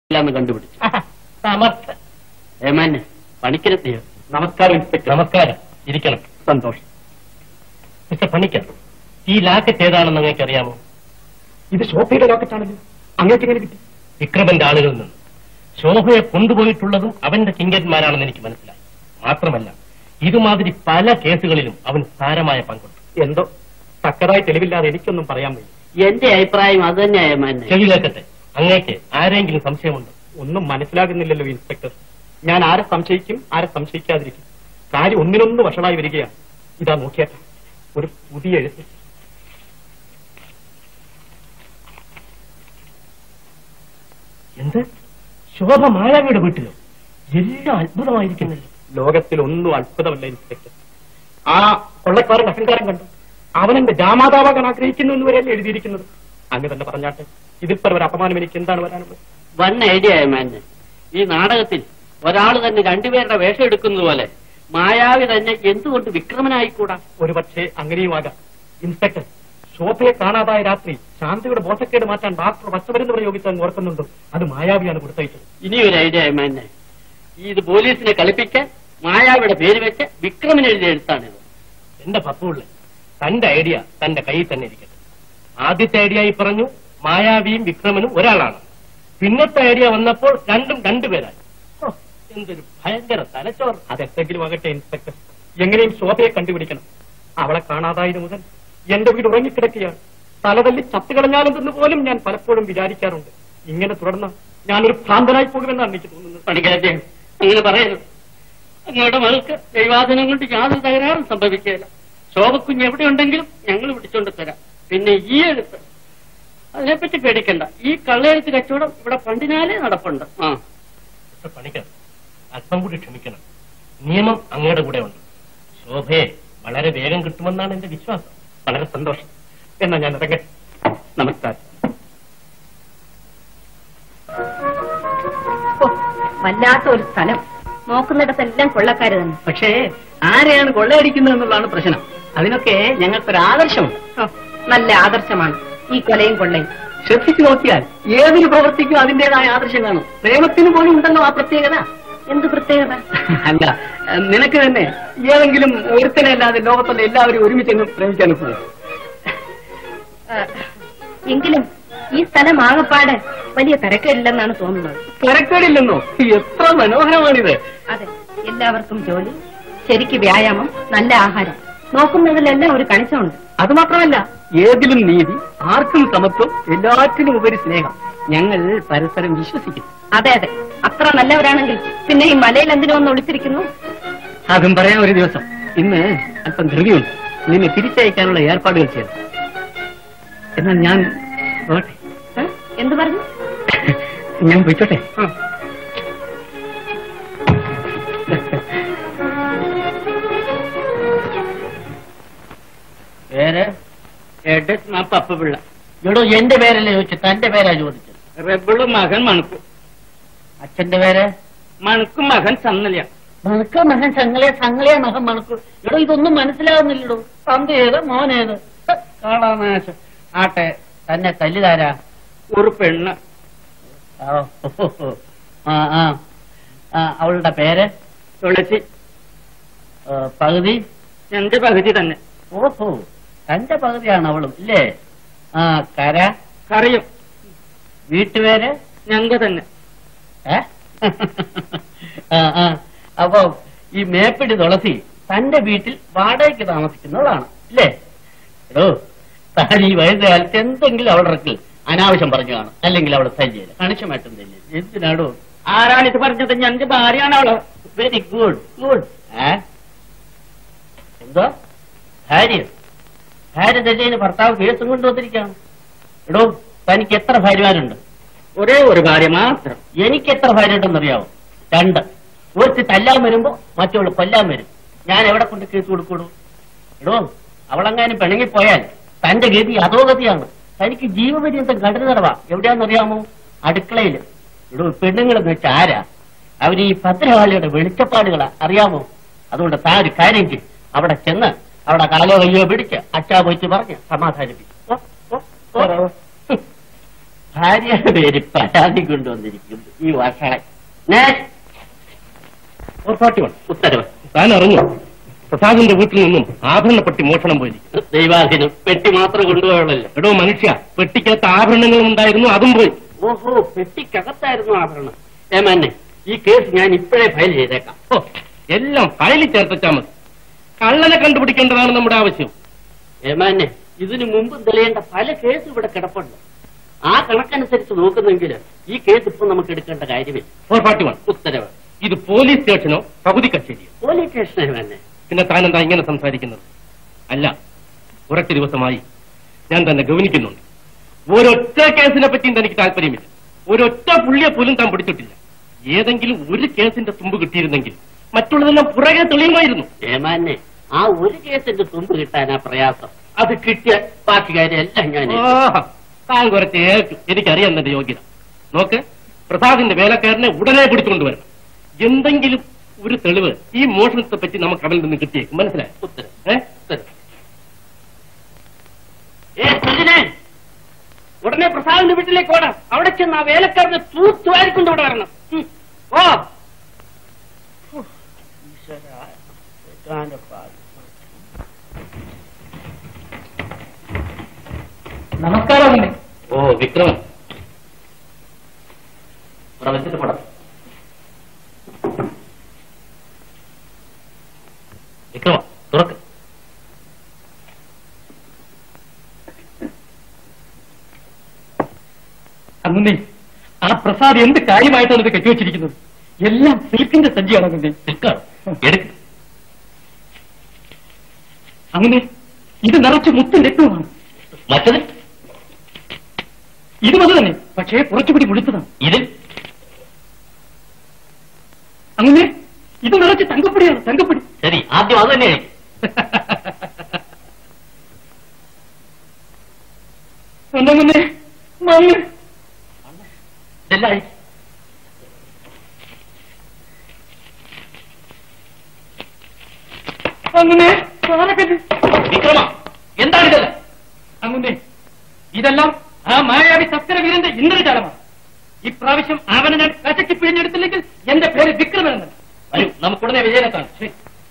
ഇല്ലാന്ന് കണ്ടുപിടിച്ചു സമർത്ഥ ഏമാനെ പണിക്കരെത്തിയോ നമസ്കാരം ഇൻസ്പെക്ടർ നമസ്കാരം ഇരിക്കണം സന്തോഷം മിസ്റ്റർ പണിക്കർ ഈ ലാക്കറ്റ് ഏതാണെന്ന് നിങ്ങൾക്ക് അറിയാമോ ഇത് ശോഭയുടെ ലോക്കറ്റാണല്ലോ അങ്ങേക്ക് എങ്ങനെ കിട്ടി വിക്രമന്റെ ആളുകളിൽ നിന്ന് ശോഭയെ കൊണ്ടുപോയിട്ടുള്ളതും അവന്റെ കിങ്കന്മാരാണെന്ന് എനിക്ക് മനസ്സിലായി മാത്രമല്ല ഇതുമാതിരി പല കേസുകളിലും അവൻ സാരമായ പങ്കുണ്ട് എന്തോ തക്കതായ തെളിവില്ലാതെ എനിക്കൊന്നും പറയാൻ വയ്യ എന്റെ അഭിപ്രായം അത് തന്നെയാ ഏമാനെ ചെവിലേക്കട്ടെ അങ്ങേക്ക് ആരെങ്കിലും സംശയമുണ്ടോ ഒന്നും മനസ്സിലാകുന്നില്ലല്ലോ ഇൻസ്പെക്ടർ ഞാൻ ആരെ സംശയിക്കും ആരെ സംശയിക്കാതിരിക്കും കാര്യം ഒന്നിനൊന്ന് വഷളായി വരികയാണ് ഇതാ നോക്കിയാട്ടെ ഒരു പുതിയ എഴുത്ത് എന്ത് ശോഭ മായാവിയുടെ വീട്ടിലോ എല്ലാം അത്ഭുതമായിരിക്കുന്നല്ലോ ലോകത്തിൽ ഒന്നും അത്ഭുതമല്ല ഇൻസ്പെക്ടർ ആ കൊള്ളക്കാരൻ അഹങ്കാരം കണ്ടു അവനെന്റെ ജാമാതാവാകാൻ ആഗ്രഹിക്കുന്നു എന്ന് വരെയല്ലേ എഴുതിയിരിക്കുന്നത് അങ്ങ് തന്നെ പറഞ്ഞാട്ടെ ഇതിൽ പരം ഒരു അപമാനം എനിക്ക് എന്താണ് വരാനുള്ളത് വൺ ഐഡിയ ഏമാനെ ഈ നാടകത്തിൽ ഒരാൾ തന്നെ രണ്ടുപേരുടെ വേഷം എടുക്കുന്നത് പോലെ മായാവി തന്നെ എന്തുകൊണ്ട് വിക്രമനായിക്കൂടാ ഒരുപക്ഷെ അങ്ങനെയുമാകാം ഇൻസ്പെക്ടർ ശോഭയെ കാണാതായ രാത്രി ശാന്തിയുടെ ബോധക്കേട് മാറ്റാൻ ഡാക്ടർ പച്ചമരുന്ന് പ്രയോഗിച്ചെന്ന് ഓർക്കുന്നുണ്ടോ അത് മായാവിയാണ് കൊടുത്തയച്ചത് ഇനി ഒരു ഐഡിയ ഏമാനെ ഇത് പോലീസിനെ കളിപ്പിക്കാൻ മായാവിയുടെ പേര് വെച്ച് വിക്രമൻ എഴുതിയ എഴുത്താണിത് എന്റെ പപ്പുള്ള തന്റെ ഐഡിയ തന്റെ കയ്യിൽ തന്നെ ഇരിക്കട്ടെ ആദ്യത്തെ ഐഡിയ ഈ പറഞ്ഞു മായാവിയും വിക്രമനും ഒരാളാണ് പിന്നത്തെ ഐഡിയ വന്നപ്പോൾ രണ്ടും രണ്ടുപേരായി ഓ, എന്തൊരു ഭയങ്കര തലച്ചോർ അതെന്തെങ്കിലും ആകട്ടെ ഇൻസ്പെക്ടർ എങ്ങനെയും ശോഭയെ കണ്ടുപിടിക്കണം അവളെ കാണാതായത് മുതൽ എന്റെ വീട് ഉറങ്ങിക്കിടക്കുകയാണ് തലതല്ലി ചത്തുകളഞ്ഞാലെന്ന് പോലും ഞാൻ പലപ്പോഴും വിചാരിക്കാറുണ്ട് ഇങ്ങനെ തുടർന്ന് ഞാനൊരു ഭ്രാന്തനായി പോകുമെന്നാണ് എനിക്ക് തോന്നുന്നത് പണിക്കരത്തെ അങ്ങനെ പറയരുത് അങ്ങയുടെ മകൾക്ക് ദൈവാധനം കൊണ്ട് യാതൊരു തകരാറും സംഭവിക്കുകയില്ല ശോഭക്കുഞ്ഞ് എവിടെയുണ്ടെങ്കിലും ഞങ്ങൾ പിടിച്ചോണ്ട് തരാം പിന്നെ ഈ എഴുത്ത് അതിനെപ്പറ്റി പേടിക്കണ്ട ഈ കള്ളെഴുത്ത് കച്ചവടം ഇവിടെ പണ്ടിനാലേ നടപ്പുണ്ട് ആ മിസ്റ്റർ പണിക്കർ അല്പം കൂടി ക്ഷമിക്കണം നിയമം അങ്ങയുടെ കൂടെ ഉണ്ട് ശോഭയെ വളരെ വേഗം കിട്ടുമെന്നാണ് എന്റെ വിശ്വാസം വളരെ സന്തോഷം എന്നാ ഞാൻ ഇറങ്ങട്ടെ നമസ്കാരം ഓ, വല്ലാത്ത ഒരു സ്ഥലം നോക്കുന്നിടത്തെല്ലാം കൊള്ളക്കാര് തന്നെ പക്ഷേ ആരെയാണ് കൊള്ളയടിക്കുന്നത് എന്നുള്ളതാണ് പ്രശ്നം അതിനൊക്കെ ഞങ്ങൾക്കൊരു ആദർശമുണ്ട് ഓ, നല്ല ആദർശമാണ് ഈ കൊലയും കൊള്ളയും ശ്രദ്ധിച്ചു നോക്കിയാൽ ഏതൊരു പ്രവൃത്തിക്കും അതിന്റേതായ ആദർശം കാണും പ്രേമത്തിന് പോലും ഉണ്ടല്ലോ ആ പ്രത്യേകത എന്ത് പ്രത്യേകത അല്ല നിനക്ക് തന്നെ ഏതെങ്കിലും ഒരുത്തനെ അല്ലാതെ ലോകത്തുള്ള എല്ലാവരും ഒരുമിച്ചെങ്ങും പ്രേമിക്കാൻ പോകും ആ, എങ്കിലും ഈ സ്ഥലം ആകപ്പാട് വലിയ തിരക്കേടില്ലെന്നാണ് തോന്നുന്നത് തിരക്കേടില്ലെന്നോ എത്ര മനോഹരമാണിത് അതെ എല്ലാവർക്കും ജോലി ശരിക്ക് വ്യായാമം നല്ല ആഹാരം നോക്കുന്നതിലെല്ലാം ഒരു കണിച്ചമുണ്ട് അത് മാത്രമല്ല ഏതിലും നീതി ആർക്കും സമത്വം എല്ലാറ്റിനും ഉപരി സ്നേഹം ഞങ്ങൾ പരസ്പരം വിശ്വസിക്കുന്നു അതെ അതെ അത്ര നല്ലവരാണെങ്കിൽ പിന്നെ ഈ മലയിൽ എന്തിനു ഒന്ന് ഒളിച്ചിരിക്കുന്നു അതും പറയാൻ ഒരു ദിവസം ഇന്ന് അല്പം ധൃതിയുണ്ട് നിന്നെ തിരിച്ചയക്കാനുള്ള ഏർപ്പാടുകൾ ചെയ്യണം എന്നാൽ ഞാൻ പോട്ടെ ഏ? എന്ത് പറഞ്ഞു ഞാൻ പോയിക്കോട്ടെ പേര് പപ്പ പിള്ള എടോ എന്റെ പേരല്ലേ ചോദിച്ചു തന്റെ പേരാ ചോദിച്ചത് റെബിള് മകൻ മണുക്കു അച്ഛന്റെ പേര് മണുക്കും മകൻ സന്നല മണക്ക മകൻ സംഗളിയ സംഗളിയ മകൻ മണക്കു എടോ ഇതൊന്നും മനസ്സിലാവുന്നില്ലടോ തന്ത ഏത് മോനേത് കാണാനാശം ആട്ടെ തന്നെ തല്ലിതാരാ ഒരു പെണ്ണ് ആ, ഓ, ഓ, ഓ. ആ ആ ആ, അവളുടെ പേര് തുളസി ആ, പകുതി എന്റെ പകുതി തന്നെ ഓഹോ തന്റെ പകുതിയാണ് അവളും ഇല്ലേ ആ കര കറിയും വീട്ടുപേര് ഞങ്ങ തന്നെ ഏ? ആ ആ അപ്പൊ ഈ മേപ്പിടി തുളസി തന്റെ വീട്ടിൽ വാടകയ്ക്ക് താമസിക്കുന്നവളാണ് ഇല്ലേ എടോ താൻ ഈ വയസ്സുകാലത്ത് എന്തെങ്കിലും അവളുടെ ഇറക്കിൽ അനാവശ്യം പറഞ്ഞു കാണും അല്ലെങ്കിൽ അവളെ തല്ലിയില്ല കണിശമായിട്ടും തല്ലിയില്ല എന്തിനാടോ ആരാണിത് പറഞ്ഞത് ഞന്റെ ഭാര്യയാണ് അവള് വെരി ഗുഡ് ഗുഡ് ഏ എന്തോ ഭാര്യ ഭാര്യ തെറ്റേന് ഭർത്താവ് കേസും കൊണ്ടുവന്നിരിക്കുകയാണ് എടോ തനിക്ക് എത്ര ഭാര്യമാരുണ്ട് ഒരേ ഒരു ഭാര്യ മാത്രം എനിക്ക് എത്ര ഭാര്യ ഉണ്ടെന്നറിയാവോ രണ്ട് ഒരുത്തി തല്ലാൻ വരുമ്പോ മറ്റവള് കൊല്ലാൻ വരും ഞാൻ എവിടെ കൊണ്ട് കേസ് കൊടുക്കൂടൂ എടോ അവളെങ്ങാനും പിണങ്ങിപ്പോയാൽ തന്റെ ഗതി അധോഗതിയാണ് തനിക്ക് ജീവപര്യന്തം കടന്നു തടവാ എവിടെയാണെന്നറിയാമോ അടുക്കളയില് എടോ പെണ്ണുങ്ങളെന്ന് വെച്ചാൽ ആരാ അവര് ഈ ഭദ്രകാളിയുടെ വെളിച്ചപ്പാടുകളാ അറിയാമോ അതുകൊണ്ട് താൻ ഒരു കാര്യം ചെയ്യും അവിടെ ചെന്ന് അവിടെ കാലോ കയ്യോ പിടിച്ച് അച്ചാ പോയിട്ട് പറഞ്ഞ് സമാധാനിപ്പിക്കും ഓ, ഓ, ഓ. ഭാര്യയുടെ പേര് പരാതി കൊണ്ടുവന്നിരിക്കുന്നു ഈ വഷളെ ഞാൻ ഫോർ ഫോർട്ടി വൺ ഉത്തരവ് താൻ അറിഞ്ഞു പ്രസാദിന്റെ വീട്ടിൽ നിന്നും ആഭരണപ്പെട്ടി മോഷണം പോയിരിക്കുന്നു ദൈവാധീനം പെട്ടി മാത്രം കൊണ്ടുപോയുള്ളല്ലോ എടോ മനുഷ്യ പെട്ടിക്കകത്ത് ആഭരണങ്ങളും ഉണ്ടായിരുന്നു അതും പോയി ഓഹോ പെട്ടിക്കകത്തായിരുന്നു ആഭരണം ഏമാന്നെ ഈ കേസ് ഞാൻ ഇപ്പോഴേ ഫയൽ ചെയ്തേക്കാം ഓ, എല്ലാം ഫയലിൽ ചേർത്തച്ചാ മതി കള്ളനെ കണ്ടുപിടിക്കേണ്ടതാണ് നമ്മുടെ ആവശ്യം ഏമാന്നെ ഇതിനു മുമ്പ് തെളിയേണ്ട പല കേസ് ഇവിടെ കിടപ്പുണ്ട് ആ കണക്കനുസരിച്ച് നോക്കുന്നെങ്കിൽ ഈ കേസ് ഇപ്പൊ നമുക്ക് എടുക്കേണ്ട കാര്യമില്ല ഫോർ ഫോർട്ടി വൺ ഉത്തരവ് ഇത് പോലീസ് സ്റ്റേഷനോ പകുതി കച്ചേരിയോ പോലീസ് സ്റ്റേഷനെ തന്നെ പിന്നെ താൻ എന്താ ഇങ്ങനെ സംസാരിക്കുന്നത് അല്ല കുറച്ച് ദിവസമായി ഞാൻ തന്നെ ഗവനിക്കുന്നുണ്ട് ഒരൊറ്റ കേസിനെ പറ്റിയും തനിക്ക് താല്പര്യമില്ല ഒരൊറ്റ പുള്ളിയെ പോലും താൻ പിടിച്ചിട്ടില്ല ഏതെങ്കിലും ഒരു കേസിന്റെ തുമ്പ് കിട്ടിയിരുന്നെങ്കിൽ മറ്റുള്ളതെല്ലാം പുറകെ തെളിയുമായിരുന്നു ഏമാന്നെ ആ ഒരു കേസിന്റെ തുമ്പ് കിട്ടാനാ പ്രയാസം അത് കിട്ടിയ ബാക്കി കാര്യം എല്ലാം ഞാൻ ഏറ്റു. ആഹാ, താൻ കുറച്ച് ഏൽക്കും എനിക്കറിയാം എന്റെ യോഗ്യത നോക്ക് പ്രസാദിന്റെ വേലക്കാരനെ ഉടനെ പിടിച്ചുകൊണ്ടുവരണം എന്തെങ്കിലും ഒരു തെളിവ് ഈ മോഷണത്തെ പറ്റി നമുക്ക് അവനിൽ നിന്ന് കിട്ടിയേക്കും മനസ്സിലായോ ഉത്തരവ് ഏ ഉത്തരവ് ഏ സുജിനെ ഉടനെ പ്രസാദിന്റെ വീട്ടിലേക്ക് ഓടാം അവിടെ ചെന്ന് ആ വേലക്കാരനെ തൂത്തുവാരിക്കൊണ്ട് ഇവിടെ വരണം ഉം. ഓ ഈശ്വരാ, ഭഗവാന്റെ പാദം. നമസ്കാരം മുന്നേ ഓ വിക്രമൻ ഇവിടെ വെച്ചിട്ട് പടം വിക്രമ തുറക്ക് അന്നേ ആ പ്രസാദ് എന്ത് കാര്യമായിട്ടാണ് ഇത് കെട്ടിവെച്ചിരിക്കുന്നത് എല്ലാം സിൽക്കിന്റെ സജ്ജിയാണ് അന്നേ നിൽക്കാണ് എടുക്ക് അങ്ങനെ ഇത് നിറച്ച് മുത്തും രക്തവുമാണ് മറ്റത് ഇതും അത് തന്നെ പക്ഷേ കുറച്ചുകൂടി മുഴുത്തതാണ് ഇതിൽ അങ്ങനെ ഇത് നിറച്ച് തങ്കപ്പൊടിയാണ് തങ്കപ്പൊടി ശരി ആദ്യം അത് തന്നെ കഴിക്കും സ്വന്തം മുന്നേ മണ്ണ് ഇതെല്ലാം കഴിക്ക്. അങ്ങനെ പാറക്കല്ല് വിക്രമ എന്താണ് ഇതെല്ലാം അങ്ങനെ ഇതെല്ലാം ആ മായാവി സസ്കരവീരന്റെ ഇന്ദ്രജാലമാണ് ഇപ്രാവശ്യം അവനെ ഞാൻ കശക്കി പിഴിഞ്ഞെടുത്തില്ലെങ്കിൽ എന്റെ പേര് വിക്രമൻ എന്നാണ് വരൂ നമുക്കുടനെ വിജയനെത്താണ് ശരി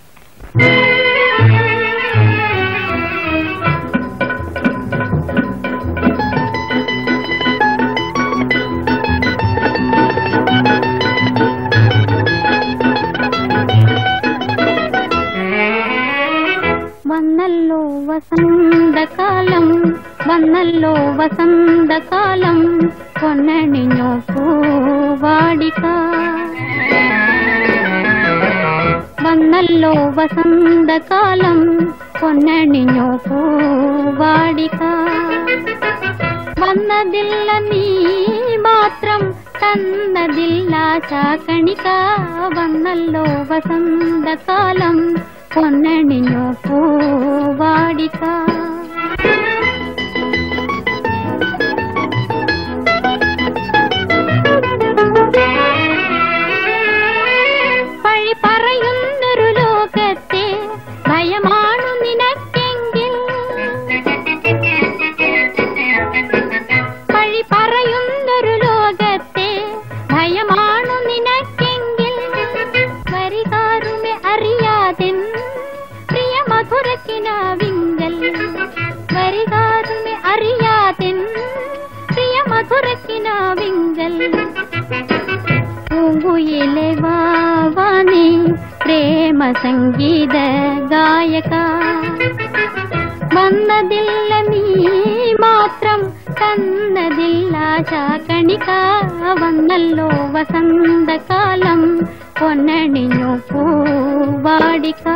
വന്നല്ലോ വസന്തകാലം വന്നല്ലോ വസന്തകാലം പൊന്നണിഞ്ഞോ പൂവാടിക വന്നല്ലോ വസന്തകാലം പൊന്നണിഞ്ഞോ പൂവാടിക വന്നതില്ല നീ മാത്രം തന്നതില്ല ചാക്കണിക വന്നല്ലോ വസന്തകാലം പൊന്നണിഞ്ഞോ പൂവാടിക പഴി പറയുന്നൊരു ലോകത്തെ ഭയമാണു നിനക്കെങ്കിൽ പഴി പറയുന്നൊരു ലോകത്തെ ഭയമാണു നിനക്കെങ്കിൽ വരികാരുമെ അറിയാതെ പ്രിയ മധുരക്കിനാവിങ്കൽ വരികാരുമെ അറിയാതെ പ്രിയ മധുരക്കിനാവിങ്കൽ പൂങ്കുയിലെ വാവാനി പ്രേമ സംഗീത ഗായക വന്നതില്ല നീ മാത്രം തന്നതില്ല ചാകണിക വന്നല്ലോ വസന്തകാലം പൊന്നണിഞ്ഞു പൂവാടിക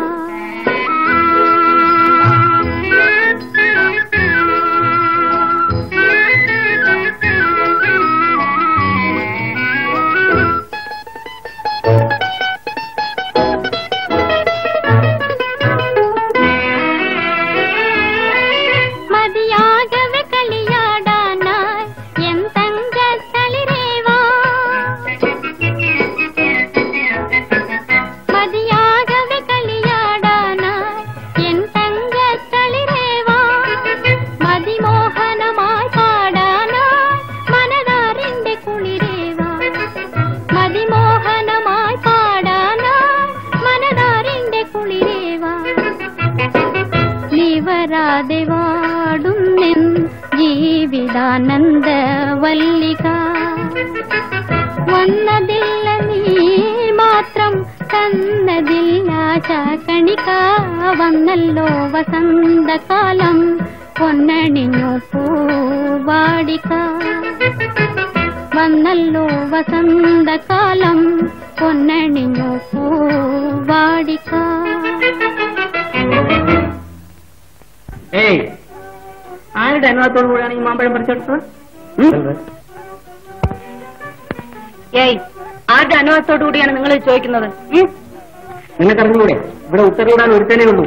മതിയാകവെ കളിയാടാനായി എൻ തങ്ക തളിരേവാ മതിയാകവെ കളിയാ വന്നതില്ല നീ മാത്രം തന്നതില്ല കണിക വന്നല്ലോ വസന്തകാലം പൊന്നണിഞ്ഞു പൂവാടിക വന്നല്ലോ വസന്തകാലം പൊന്നണിഞ്ഞു പൂവാടിക ഏയ് ആരുടെ അനുഭവത്തോടു കൂടിയാണ് ഈ മാമ്പഴം പറിച്ചെടുത്തത് ഏയ് ആരുടെ അനുഭവത്തോടു കൂടിയാണ് നിങ്ങൾ ചോദിക്കുന്നത് ഉം? നിനക്കറിഞ്ഞൂടെ ഇവിടെ ഉത്തരവിടാൻ ഒരുത്തനേ ഉള്ളൂ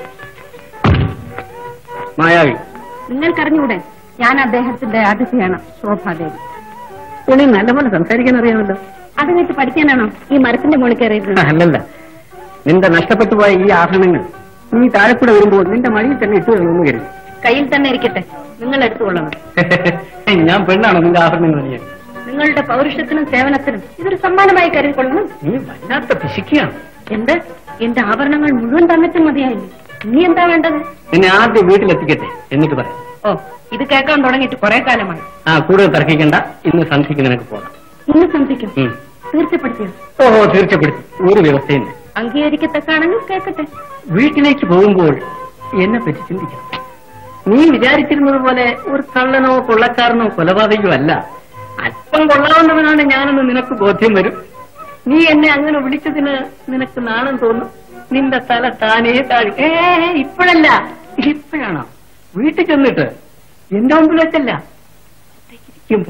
മായാവി നിങ്ങൾക്കറിഞ്ഞൂടെ ഞാൻ അദ്ദേഹത്തിന്റെ അതിഥിയാണ് ശോഭാദേവി ഉണി നല്ലപോലെ സംസാരിക്കാൻ അറിയാമല്ലോ അത് വെച്ച് പഠിക്കാനാണോ ഈ മരത്തിന്റെ മുകളിൽ കയറിയിരുന്നത് അല്ലല്ല നിന്റെ നഷ്ടപ്പെട്ടു പോയ ഈ ആഭരണങ്ങൾ നീ താഴെക്കൂടെ വരുമ്പോൾ നിന്റെ മടിയിൽ തന്നെ ഇട്ടു എന്ന് കരുതി കയ്യിൽ തന്നെ ഇരിക്കട്ടെ നിങ്ങൾ എടുത്തുകൊള്ളണം ഞാൻ പെണ്ണാണോ നിന്റെ ആഭരണങ്ങൾ നീ നിങ്ങളുടെ പൗരുഷത്തിനും സേവനത്തിനും ഇതൊരു സമ്മാനമായി കരുതിക്കൊള്ളണം നീ വല്ലാത്ത പിശിക്കുകയാണ് എന്ത് എന്റെ ആഭരണങ്ങൾ മുഴുവൻ തന്നിട്ട് മതിയായില്ലേ ഇനി എന്താ വേണ്ടത് നിന്നെ ആദ്യം വീട്ടിലെത്തിക്കട്ടെ എന്നിട്ട് പറയാം ഓ ഇത് കേൾക്കാൻ തുടങ്ങിയിട്ട് കുറെ കാലമായി ആ കൂടുതൽ തർക്കിക്കണ്ട ഇന്ന് സന്ധിക്ക് നിനക്ക് പോകാം ഇന്ന് സന്ധിക്കും ഉം. തീർച്ചപ്പെടുത്തിയോ ഓഹോ തീർച്ചപ്പെടുത്തി ഒരു വ്യവസ്ഥയും അംഗീകരിക്കത്തക്കാണെങ്കിൽ കേൾക്കട്ടെ വീട്ടിലേക്ക് പോകുമ്പോൾ എന്നെ പറ്റി ചിന്തിക്കണം നീ വിചാരിച്ചിരുന്നത് പോലെ ഒരു കള്ളനോ കൊള്ളക്കാരനോ കൊലപാതകയോ അല്ല അല്പം കൊള്ളാവുന്നവനാണ് ഞാനെന്ന് നിനക്ക് ബോധ്യം വരും നീ എന്നെ അങ്ങനെ വിളിച്ചതിന് നിനക്ക് നാണം തോന്നും നിന്റെ തല താനേ താഴെ ഏ ഇപ്പോഴല്ല ഇപ്പോഴാണോ വീട്ടിൽ ചെന്നിട്ട് എന്റെ മുമ്പിൽ വെച്ചല്ല ഇരിക്കുമ്പോ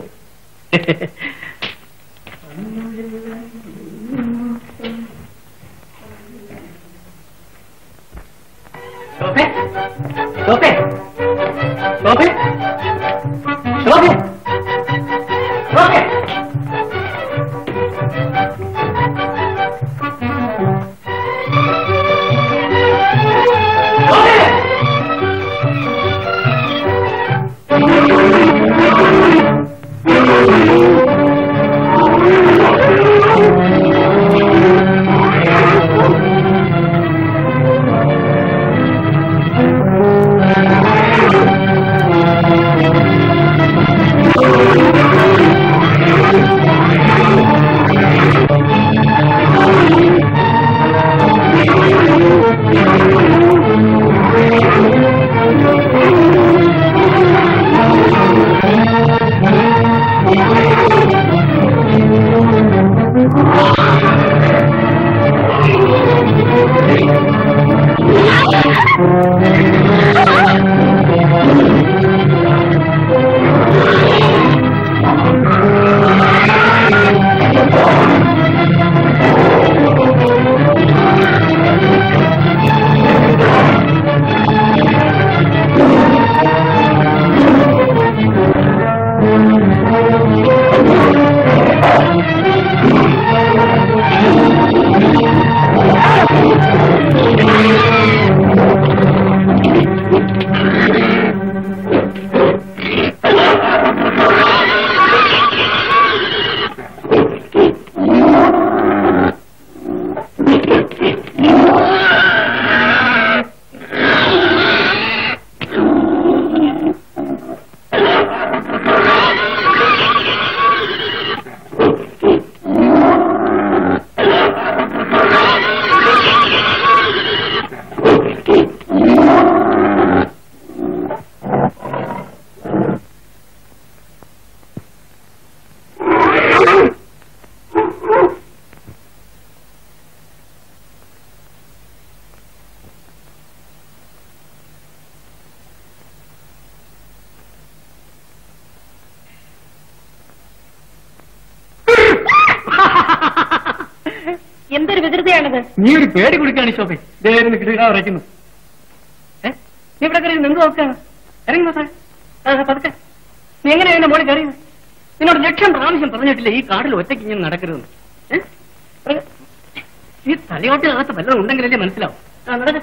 ശോഭേ ശോഭേ ശോഭേ ശോഭേ ശോഭേ എന്തൊരു വികൃതിയാണിത് നീ ഒരു പേടി കുടിക്കാണ് ശോഭേ ദേവന് കിടുക ഉറയ്ക്കുന്നു ഏ നീ ഇവിടെ കയറി നിന്ന് നോക്കാണ് ഇറങ്ങി നോക്കാൻ പതുക്കെ നീ എങ്ങനെയാണ് എന്റെ മോളിൽ കയറിയത് നിന്നോട് ലക്ഷം പ്രാവശ്യം പറഞ്ഞിട്ടില്ല ഈ കാട്ടിൽ ഒറ്റയ്ക്ക് ഇങ്ങനെ നടക്കരുതെന്ന് ഏ? ഇറങ്ങ്. ഈ തലയോട്ടിനകത്ത് വല്ലതും ഉണ്ടെങ്കിലല്ലേ മനസ്സിലാവും ആ നടക്ക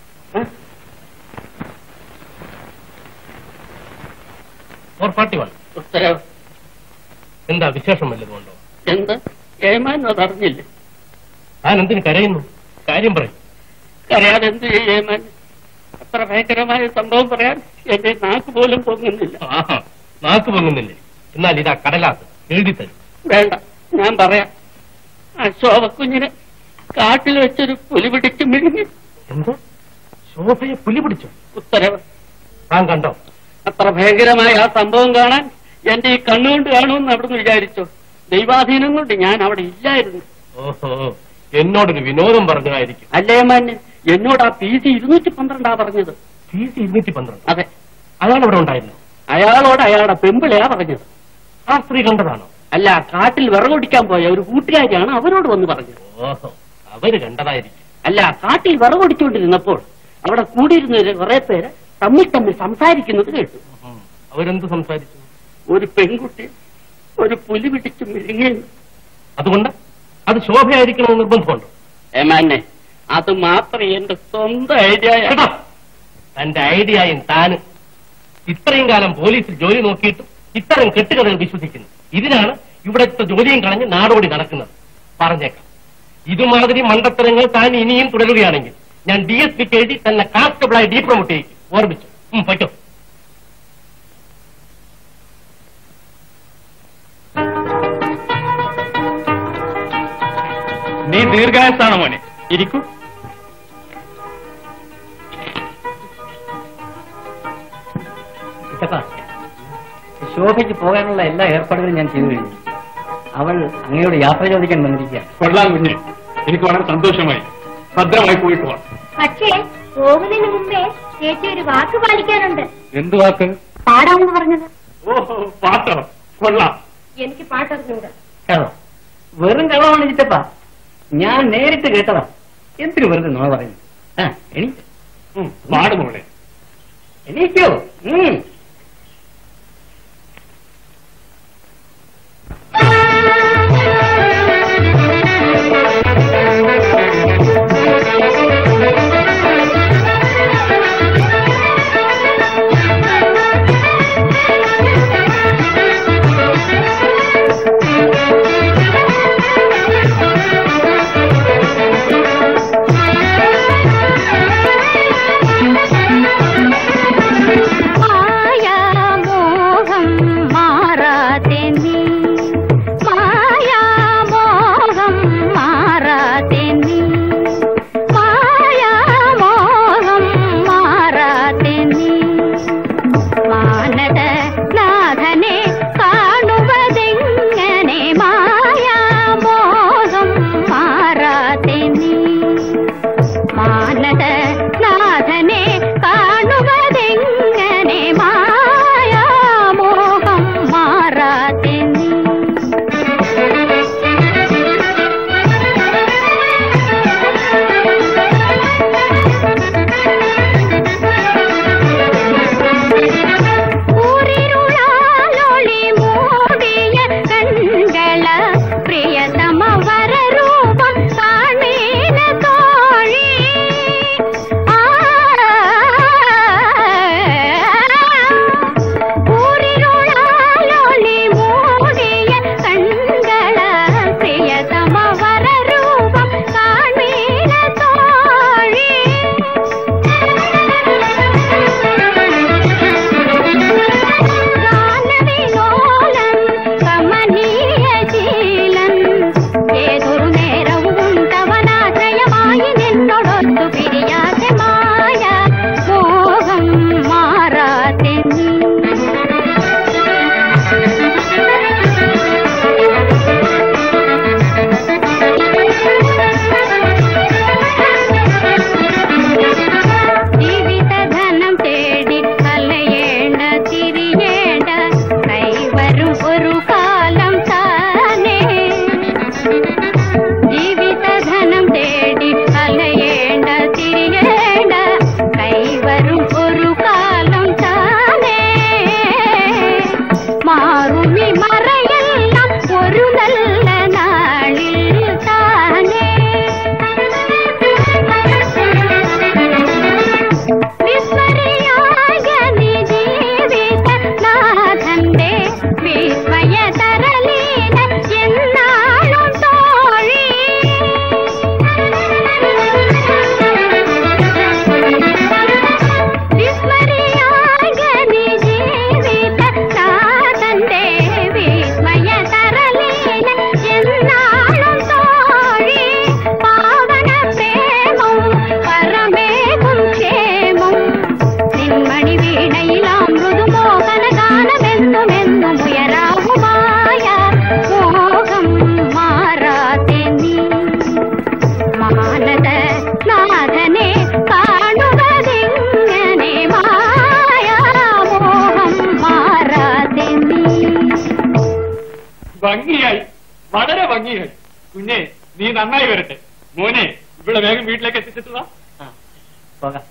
ഫോർ ഫാർട്ടി വൺ ഉത്തരവ് എന്താ വിശേഷം വല്ലതും ഉണ്ടോ എന്ത് ഏമാൻ അതറിഞ്ഞില്ല ഞാൻ എന്തിന് കരയുന്നു കാര്യം പറയും അറിയാതെ എന്ത് ഏമാൻ അത്ര ഭയങ്കരമായ സംഭവം പറയാൻ എന്റെ നാക്ക് പോലും പൊങ്ങുന്നില്ല ആഹാ നാക്ക് പൊങ്ങുന്നില്ലേ എന്നാൽ ഇതാ കടലാസ് എഴുതി തരും വേണ്ട ഞാൻ പറയാം ആ ശോഭക്കുഞ്ഞിനെ കാട്ടിൽ വെച്ചൊരു പുലി പിടിച്ച് മിഴുങ്ങി എന്ത് ശോഭയെ പുലി പിടിച്ചു ഉത്തരവ് താൻ കണ്ടോ അത്ര ഭയങ്കരമായ ആ സംഭവം കാണാൻ എന്റെ ഈ കണ്ണുകൊണ്ട് കാണുമെന്ന് അവിടുന്ന് വിചാരിച്ചു ദൈവാധീനം കൊണ്ട് ഞാൻ അവിടെ ഇല്ലായിരുന്നു ഓഹോ എന്നോടൊരു വിനോദം പറഞ്ഞതായിരിക്കും അല്ലേ മാന്യൻ എന്നോട് ആ പി സി ഇരുന്നൂറ്റി പന്ത്രണ്ടാ പറഞ്ഞത് ഫീസ് ഇരുന്നൂറ്റി പന്ത്രണ്ട് അതെ അയാൾ അവിടെ ഉണ്ടായിരുന്നു അയാളോട് അയാളുടെ പെമ്പിളയാ പറഞ്ഞത് ആ സ്ത്രീ കണ്ടതാണോ അല്ല കാട്ടിൽ വിറകൊടിക്കാൻ പോയ ഒരു കൂട്ടുകാരിയാണ് അവരോട് വന്ന് പറഞ്ഞത് ഓഹോ അവര് കണ്ടതായിരിക്കും അല്ല കാട്ടിൽ വിറകൊടിച്ചുകൊണ്ടിരുന്നപ്പോൾ അവിടെ കൂടിയിരുന്ന കുറെ പേര് തമ്മിൽ തമ്മിൽ സംസാരിക്കുന്നത് കേട്ടു ഉം. അവരെന്ത് സംസാരിച്ചു ഒരു പെൺകുട്ടി ഒരു പുലി പിടിച്ച് മിഴുങ്ങിയെന്ന് അതുകൊണ്ട് അത് ശോഭയായിരിക്കണമെന്ന് നിർബന്ധമുണ്ടോ ഏമാനെ അത് മാത്രം എന്റെ സ്വന്തം ഐഡിയ കേട്ടോ തന്റെ ഐഡിയയും താനും ഇത്രയും കാലം പോലീസിൽ ജോലി നോക്കിയിട്ടും ഇത്തരം കെട്ടുകഥകൾ വിശ്വസിക്കുന്നു ഇതിനാണ് ഇവിടുത്തെ ജോലിയും കളഞ്ഞ് നാടോടി നടക്കുന്നത് പറഞ്ഞേക്കാം ഇതുമാതിരി മണ്ടത്തരങ്ങൾ താൻ ഇനിയും തുടരുകയാണെങ്കിൽ ഞാൻ ഡി എസ് പിക്ക് എഴുതി തന്നെ കാൺസ്റ്റബിളായി ഡീ പ്രൊമോട്ട് ചെയ്യിക്കും ഓർമ്മിച്ചു ഉം, പൊയ്ക്കോ നീ ദീർഘായസാണ് മോനെ ഇരിക്കൂ ചിറ്റപ്പ ശോഭയ്ക്ക് പോകാനുള്ള എല്ലാ ഏർപ്പാടുകളും ഞാൻ ചെയ്തു കഴിഞ്ഞു അവൾ അങ്ങയോട് യാത്ര ചോദിക്കാൻ വന്നിരിക്കുക കൊള്ളാം കുഞ്ഞ് എനിക്ക് വളരെ സന്തോഷമായി ഭദ്രമായി പോയിട്ട് വാ പക്ഷേ പോകുന്നതിന് മുമ്പേ ചേച്ചി ഒരു വാക്ക് പാലിക്കാനുണ്ട് എന്ത് വാക്ക് പാടാമെന്ന് പറഞ്ഞത് ഓഹോ പാട്ടോ കൊള്ളാം എനിക്ക് പാട്ടറിഞ്ഞൂടാ കേട്ടോ വെറും കളവാണ് ചിറ്റപ്പ ഞാൻ നേരിട്ട് കേട്ടതാ എന്തിനു വെറുതെ നോള പറയുന്നു ആ എണീക്ക് ഉം, പാട് മോളെ എണീക്കോ ഉം. ആ സ്വാമികൾ കുഞ്ഞെ നീ നന്നായി വരട്ടെ മോനെ ഇവിടെ വേഗം വീട്ടിലേക്ക് എത്തിച്ചിട്ട് വാ പോകാം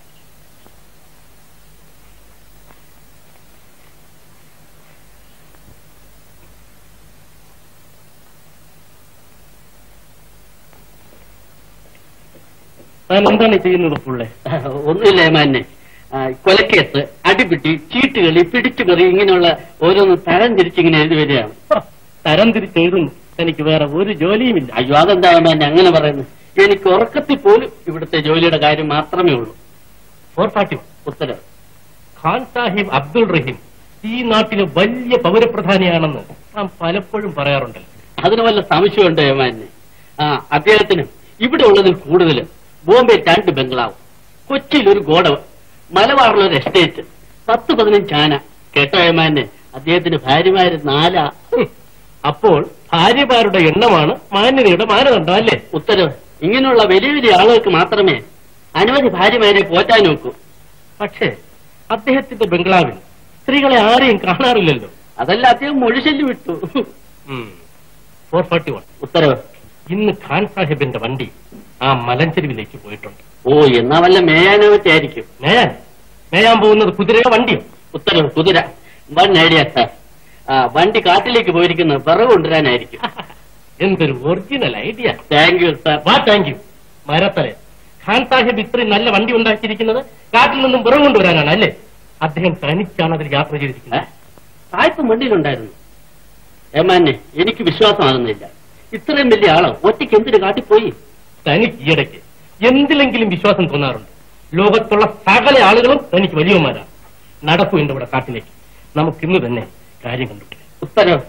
താൻ എന്താണ് ചെയ്യുന്നത് പുള്ളേ ഒന്നുമില്ല ഏമാനെ ആ, കൊലക്കേസ് അടിപിടി ചീട്ടുകളി പിടിച്ചുപറി ഇങ്ങനെയുള്ള ഓരോന്ന് തരം തിരിച്ചിങ്ങനെ എഴുതി വരികയാണ് തരം തിരിച്ചെഴുതുന്നു എനിക്ക് വേറെ ഒരു ജോലിയുമില്ല അയ്യോ അതെന്താ ഏമാനെ അങ്ങനെ പറയുന്നത് എനിക്ക് ഉറക്കത്തിൽ പോലും ഇവിടുത്തെ ജോലിയുടെ കാര്യം മാത്രമേ ഉള്ളൂ ഫോർ ഫാർട്ടി ഉത്തരവ് ഖാൻ സാഹിബ് അബ്ദുൾ റഹീം ഈ നാട്ടിലെ വലിയ പൗരപ്രധാനിയാണെന്ന് നാം പലപ്പോഴും പറയാറുണ്ടല്ലോ അതിന് വല്ല സംശയമുണ്ട് ഏമാനെ ആ അദ്ദേഹത്തിന് ഇവിടെ ഉള്ളതിൽ കൂടുതൽ ബോംബെ രണ്ട് ബംഗ്ലാവ് കൊച്ചിയിൽ ഒരു ഗോഡവ് മലബാറിൽ ഒരു എസ്റ്റേറ്റ് പത്ത് പതിനഞ്ച് ആന കേട്ടോ ഏമാനെ അദ്ദേഹത്തിന് ഭാര്യമാര് നാലാ ഹും. അപ്പോൾ ഭാര്യമാരുടെ എണ്ണമാണ് മാന്യതയുടെ മാനദണ്ഡം അല്ലേ ഉത്തരവ് ഇങ്ങനെയുള്ള വലിയ വലിയ ആളുകൾക്ക് മാത്രമേ അനവധി ഭാര്യമാരെ പോറ്റാൻ നോക്കൂ പക്ഷേ അദ്ദേഹത്തിന്റെ ബംഗ്ലാവിൽ സ്ത്രീകളെ ആരെയും കാണാറില്ലല്ലോ അതല്ല അദ്ദേഹം മൊഴിശല്യം വിട്ടു ഫോർ ഫോർട്ടി വൺ ഉത്തരവ് ഇന്ന് ഖാൻ സാഹിബിന്റെ വണ്ടി ആ മലഞ്ചെരുവിലേക്ക് പോയിട്ടുണ്ട് ഓ എന്നാ വല്ല മേയാനോ വെച്ചായിരിക്കും മേയാൻ മേയാൻ പോകുന്നത് കുതിരയോ വണ്ടിയോ ഉത്തരവ് കുതിര വൺ ഐഡിയ സാർ ആ വണ്ടി കാട്ടിലേക്ക് പോയിരിക്കുന്നത് വിറവ് കൊണ്ടുവരാനായിരിക്കും എന്തൊരു original idea thank you sir വാ താങ്ക് യു മരത്തലെ ഖാൻ സാഹിബ് ഇത്രയും നല്ല വണ്ടി ഉണ്ടാക്കിയിരിക്കുന്നത് കാട്ടിൽ നിന്നും പുറം കൊണ്ടുവരാനാണ് അല്ലേ അദ്ദേഹം തനിച്ചാണ് അതിൽ യാത്ര ചെയ്തിരിക്കുന്നത് സായിപ്പ് വണ്ടിയിലുണ്ടായിരുന്നു ഏമാനെ എനിക്ക് വിശ്വാസമാകുന്നില്ല ഇത്രയും വലിയ ആളോ ഒറ്റയ്ക്ക് എന്തിനു കാട്ടിപ്പോയി തനിക്ക് ഈയിടയ്ക്ക് എന്തിലെങ്കിലും വിശ്വാസം തോന്നാറുണ്ട് ലോകത്തുള്ള സകല ആളുകളും തനിക്ക് വലിയവന്മാരാണ് നടക്കൂ എന്റെ ഇവിടെ കാട്ടിലേക്ക് നമുക്കിന്ന് തന്നെ കാര്യം കണ്ടുപിടിക്കാം ഉത്തരവ്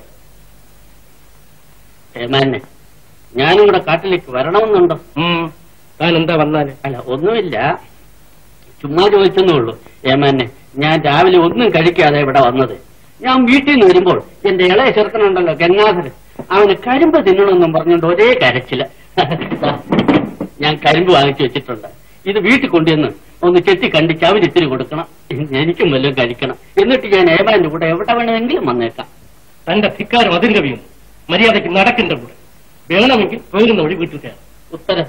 ഏമാനെ ഞാനും കൂടെ കാട്ടിലേക്ക് വരണമെന്നുണ്ടോ ഉം, താൻ എന്താ വന്നാല് അല്ല ഒന്നുമില്ല ചുമ്മാ ചോദിച്ചെന്നേ ഉള്ളൂ ഏമാനെ ഞാൻ രാവിലെ ഒന്നും കഴിക്കാതെ ഇവിടെ വന്നത് ഞാൻ വീട്ടിൽ നിന്ന് വരുമ്പോൾ എന്റെ ഇളയ ചെറുക്കനുണ്ടല്ലോ ഗംഗാധരൻ അവന് കരിമ്പ് തിന്നണമെന്നും പറഞ്ഞുകൊണ്ട് ഒരേ കരച്ചില് ദാ, ഞാൻ കരിമ്പ് വാങ്ങിച്ചു വെച്ചിട്ടുണ്ട് ഇത് വീട്ടിൽ കൊണ്ടുവന്ന് ഒന്ന് ചെത്തി കണ്ടിച്ച് അവന് ഇത്തിരി കൊടുക്കണം എനിക്കും വല്ലതും കഴിക്കണം എന്നിട്ട് ഞാൻ ഏമാന്റെ കൂടെ എവിടെ വേണമെങ്കിലും വന്നേക്കാം തന്റെ ധിക്കാരം അതിന് കവിയുന്നു മര്യാദയ്ക്ക് നടക്കേണ്ട കൂടെ വേണമെങ്കിൽ പോകുന്ന വഴി വീട്ടിൽ കയറാം ഉത്തരം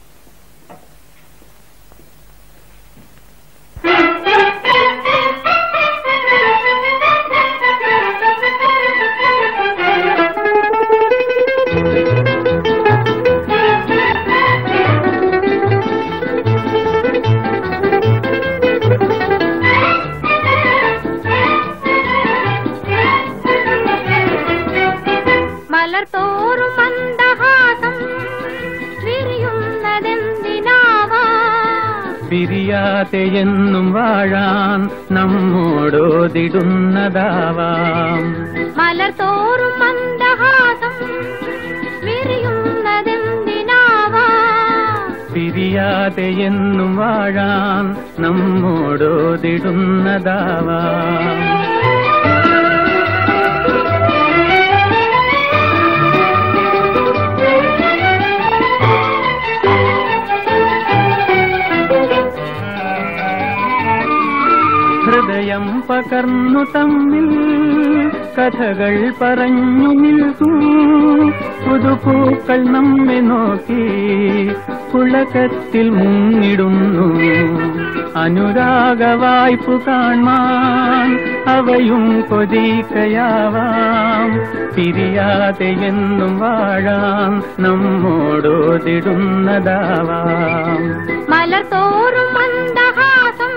മലർത്തോറും മന്ദഹാസം വിരിയുന്നതെന്തിനാവാ പിരിയാതെ എന്നും വാഴാൻ നമ്മോടോതിടുന്നതാവാം മലർത്തോറും മന്ദഹാസം വിരിയുന്നതെന്തിനാവാ പിരിയാതെ എന്നും വാഴാൻ നമ്മോടോതിടുന്നതാവാം ഹൃദയം പകർന്നു തമ്മിൽ കഥകൾ പറഞ്ഞു നിൽക്കൂ പുതുപൂക്കൾ നമ്മെ നോക്കി പുളകത്തിൽ മുങ്ങിടുന്നു അനുരാഗ വായ്പു കാണാൻ അവയും കൊതിക്കയാവാം പിരിയാതെ എന്നും വാഴാം നമ്മോടോതിടുന്നതാവാം മലർത്തോറും മന്ദഹാസം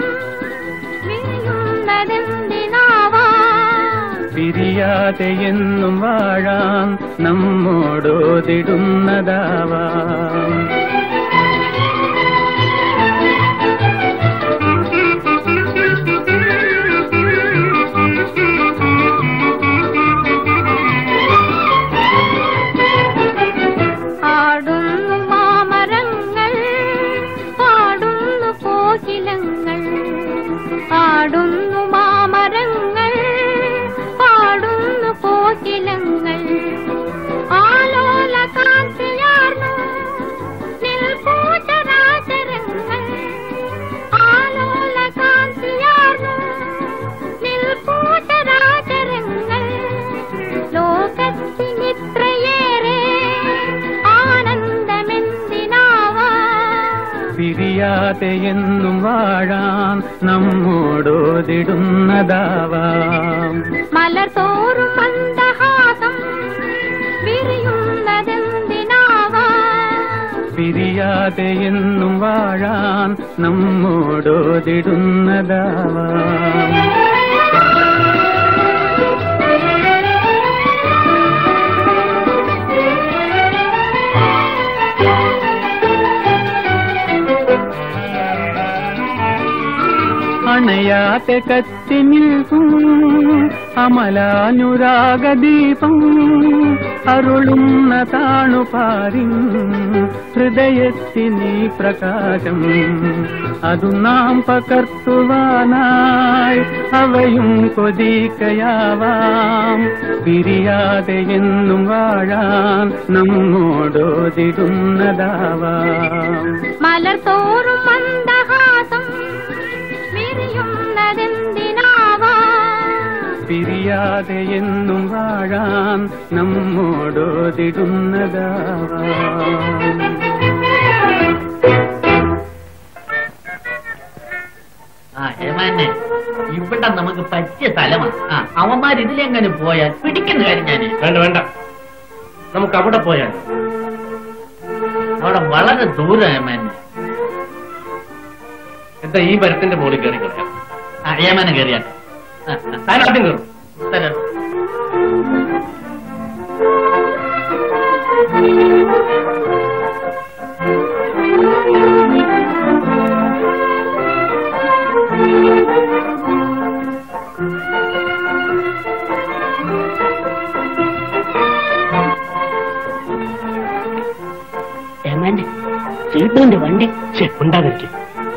വിരിയുന്നതെന്തിനാവാ പിരിയാതെ എന്നും വാഴാം നമ്മോടോതിടുന്നതാവാം ആടുന്നു മാമരങ്ങൾ പാടുന്നു കോകിലങ്ങൾ ആടുന്നു മാമരങ്ങൾ പാടുന്നു കോകിലങ്ങൾ ആലോല കാന്തിയാർന്നു പിരിയാതെ എന്നും വാഴാൻ നമ്മോടോതിടുന്നതാവാം മലർ തോറും മന്ദഹാസം വിരിയുന്നതെന്തിനാവാ പിരിയാതെ എന്നും വാഴാൻ നമ്മോടോതിടുന്നതാവാം അണയാതെ കത്തി നിൽക്കും അമലാനുരാഗദീപം അരുളുന്ന താണുപാരിൻ ഹൃദയത്തിനീ പ്രകാശം അതു നാം പകർത്തുവാനായി അവയും കൊതിക്കയാവാം പിരിയാതെ എന്നും വാഴാൻ നമ്മോടോതിടുന്നതാവാം മലർ തോറും മന്ദഹാസം വിരിയുന്നതെന്തിനാവാ പിരിയാതെ എന്നും വാഴാൻ നമ്മോടോതിടുന്നതാവാം ആ ഏമാനെ ഇവിടെ നമുക്ക് പറ്റിയ സ്ഥലമാണ് ആ അവന്മാർ ഇതിലെങ്ങനെ പോയാൽ പിടിക്കുന്ന കാര്യം ഞാൻ വേണ്ട വേണ്ട നമുക്ക് അവിടെ പോയാൽ അവിടെ വളരെ ദൂരം ഏമാനെ എന്താ ഈ മരത്തിന്റെ മുകളിൽ കയറി കളയാം ആ ഏമാനെ കയറിയാട്ടെ ആ, ആ, താൻ ആദ്യം കയറും തരാം. ഏമാനെ ചേട്ടന്റെ വണ്ടി ഉണ്ടാതിരിക്കും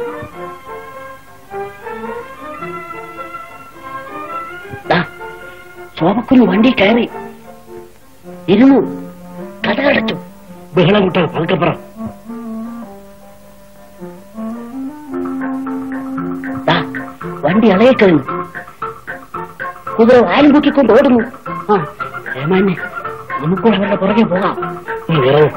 ശോഭക്കുഞ്ഞ് വണ്ടി കയറി ഇരുന്നു കഥകടച്ചു ബഹളം കൂട്ടാൻ പതുക്കപ്പുറം ദാ, വണ്ടി അളയെ കഴിഞ്ഞു കുതിര വാലും കുത്തിക്കൊണ്ട് ഓടുന്നു ആ ഏമാനെ നമുക്കൂടെ അവരുടെ പുറകെ പോകാം ഇറങ്ങും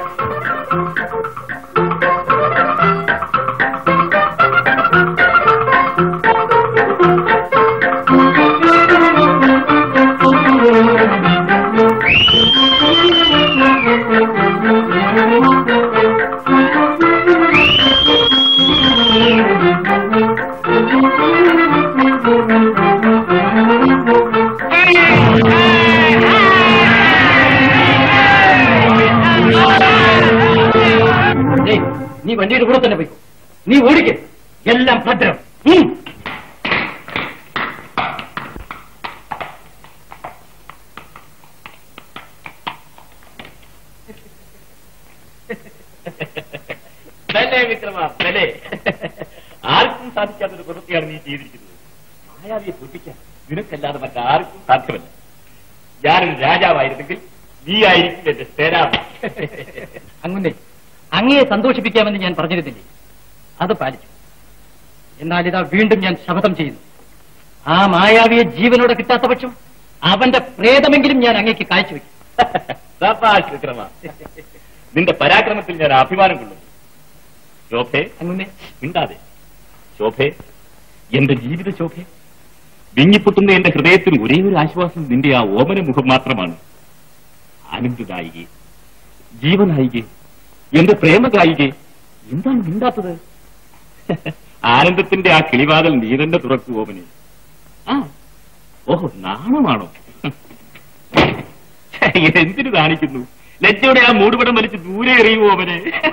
ഏയ്, നീ വണ്ടിയുടെ കൂടെ തന്നെ പോയി നീ ഓടിക്ക എല്ലാം ഭദ്രം ഉം. ബലേ വിക്രമ ബലേ ആർക്കും സാധിക്കാത്തൊരു പ്രവൃത്തിയാണ് നീ ചെയ്തിരിക്കുന്നത് മായാവിയെ തോൽപ്പിക്കാൻ നിനക്കല്ലാതെ മറ്റാർക്കും സാധ്യമല്ല ഞാനൊരു രാജാവായിരുന്നെങ്കിൽ നീ ആയിരിക്കും എന്റെ സേനാപതി അങ്ങനെ അങ്ങയെ സന്തോഷിപ്പിക്കാമെന്ന് ഞാൻ പറഞ്ഞിരുന്നില്ലേ അത് പാലിച്ചു എന്നാൽ ഇതാ വീണ്ടും ഞാൻ ശപഥം ചെയ്യുന്നു ആ മായാവിയെ ജീവനോടെ കിട്ടാത്ത പക്ഷം അവന്റെ പ്രേതമെങ്കിലും ഞാൻ അങ്ങേക്ക് കാഴ്ചവെക്കും സബാഷ് വിക്രമ നിന്റെ പരാക്രമത്തിൽ ഞാൻ അഭിമാനം കൊള്ളുന്നു ശോഭേ അങ്ങനെ മിണ്ടാതെ ശോഭേ എന്റെ ജീവിത ശോഭേ വിങ്ങിപ്പൊട്ടുന്ന എന്റെ ഹൃദയത്തിന് ഒരേ ഒരു ആശ്വാസം നിന്റെ ആ ഓമന മുഖം മാത്രമാണ് ആനന്ദദായികെ ജീവനായികെ എന്റെ പ്രേമകായികെ എന്താണ് മിണ്ടാത്തത് ആനന്ദത്തിന്റെ ആ കിളിവാതൽ നീ തന്നെ തുറക്കൂ ഓമനെ ആ ഓഹോ നാണമാണോ എന്തിനു കാണിക്കുന്നു ലജ്ജയുടെ ആ മൂടുപടം വലിച്ച് ദൂരെ എറിയുമോ അവനെ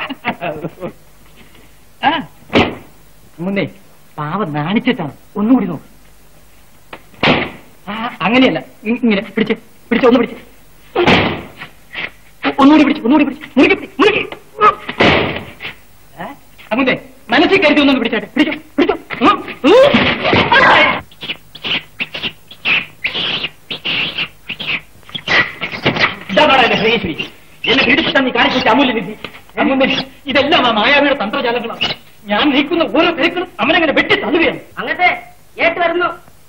ആ മുന്നേ പാവം നാണിച്ചിട്ടാണ് ഒന്നുകൂടി നോക്ക് ആ, അങ്ങനെയല്ല ഇ- ഇങ്ങനെ പിടിച്ച് പിടിച്ച് ഒന്ന് പിടിച്ച് ഒന്നുകൂടി പിടിച്ച് ഒന്നുകൂടി പിടിച്ച് മുറുകി പിടി, മുറുകി ഏ? അങ്ങനെ മനസ്സിൽ കരുതി ഒന്നും പിടിച്ചാട്ടെ പിടിച്ചു പിടിച്ചു ഉം, ഉം. ഇതാണ് എന്റെ ഹൃദയശ്രീ എന്നെ പീഡിപ്പിച്ചാൽ നീ കാണിച്ചു അമൂല്യ നിധി അങ്ങനെ ഇതെല്ലാം ആ മായാവിയുടെ തന്ത്രജാലങ്ങളാണ് ഞാൻ നീക്കുന്ന ഓരോ പേക്കളും അവനങ്ങനെ വെട്ടി തള്ളുകയാണ് അങ്ങത്തെ ഏട്ട് വരുന്നു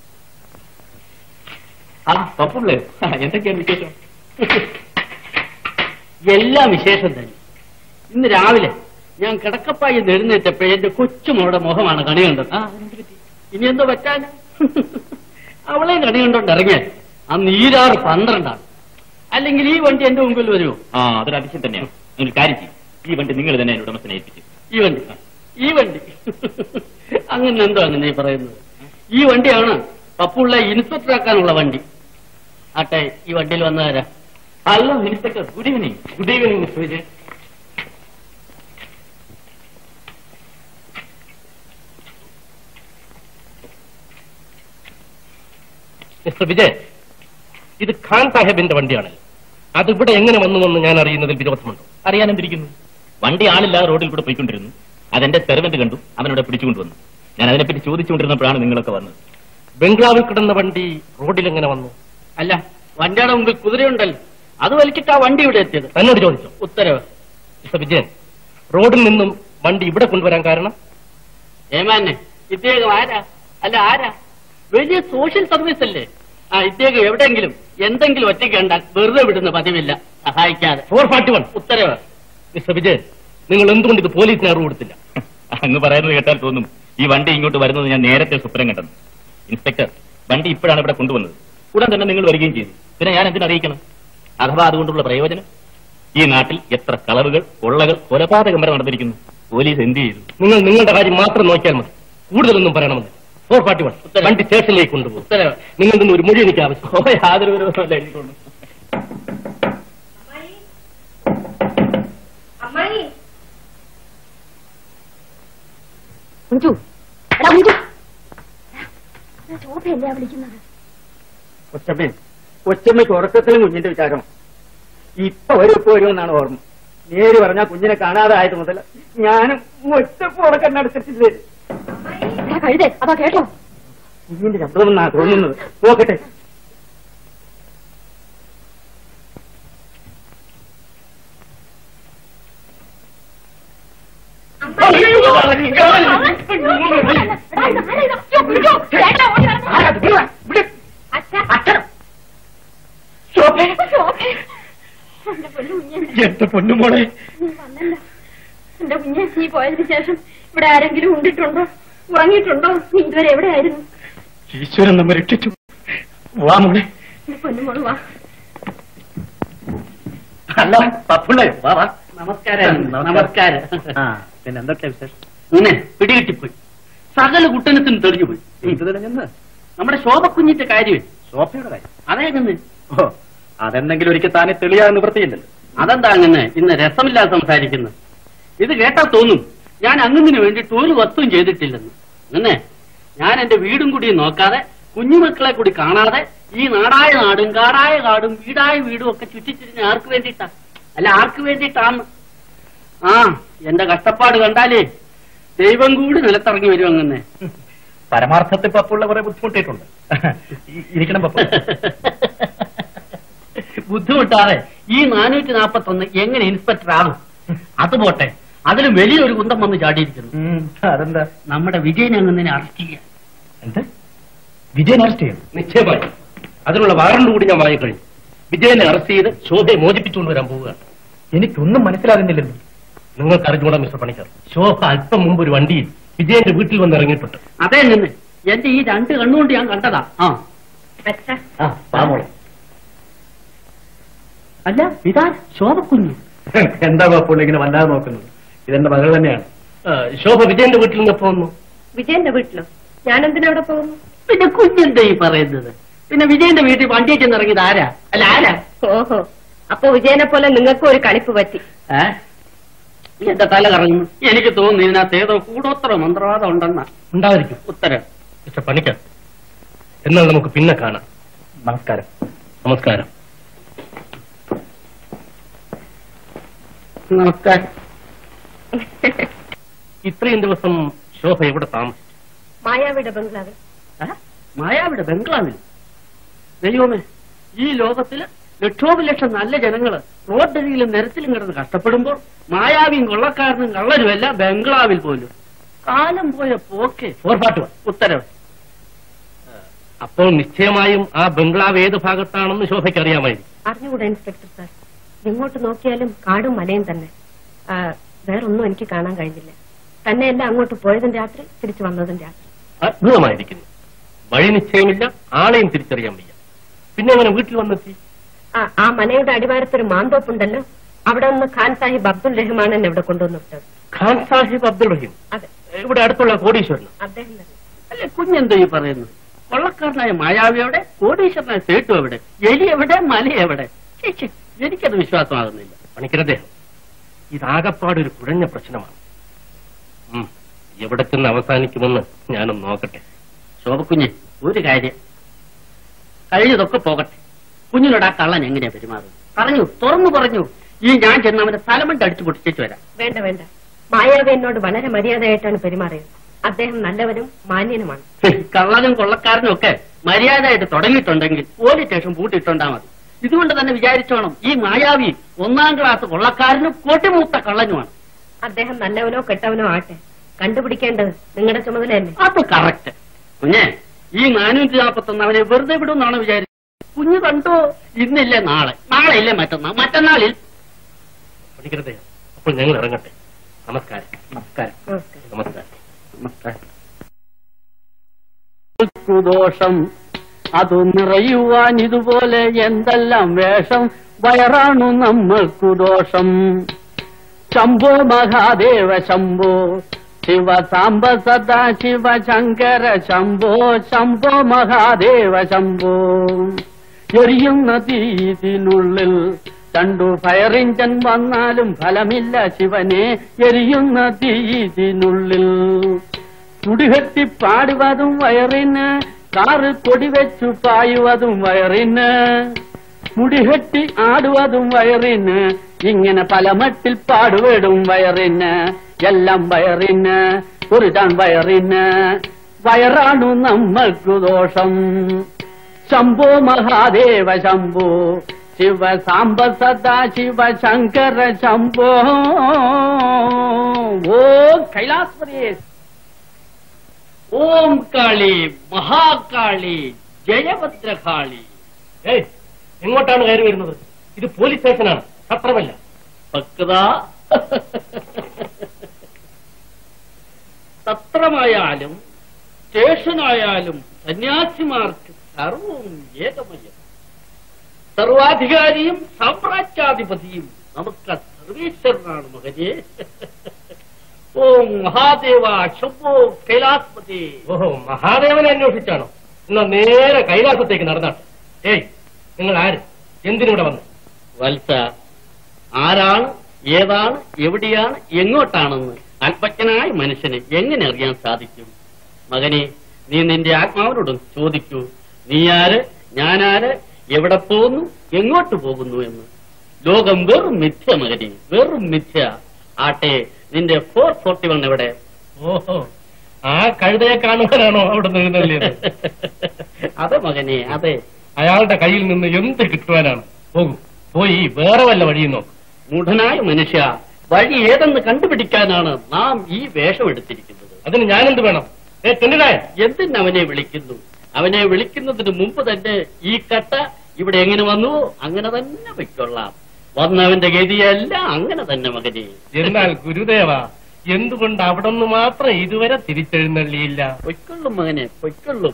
ആ പപ്പുള്ളേ എന്തൊക്കെയാണ് വിശേഷം എല്ലാം വിശേഷം തന്നെ ഇന്ന് രാവിലെ ഞാൻ കിടക്കപ്പായി എഴുന്നേറ്റപ്പോ എന്റെ കൊച്ചുമോളുടെ മുഖമാണ് കണി കണ്ടത് ആ അതെന്ത് പറ്റി? ഇനി എന്തോ പറ്റാന അവളെ കണി കണ്ടോണ്ട് ഇറങ്ങിയ ആ നീരാറ് പന്ത്രണ്ടാണ് അല്ലെങ്കിൽ ഈ വണ്ടി എന്റെ മുമ്പിൽ വരുമോ ആ അതൊരു അതിശയം തന്നെയാണ് നിങ്ങൾ കാര്യം ചെയ്യും ഈ വണ്ടി നിങ്ങൾ തന്നെ എന്റെ ഉടമസ്ഥനെ ഏൽപ്പിച്ചു ഈ വണ്ടി ഈ വണ്ടി അങ്ങനെ എന്തോ അങ്ങനെ ഈ പറയുന്നത് ഈ വണ്ടിയാണ് പപ്പുള്ള ഇൻസ്പെക്ടർ ആക്കാനുള്ള വണ്ടി ആട്ടെ ഈ വണ്ടിയിൽ വന്നതാരാ hello inspector good evening good evening mister Vijay mister Vijay ഇത് ഖാൻ സാഹേബിന്റെ വണ്ടിയാണല്ലോ അതിവിടെ എങ്ങനെ വന്നുവെന്ന് ഞാൻ അറിയുന്നതിൽ വിരോധമുണ്ടോ അറിയാൻ എന്തിരിക്കുന്നു വണ്ടി ആളില്ലാതെ റോഡിൽ കൂടെ പോയിക്കൊണ്ടിരുന്നു അതെന്റെ സെർവന്റ് കണ്ടു അവനോട് പിടിച്ചുകൊണ്ടുവന്നു ഞാൻ അതിനെപ്പറ്റി ചോദിച്ചുകൊണ്ടിരുന്നപ്പോഴാണ് നിങ്ങളൊക്കെ വന്നത് ബംഗ്ലാവിൽ കിടന്ന വണ്ടി റോഡിൽ എങ്ങനെ വന്നു അല്ല വണ്ടിയുടെ മുമ്പിൽ കുതിരയുണ്ടല്ലോ അത് വലിച്ചിട്ട് ആ വണ്ടി ഇവിടെ എത്തിയത് തന്നോട് ചോദിച്ചു ഉത്തരവ് മിസ്റ്റർ വിജയൻ റോഡിൽ നിന്നും വണ്ടി ഇവിടെ കൊണ്ടുവരാൻ കാരണം ഏമാനെ ഇദ്ദേഹം ആരാ അല്ല ആരാ വലിയ സോഷ്യൽ സർവീസ് അല്ലേ ആ ഇദ്ദേഹം എവിടെയെങ്കിലും എന്തെങ്കിലും ഒറ്റയ്ക്ക് കണ്ടാൽ വെറുതെ വിടുന്ന പതിവില്ല സഹായിക്കാതെ ഫോർ ഫാർട്ടി വൺ ഉത്തരവ് മിസ്റ്റർ വിജയൻ നിങ്ങൾ എന്തുകൊണ്ട് ഇത് പോലീസിന് അറിവ് കൊടുത്തില്ല അങ്ങ് പറയുന്നത് കേട്ടാൽ തോന്നും ഈ വണ്ടി ഇങ്ങോട്ട് വരുന്നത് ഞാൻ നേരത്തെ സ്വപ്നം കണ്ടെന്ന് ഇൻസ്പെക്ടർ വണ്ടി ഇപ്പോഴാണ് ഇവിടെ കൊണ്ടുവന്നത് ഉടൻ തന്നെ നിങ്ങൾ വരികയും ചെയ്തു പിന്നെ ഞാൻ എന്തിനറിയിക്കണം അഥവാ അതുകൊണ്ടുള്ള പ്രയോജനം ഈ നാട്ടിൽ എത്ര കളവുകൾ കൊള്ളകൾ കൊലപാതകം വരെ നടന്നിരിക്കുന്നു പോലീസ് എന്ത് ചെയ്തു നിങ്ങൾ നിങ്ങളുടെ കാര്യം മാത്രം നോക്കിയാൽ മതി കൂടുതലൊന്നും പറയണമെന്ന് ഫോർ ഫാർട്ടി വൺ വണ്ടി സ്റ്റേഷനിലേക്ക് കൊണ്ടുപോകും ഉത്തരവ് നിങ്ങൾ നിന്ന് ഒരു മൊഴി എനിക്ക് ആവശ്യം ഓ യാതൊരു വിരോധമല്ല എനിക്കൊണ്ട് അമ്മായി കുഞ്ചു എടാ കുഞ്ചു ശോഭയല്ലേ വിളിക്കുന്നത് കൊച്ചമ്മേ കൊച്ചമ്മയ്ക്ക് ഉറക്കത്തിലും കുഞ്ഞിന്റെ വിചാരം ഇപ്പൊ വരും ഇപ്പൊ വരുമെന്നാണ് ഓർമ്മ നേര് പറഞ്ഞാ കുഞ്ഞിനെ കാണാതെ ആയത് മുതൽ ഞാനും ഒറ്റപ്പ് ഉറക്കം നടത്തിട്ടില്ലേ എടാ കഴുതേ അതാ കേട്ടോ കുഞ്ഞിന്റെ ശബ്ദമെന്നാ തോന്നുന്നത് നോക്കട്ടെ എന്റെ പൊന്നുമോളെ എന്റെ കുഞ്ഞെ നീ പോയതിനു ശേഷം ഇവിടെ ആരെങ്കിലും ഉണ്ടിട്ടുണ്ടോ ഉറങ്ങിയിട്ടുണ്ടോ നീ ഇതുവരെ എവിടെയായിരുന്നു ഈശ്വരൻ നമ്മെ രക്ഷിച്ചു വാ മോളെ എന്റെ പൊന്നുമോള് വാ അല്ല പപ്പുള്ളേ വാ വാ നമസ്കാരം നമസ്കാരം ആ പിന്നെ എന്തൊക്കെയാ വിശേഷം ഇങ്ങനെ പിടികിട്ടിപ്പോയി സകല കുട്ടനത്തിന് തെളിഞ്ഞുപോയി ഇത് തെളിഞ്ഞെന്ന് നമ്മുടെ ശോഭക്കുഞ്ഞിന്റെ കാര്യമേ സോഫയുടെ കാര്യം അതേങ്ങനെ ഓ അതെന്തെങ്കിലും ഒരിക്കൽ താനെ തെളിയാൻ നിവൃത്തിയില്ലല്ലോ അതെന്താ അങ്ങനെ ഇന്ന് രസമില്ലാതെ സംസാരിക്കുന്നത് ഇത് കേട്ടാ തോന്നും ഞാൻ അങ്ങുന്നതിന് വേണ്ടിയിട്ട് ഒരു വസ്തുവും ചെയ്തിട്ടില്ലെന്ന് അങ്ങനെ ഞാൻ എന്റെ വീടും കൂടി നോക്കാതെ കുഞ്ഞുമക്കളെ കൂടി കാണാതെ ഈ നാടായ നാടും കാടായ കാടും വീടായ വീടും ഒക്കെ ചുറ്റിച്ചിരിഞ്ഞ് ആർക്ക് വേണ്ടിയിട്ടാ അല്ല ആർക്ക് വേണ്ടിയിട്ടാന്ന് ആ എന്റെ കഷ്ടപ്പാട് കണ്ടാലേ ദൈവം കൂടി നിലത്തിറങ്ങി വരും അങ്ങനെ പരമാർത്ഥത്തിൽ പപ്പുള്ള കുറെ ബുദ്ധിമുട്ടിയിട്ടുണ്ട് ഇ- ഇരിക്കണം പപ്പു ബുദ്ധിമുട്ടാതെ ഈ നാനൂറ്റി നാപ്പത്തി ഒന്ന് എങ്ങനെ ഇൻസ്പെക്ടർ ആകും അത് പോട്ടെ അതിലും വലിയൊരു കുന്തം വന്ന് ചാടിയിരിക്കുന്നു ഉം, അതെന്താ നമ്മുടെ വിജയനെ അങ്ങനെ അറസ്റ്റ് ചെയ്യാൻ എന്ത് വിജയൻ അറസ്റ്റ് ചെയ്യും നിശ്ചയമായി അതിനുള്ള വാറണ്ട് കൂടി ഞാൻ വാങ്ങിക്കഴിഞ്ഞു വിജയനെ അറസ്റ്റ് ചെയ്ത് ശോഭയെ മോചിപ്പിച്ചുകൊണ്ട് വരാൻ പോവുകയാണ് എനിക്കൊന്നും മനസ്സിലാകുന്നില്ലല്ലോ നിങ്ങൾക്ക് അറിഞ്ഞുകൂടാ മിസ്റ്റർ പണിക്കർ ശോഭ അല്പം മുമ്പ് ഒരു വണ്ടിയിൽ വിജയന്റെ വീട്ടിൽ വന്ന് ഇറങ്ങിയിട്ടുണ്ട് അതേ നിന്ന് എന്റെ ഈ രണ്ട് കണ്ണുകൊണ്ട് ഞാൻ കണ്ടതാ ആ അച്ഛാ ആ പാമോളെ അല്ല ഇതാ ശോഭക്കുഞ്ഞു എന്താ പപ്പുള്ള ഇങ്ങനെ വല്ലാതെ നോക്കുന്നത് ഇതെന്റെ മകൾ തന്നെയാണ് ആ, ശോഭ വിജയന്റെ വീട്ടിൽ നിന്ന് എപ്പോ വന്നു വിജയന്റെ വീട്ടിലോ ഞാൻ എന്തിനാ അവിടെ പോകുന്നു പിന്നെ കുഞ്ഞെന്താ ഈ പറയുന്നത് പിന്നെ വിജയന്റെ വീട്ടിൽ വണ്ടിയിൽ ചെന്ന് ഇറങ്ങിയത് ആരാ അല്ല ആരാ ഓഹോ അപ്പൊ വിജയനെ പോലെ നിങ്ങൾക്കും ഒരു കളിപ്പ് പറ്റി ഏ എന്റെ തല കറങ്ങുന്നു എനിക്ക് തോന്നുന്നു ഇതിനകത്ത് ഏതോ കൂടോത്ര മന്ത്രവാദം ഉണ്ടെന്ന ഉണ്ടായിരിക്കും ഉത്തരം മിസ്റ്റർ പണിക്കർ എന്നാൽ നമുക്ക് പിന്നെ കാണാം നമസ്കാരം നമസ്കാരം നമസ്കാരം ഇത്രയും ദിവസം ശോഭ എവിടെ താമസിച്ചു മായാവിയുടെ ബംഗ്ലാവിൽ ഏ? മായാവിടെ ബംഗ്ലാവിൽ ദൈവമേ ഈ ലോകത്തില് ലക്ഷോപലക്ഷം നല്ല ജനങ്ങള് റോഡരികിലും നിരത്തിലും കിടന്ന് കഷ്ടപ്പെടുമ്പോൾ മായാവിയും കൊള്ളക്കാരനും കള്ളരുമല്ല ബംഗ്ലാവിൽ പോലും കാലം പോയ പോക്കെ ഫോർ പാട്ട് ഉത്തരവ് അപ്പോൾ നിശ്ചയമായും ആ ബംഗ്ലാവ് ഏത് ഭാഗത്താണെന്ന് ശോഭയ്ക്ക് അറിയാമായിരിക്കും അറിഞ്ഞുകൂടാ ഇൻസ്പെക്ടർ സാർ എങ്ങോട്ട് നോക്കിയാലും കാടും മലയും തന്നെ ആ, വേറൊന്നും എനിക്ക് കാണാൻ കഴിഞ്ഞില്ല തന്നെയല്ല അങ്ങോട്ട് പോയതും രാത്രി തിരിച്ചു വന്നതും രാത്രി അത്ഭുതമായിരിക്കുന്നു വഴി നിശ്ചയമില്ല ആളെയും തിരിച്ചറിയാൻ വയ്യ പിന്നെ അങ്ങനെ വീട്ടിൽ വന്നെത്തി ആ ആ മനയുടെ അടിവാരത്തൊരു മാന്തോപ്പുണ്ടല്ലോ അവിടെ നിന്ന് ഖാൻ സാഹിബ് അബ്ദുൽ റഹ്മാൻ എന്നെ ഇവിടെ കൊണ്ടുവന്ന് വിട്ടത് ഖാൻ സാഹിബ് അബ്ദുൾ റഹീം അതെ ഇവിടെ അടുത്തുള്ള കോടീശ്വരൻ അദ്ദേഹം തന്നെ അല്ലെ കുഞ്ഞെന്തോ ഈ പറയുന്നു കൊള്ളക്കാരനായ മായാവി എവിടെ കോടീശ്വരനായ സേട്ടു എവിടെ എലി എവിടെ മല എവിടെ ഛെ, ഛെ, എനിക്കത് വിശ്വാസമാകുന്നില്ല പണിക്കരദ്ദേഹം ഇതാകപ്പാട് ഒരു കുഴഞ്ഞ പ്രശ്നമാണ് ഉം, എവിടെ ചെന്ന് അവസാനിക്കുമെന്ന് ഞാനൊന്ന് നോക്കട്ടെ ശോഭക്കുഞ്ഞ് ഒരു കാര്യം കഴിഞ്ഞതൊക്കെ പോകട്ടെ കുഞ്ഞിനോട് ആ കള്ളൻ എങ്ങനെയാ പെരുമാറുന്നത് പറഞ്ഞു തുറന്നു പറഞ്ഞു ഈ ഞാൻ ചെന്ന് അവന്റെ തലമണ്ട് അടിച്ചു പൊട്ടിച്ചു വരാം വേണ്ട വേണ്ട മായാവി എന്നോട് വളരെ മര്യാദയായിട്ടാണ് പെരുമാറിയത് അദ്ദേഹം നല്ലവനും മാന്യനുമാണ് കള്ളനും കൊള്ളക്കാരനും ഒക്കെ മര്യാദയായിട്ട് തുടങ്ങിയിട്ടുണ്ടെങ്കിൽ പോലീസ് സ്റ്റേഷൻ പൂട്ടിയിട്ടുണ്ടാ മതി ഇതുകൊണ്ട് തന്നെ വിചാരിച്ചോണം ഈ മായാവി ഒന്നാം ക്ലാസ് കൊള്ളക്കാരനും കൊട്ടിമൂത്ത കള്ളനുമാണ് അദ്ദേഹം നല്ലവനോ കെട്ടവനോ ആട്ടെ കണ്ടുപിടിക്കേണ്ടത് നിങ്ങളുടെ ചുമതലയല്ലേ അത് കറക്റ്റ് കുഞ്ഞെ ഈ നാനൂറ്റി നാൽപ്പത്തൊന്ന് അവനെ വെറുതെ വിടുമെന്നാണ് വിചാരിച്ചത് കുഞ്ഞു കണ്ടോ ഇന്നില്ല നാളെ നാളെ ഇല്ലേ മറ്റന്നാൾ മറ്റന്നാളിൽ പണിക്കരദ്ദേഹം അപ്പോൾ ഞങ്ങൾ ഇറങ്ങട്ടെ നമസ്കാരം നമസ്കാരം നമസ്കാരം നമസ്കാരം നമസ്കാരം ദോഷം അതു നിറയുവാൻ ഇതുപോലെ എന്തെല്ലാം വേഷം വയറാണു നമ്മൾക്കു ദോഷം ശംഭോ മഹാദേവ ശംഭോ ശിവ സാംബ സദാ ശിവ ശങ്കര ശംഭോ ശംഭോ മഹാദേവ ശംഭോ എറിയുന്ന തീതിനുള്ളിൽ രണ്ടു ഫയർ ഇഞ്ചൻ വന്നാലും ഫലമില്ല ശിവനെ എരിയുന്ന തീതിനുള്ളിൽ തുടികെട്ടി പാടുവതും വയറിന് കാറ് കൊടിവെച്ചു പായുവതും വയറിന് മുടികെട്ടി ആടുവതും വയറിന് ഇങ്ങനെ പല മട്ടിൽ പാടുവിടും വയറിന് എല്ലാം വയറിന് ഒരു താൻ വയറിന് വയറാണു നമ്മൾക്കു ദോഷം ശംഭോ മഹാദേവ ശംഭോ ശിവ സാംബ സദാ ശിവ ശങ്കര ശംഭോ ഓ കൈലാസ്പതി ഓം കാളി മഹാകാളി ജയഭദ്രകാളി ഏയ് എങ്ങോട്ടാണ് കയറി വരുന്നത് ഇത് പോലീസ് സ്റ്റേഷനാണ് പത്രമല്ല ഭക്ത സത്രമായാലും സ്റ്റേഷനായാലും സന്യാസിമാർക്ക് സർവവും ഏകമയം സർവാധികാരിയും സാമ്രാജ്യാധിപതിയും നമുക്ക് ആ സർവേശ്വരനാണ് മകനെ ഓം മഹാദേവ ശംഭോ കൈലാസ്പതി ഓഹോ മഹാദേവനെ അന്വേഷിച്ചാണോ എന്നാ നേരെ കൈലാസത്തേക്ക് നടന്നാട്ടെ ഏയ് നിങ്ങൾ ആര് എന്തിനിവിടെ വന്നു വത്സ ആരാണ് ഏതാണ് എവിടെയാണ് എങ്ങോട്ടാണെന്ന് അല്പജ്ഞനായ മനുഷ്യന് എങ്ങനെ അറിയാൻ സാധിക്കും മകനെ നീ നിന്റെ ആത്മാവിനോടും ചോദിക്കൂ നീ ആര് ഞാനാര് എവിടെ പോകുന്നു എങ്ങോട്ട് പോകുന്നു എന്ന് ലോകം വെറും മിഥ്യ മകനെ വെറും മിഥ്യ ആട്ടെ നിന്റെ ഫോർ ഫോർട്ടി വൺ എവിടെ ഓഹോ ആ കഴുതയെ കാണുവാനാണോ അവിടെ എഴുന്നള്ളിയത് അതെ മകനെ അതെ അയാളുടെ കയ്യിൽ നിന്ന് എന്ത് കിട്ടുവാനാണ് പോകൂ പോയി വേറെ വല്ല വഴിയും നോക്കും മൂഢനായ മനുഷ്യ വഴി ഏതെന്ന് കണ്ടുപിടിക്കാനാണ് നാം ഈ വേഷം എടുത്തിരിക്കുന്നത് അതിന് ഞാനെന്ത് വേണം ഏ തെണ്ടിനായ എന്തിന് അവനെ വിളിക്കുന്നു അവനെ വിളിക്കുന്നതിന് മുമ്പ് തന്നെ ഈ കട്ട ഇവിടെ എങ്ങനെ വന്നുവോ അങ്ങനെ തന്നെ പൊയ്ക്കൊള്ളാം വന്നവന്റെ ഗതിയെല്ലാം അങ്ങനെ തന്നെ മകനെ എന്നാൽ ഗുരുദേവ എന്തുകൊണ്ട് അവിടെ നിന്ന് മാത്രം ഇതുവരെ തിരിച്ചെഴുന്നള്ളിയില്ല പൊയ്ക്കൊള്ളും മകനെ പൊയ്ക്കൊള്ളും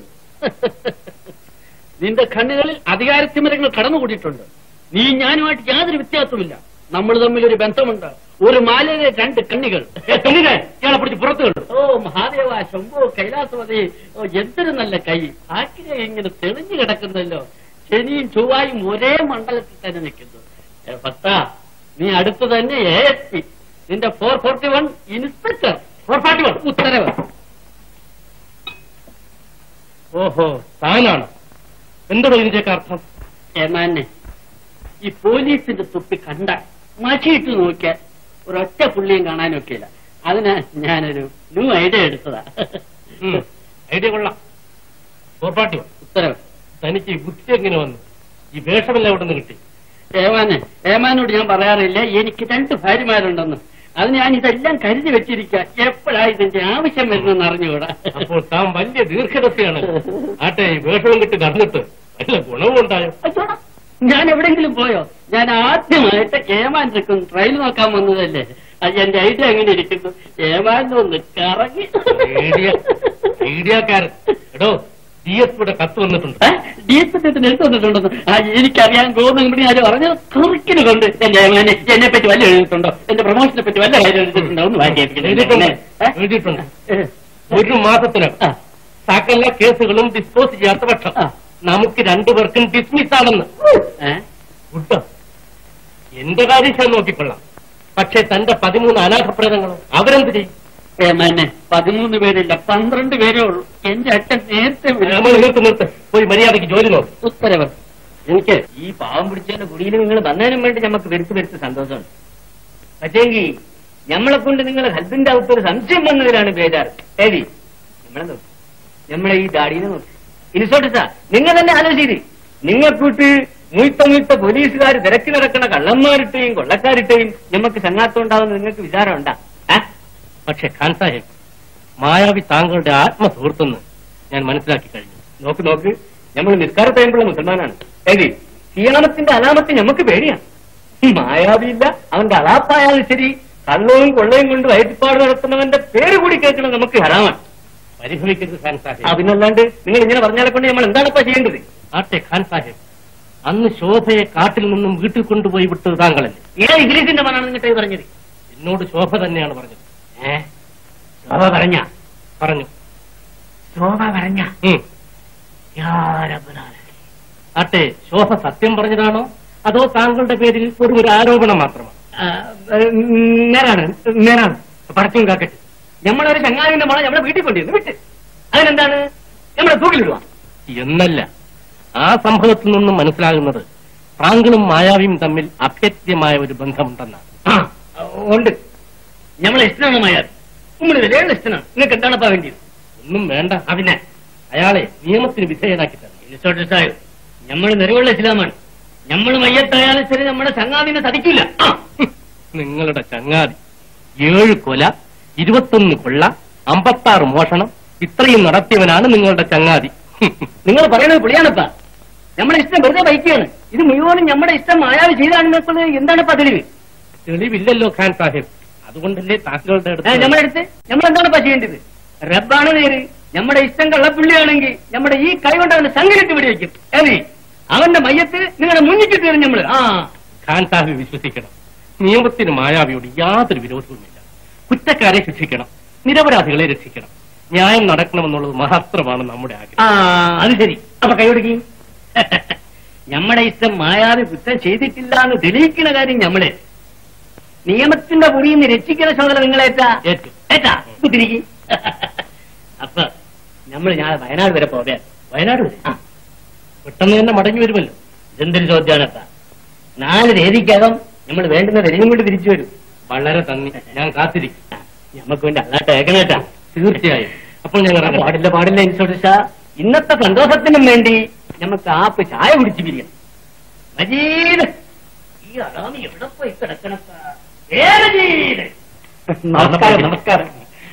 നിന്റെ കണ്ണുകളിൽ അധികാരത്തിമരങ്ങൾ കടന്നുകൂടിയിട്ടുണ്ട് നീ ഞാനുമായിട്ട് യാതൊരു വ്യത്യാസവുമില്ല നമ്മൾ തമ്മിൽ ഒരു ബന്ധമുണ്ട് ഒരു മാലയിലെ രണ്ട് കണ്ണികൾ ഏ, തെണ്ടിനായ ഇയാളെ പിടിച്ച് പുറത്തു കണ്ടു ഓ മഹാദേവ ശംഭു കൈലാസപതി ഓ എന്തൊരു നല്ല കൈ ആക്കിനെ ഇങ്ങനെ തെളിഞ്ഞു കിടക്കുന്നല്ലോ ശനിയും ചൊവ്വായും ഒരേ മണ്ഡലത്തിൽ തന്നെ നിൽക്കുന്നു ഏ, ഭക്ത നീ അടുത്ത് തന്നെ എ എസ് പി നിന്റെ four forty one inspector four forty one ഉത്തരവ് ഓഹോ താനാണ് എന്താണ് ഇതിന്റെയൊക്കെ അർത്ഥം ഏമാനെ ഈ പോലീസിന്റെ തുപ്പി കണ്ട മഷിയിട്ട് നോക്കിയാൽ ഒരൊറ്റ പുള്ളിയും കാണാനൊക്കെയില്ല അതിന് ഞാനൊരു ന്യൂ ഐഡിയ എടുത്തതാ ഉം, ഐഡിയ കൊള്ളാം പോർപ്പാട്ടി ഉത്തരവ് തനിക്ക് ഈ ബുദ്ധി എങ്ങനെ വന്നു ഈ വേഷമെല്ലാം എവിടെ നിന്ന് കിട്ടി ഏമാനെ ഏമാനോട് ഞാൻ പറയാറില്ല എനിക്ക് രണ്ട് ഭാര്യമാരുണ്ടെന്ന് അത് ഞാൻ ഇതെല്ലാം കരുതി വെച്ചിരിക്കുക എപ്പോഴാ ഇതിന്റെ ആവശ്യം വരുന്നെന്ന് അറിഞ്ഞുകൂടാ അപ്പോൾ താൻ വലിയ ദീർഘദർശിയാണ് ആട്ടെ ഈ വേഷവും കിട്ടി നടന്നിട്ട് വല്ല ഗുണവും ഉണ്ടായോ അയ്യോടാ, ഞാൻ എവിടെങ്കിലും പോയോ ഞാൻ ആദ്യമായിട്ട് ഏമാൻ ട്രെയിൻ നോക്കാൻ വന്നതല്ലേ അത് എന്റെ ഐഡിയ എങ്ങനെ ഇരിക്കുന്നു ഏമാനൊന്ന് കറങ്ങി ഐഡിയ ഐഡിയക്കാരൻ എടോ ഡി എസ് പിയുടെ കത്ത് വന്നിട്ടുണ്ട് ഡി എസ് എടുത്തു വന്നിട്ടുണ്ടെന്ന് ആ, എനിക്കറിയാൻ ഗവൺമെന്റ് ആര് പറഞ്ഞത് കുറുക്കിന് കൊണ്ട് എന്റെ ഏമാനെ എന്നെ പറ്റി വല്ല എഴുതിയിട്ടുണ്ടോ എന്റെ പ്രൊമോഷനെ പറ്റി വല്ല കാര്യം എഴുതിയിട്ടുണ്ടോ ഒന്ന് എഴുതിയിട്ടുണ്ട് വാങ്ങിയേപ്പിക്കുന്നു എഴുതിയിട്ടുണ്ട് ഒരു മാസത്തിനകം ആ. സകല കേസുകളും ഡിസ്പോസ് ചെയ്യാത്ത പക്ഷം ആ. നമുക്ക് രണ്ടുപേർക്കും ഡിസ്മിസ് ആണെന്ന് ഗുഡ് എന്റെ കാര്യം ഞാൻ നോക്കിക്കൊള്ളാം പക്ഷെ തന്റെ പതിമൂന്ന് അനാഥപ്രേതങ്ങളോ അവരെന്ത് ചെയ്യും ഏമാനെ പതിമൂന്ന് പേരില്ല പന്ത്രണ്ട് പേരേ ഉള്ളൂ എന്റെ അച്ഛൻ നേരത്തെ നമ്മൾ നിർത്ത് നിർത്ത് പോയി മര്യാദയ്ക്ക് ജോലി നോക്കും ഉത്തരവ് എനിക്ക് ഈ പാവം പിടിച്ചതിന്റെ കുടിയിൽ നിങ്ങൾ വന്നതിനും വേണ്ടി നമുക്ക് വരുത്തി വരുത്തി സന്തോഷമുണ്ട് പക്ഷേങ്കി നമ്മളെ കൊണ്ട് നിങ്ങളെ ഹസ്ബൻഡ് അകത്തൊരു സംശയം വന്നതിലാണ് ബേജാറ് ഏവി നമ്മളെ നോക്കി നമ്മളെ ഈ ദാടിനെ നോക്കി ഇൻസോട്ട് സാർ നിങ്ങൾ തന്നെ ആലോചിച്ച് നിങ്ങൾക്കൂട്ട് മുയ്ത്ത മുയ്ത്ത പോലീസുകാർ തിരക്കി നടക്കണ കള്ളന്മാരിട്ടെയും കൊള്ളക്കാരിട്ടെയും നമുക്ക് സംഘാത്തം നിങ്ങൾക്ക് വിചാരം ഉണ്ടാ പക്ഷെ ഖാൻ സാഹിബ് മായാവി താങ്കളുടെ ആത്മസുഹൃത്തെന്ന് ഞാൻ മനസ്സിലാക്കി കഴിഞ്ഞു നോക്ക് നോക്ക് നമ്മൾ നിസ്കാര ടൈമുള്ള മുസൽമാനാണ് ഏതി സിയാമത്തിന്റെ അലാമത്ത് നമുക്ക് പേടിയാണ് മായാവിയില്ല അവന്റെ അലാപ്പായാലും ശരി കള്ളവും കൊള്ളയും കൊണ്ട് വയറ്റിപ്പാട് നടത്തുന്നവന്റെ പേര് കൂടി കേൾക്കണം നമുക്ക് ഹറാമാണ് പരിഭവിക്കരുത് ഖാൻ സാഹിബ് അതിനല്ലാണ്ട് നിങ്ങൾ ഇങ്ങനെ പറഞ്ഞാലെ കൊണ്ട് നമ്മൾ എന്താണിപ്പോ ചെയ്യേണ്ടത് ആട്ടെ ഖാൻ സാഹിബ് അന്ന് ശോഭയെ കാട്ടിൽ നിന്നും വീട്ടിൽ കൊണ്ടുപോയി വിട്ടത് താങ്കളല്ലേ ഏത് ഇംഗ്ലീഷിന്റെ മനാണ് നിങ്ങട്ട് പറഞ്ഞത് എന്നോട് ശോഭ തന്നെയാണ് പറഞ്ഞത് ഏ ശോഭ പറഞ്ഞ പറഞ്ഞു ശോഭ പറഞ്ഞ ഉം. ആട്ടെ ശോഭ സത്യം പറഞ്ഞതാണോ അതോ താങ്കളുടെ പേരിൽ ഒരു ഒരു ആരോപണം മാത്രമാണ് നേരാണ് നേരാണ് പടച്ചും കാക്കട്ടെ നമ്മളൊരു ചങ്ങാതിന്റെ മണം നമ്മളെ വീട്ടിൽ കൊണ്ടിരുന്നു വിട്ട് അതിനെന്താണ് നമ്മളെ തൂക്കിലിടുക എന്നല്ല ആ സംഭവത്തിൽ നിന്നും മനസ്സിലാകുന്നത് താങ്കളും മായാവിയും തമ്മിൽ അഭേദ്യമായ ഒരു ബന്ധമുണ്ടെന്നാണ് ആ, ഉണ്ട് നമ്മളെ ഇഷ്ടമാണ് മായാർ നമ്മൾ വിലയുള്ള ഇഷ്ടമാണ് നിങ്ങൾക്ക് എന്താണപ്പാ വേണ്ടിയത് ഒന്നും വേണ്ട അതിനെ അയാളെ നിയമത്തിന് വിധേയനാക്കി തരണം ഇൻസ്പെക്ടർ സാഹിബ് നമ്മൾ നിറവുള്ള ഇസ്ലാമാണ് നമ്മൾ മയ്യത്തായാലും ശരി നമ്മുടെ ചങ്ങാതിനെ സതിക്കില്ല ആ. നിങ്ങളുടെ ചങ്ങാതി ഏഴ് കൊല ഇരുപത്തൊന്ന് കൊള്ള അമ്പത്താറ് മോഷണം ഇത്രയും നടത്തിയവനാണ് നിങ്ങളുടെ ചങ്ങാതി നിങ്ങൾ പറയുന്നത് പുളിയാണപ്പാ നമ്മുടെ ഇഷ്ടം വെറുതെ വഹിക്കുകയാണ് ഇത് മുഴുവനും നമ്മുടെ ഇഷ്ടം മായാവ് ചെയ്താണെന്നപ്പോൾ എന്താണപ്പാ തെളിവ് തെളിവില്ലല്ലോ ഖാൻ സാഹിബ് അതുകൊണ്ടല്ലേ താങ്കളുടെ ഏ, അടുത്ത് നമ്മുടെ അടുത്ത് നമ്മൾ എന്താണപ്പാ ചെയ്യേണ്ടത് റബ്ബാണ് നേര് നമ്മുടെ ഇഷ്ടം കള്ളപ്പുള്ളിയാണെങ്കിൽ നമ്മുടെ ഈ കൈ കൊണ്ട് അവന്റെ സംഘടിട്ട് പിടിവെക്കും ഏതി അവന്റെ മയ്യത്ത് നിങ്ങളുടെ മുന്നിട്ട് തീരും നമ്മള് ആ ഖാൻ സാഹിബ് വിശ്വസിക്കണം നിയമത്തിന് മായാവിയോട് യാതൊരു വിരോധവുമില്ല കുറ്റക്കാരെ ശിക്ഷിക്കണം നിരപരാധികളെ രക്ഷിക്കണം ന്യായം നടക്കണമെന്നുള്ളത് മാത്രമാണ് നമ്മുടെ ആഗ്രഹം ആ അത് ശരി അപ്പൊ കൈയൊടുക്കി നമ്മുടെ ഇഷ്ടം മായാതെ കുറ്റം ചെയ്തിട്ടില്ല എന്ന് തെളിയിക്കുന്ന കാര്യം നമ്മളെ നിയമത്തിന്റെ പുറിയിൽ നിന്ന് രക്ഷിക്കുന്ന ചുമതല നിങ്ങളേറ്റാ ഏറ്റു ഏറ്റാ തിരികെ അപ്പൊ നമ്മൾ ഞാൻ വയനാട് വരെ പോവേ വയനാട് വരെ ആ പെട്ടെന്ന് തന്നെ മടങ്ങി വരുമല്ലോ ഇതെന്തൊരു ചോദ്യമാണ് നാല് രീതിക്കകം നമ്മൾ വേണ്ടുന്ന വരിയും കൊണ്ട് തിരിച്ചു വരും വളരെ നന്ദി ഞാൻ കാത്തിരിക്കും നമുക്ക് വേണ്ടി അല്ലാട്ട് ഏകനേട്ടാ തീർച്ചയായും അപ്പോൾ ഞങ്ങൾ ആ, ഇറങ്ങാം. പാടില്ല പാടില്ല ഇൻസ്പെക്ടർ ഷാ ഇന്നത്തെ സന്തോഷത്തിനും വേണ്ടി നമുക്ക് ആപ്പ് ചായ കുടിച്ച് പിരിയാം മജീദ് ഈ അടാമി എവിടെ പോയി കിടക്കണപ്പാ ഏ മജീദ് നമസ്കാരം, നമസ്കാരം.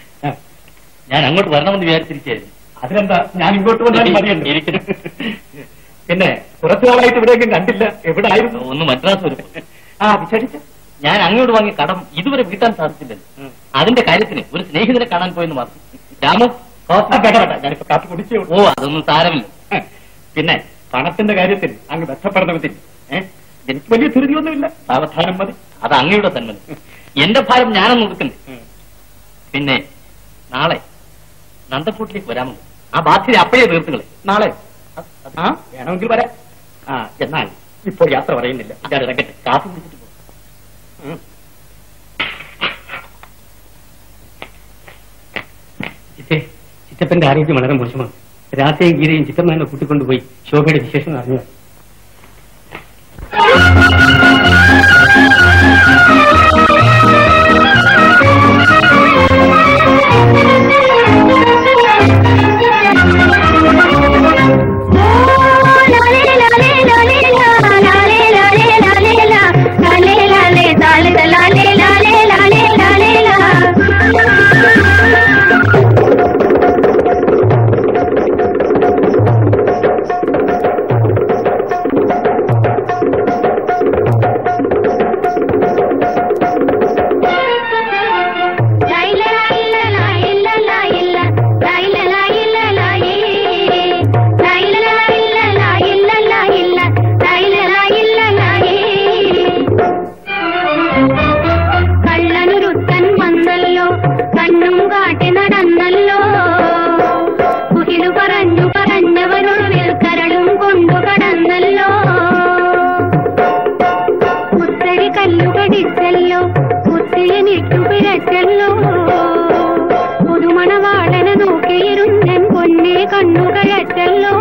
ഞാൻ അങ്ങോട്ട് വരണമെന്ന് വിചാരിച്ചിരിക്കുകയായിരുന്നു അതിനെന്താ ഞാൻ ഇങ്ങോട്ട് വന്നാലും മതിയല്ലോ ഇരിക്കണം. പിന്നെ കുറച്ചു നാളായിട്ട് ഇവിടെയൊക്കെ കണ്ടില്ല എവിടെ ആയിരുന്നു ഒന്ന് മദ്രാസ് വരും ആ വിചാരിച്ച ഞാൻ അങ്ങോട്ട് വാങ്ങിയ കടം ഇതുവരെ വീട്ടാൻ സാധിച്ചില്ലല്ലോ അതിന്റെ കാര്യത്തിന് ഒരു സ്നേഹിതനെ കാണാൻ പോയെന്ന് മാത്രം രാമു വേണ്ട വേണ്ട ഞാനിപ്പോ കാപ്പി കുടിച്ചേ ഉള്ളൂ. ഓ അതൊന്നും സാരമില്ല പിന്നെ പണത്തിന്റെ കാര്യത്തിൽ അങ്ങ് ബന്ധപ്പെടണമെങ്കിൽ ഏഹ് എനിക്ക് വലിയ ധൃതിയൊന്നുമില്ല സാവധാനം മതി അത് അങ്ങയുടെ തന്നെ എന്റെ ഭാരം ഞാനൊന്നും ഒതുക്കണ്ടേ പിന്നെ നാളെ നന്ദക്കൂട്ടിലേക്ക് വരാമെന്ന് ആ ബാധ്യത അപ്പോഴേ തീർത്തുകളെ നാളെ ആ വേണമെങ്കിൽ വരാം ആ എന്നാൽ ഇപ്പോൾ യാത്ര പറയുന്നില്ല ഞാൻ ഇറങ്ങട്ടെ കാപ്പി കുടിച്ചിട്ട് പോ. ചിറ്റേ ചിറ്റപ്പന്റെ ആരോഗ്യം വളരെ മോശമാണ് രാധയും ഗീതയും ചിറ്റമ്മ കൂട്ടിക്കൊണ്ടുപോയി ശോഭയുടെ വിശേഷം അറിഞ്ഞു ലാ കണ്ണും കാട്ടി നടന്നല്ലോ കുകിലു പറഞ്ഞു പറഞ്ഞവരുള്ളിൽ കരളും കൊണ്ടു കടന്നല്ലോ കുത്തരി കല്ലു കടിച്ചല്ലോ കുത്തിയനിട്ടു പിഴച്ചല്ലോ പുതുമണവാളനെ നോക്കിയിരുന്നൻ പൊന്നെ കണ്ണു കഴച്ചല്ലോ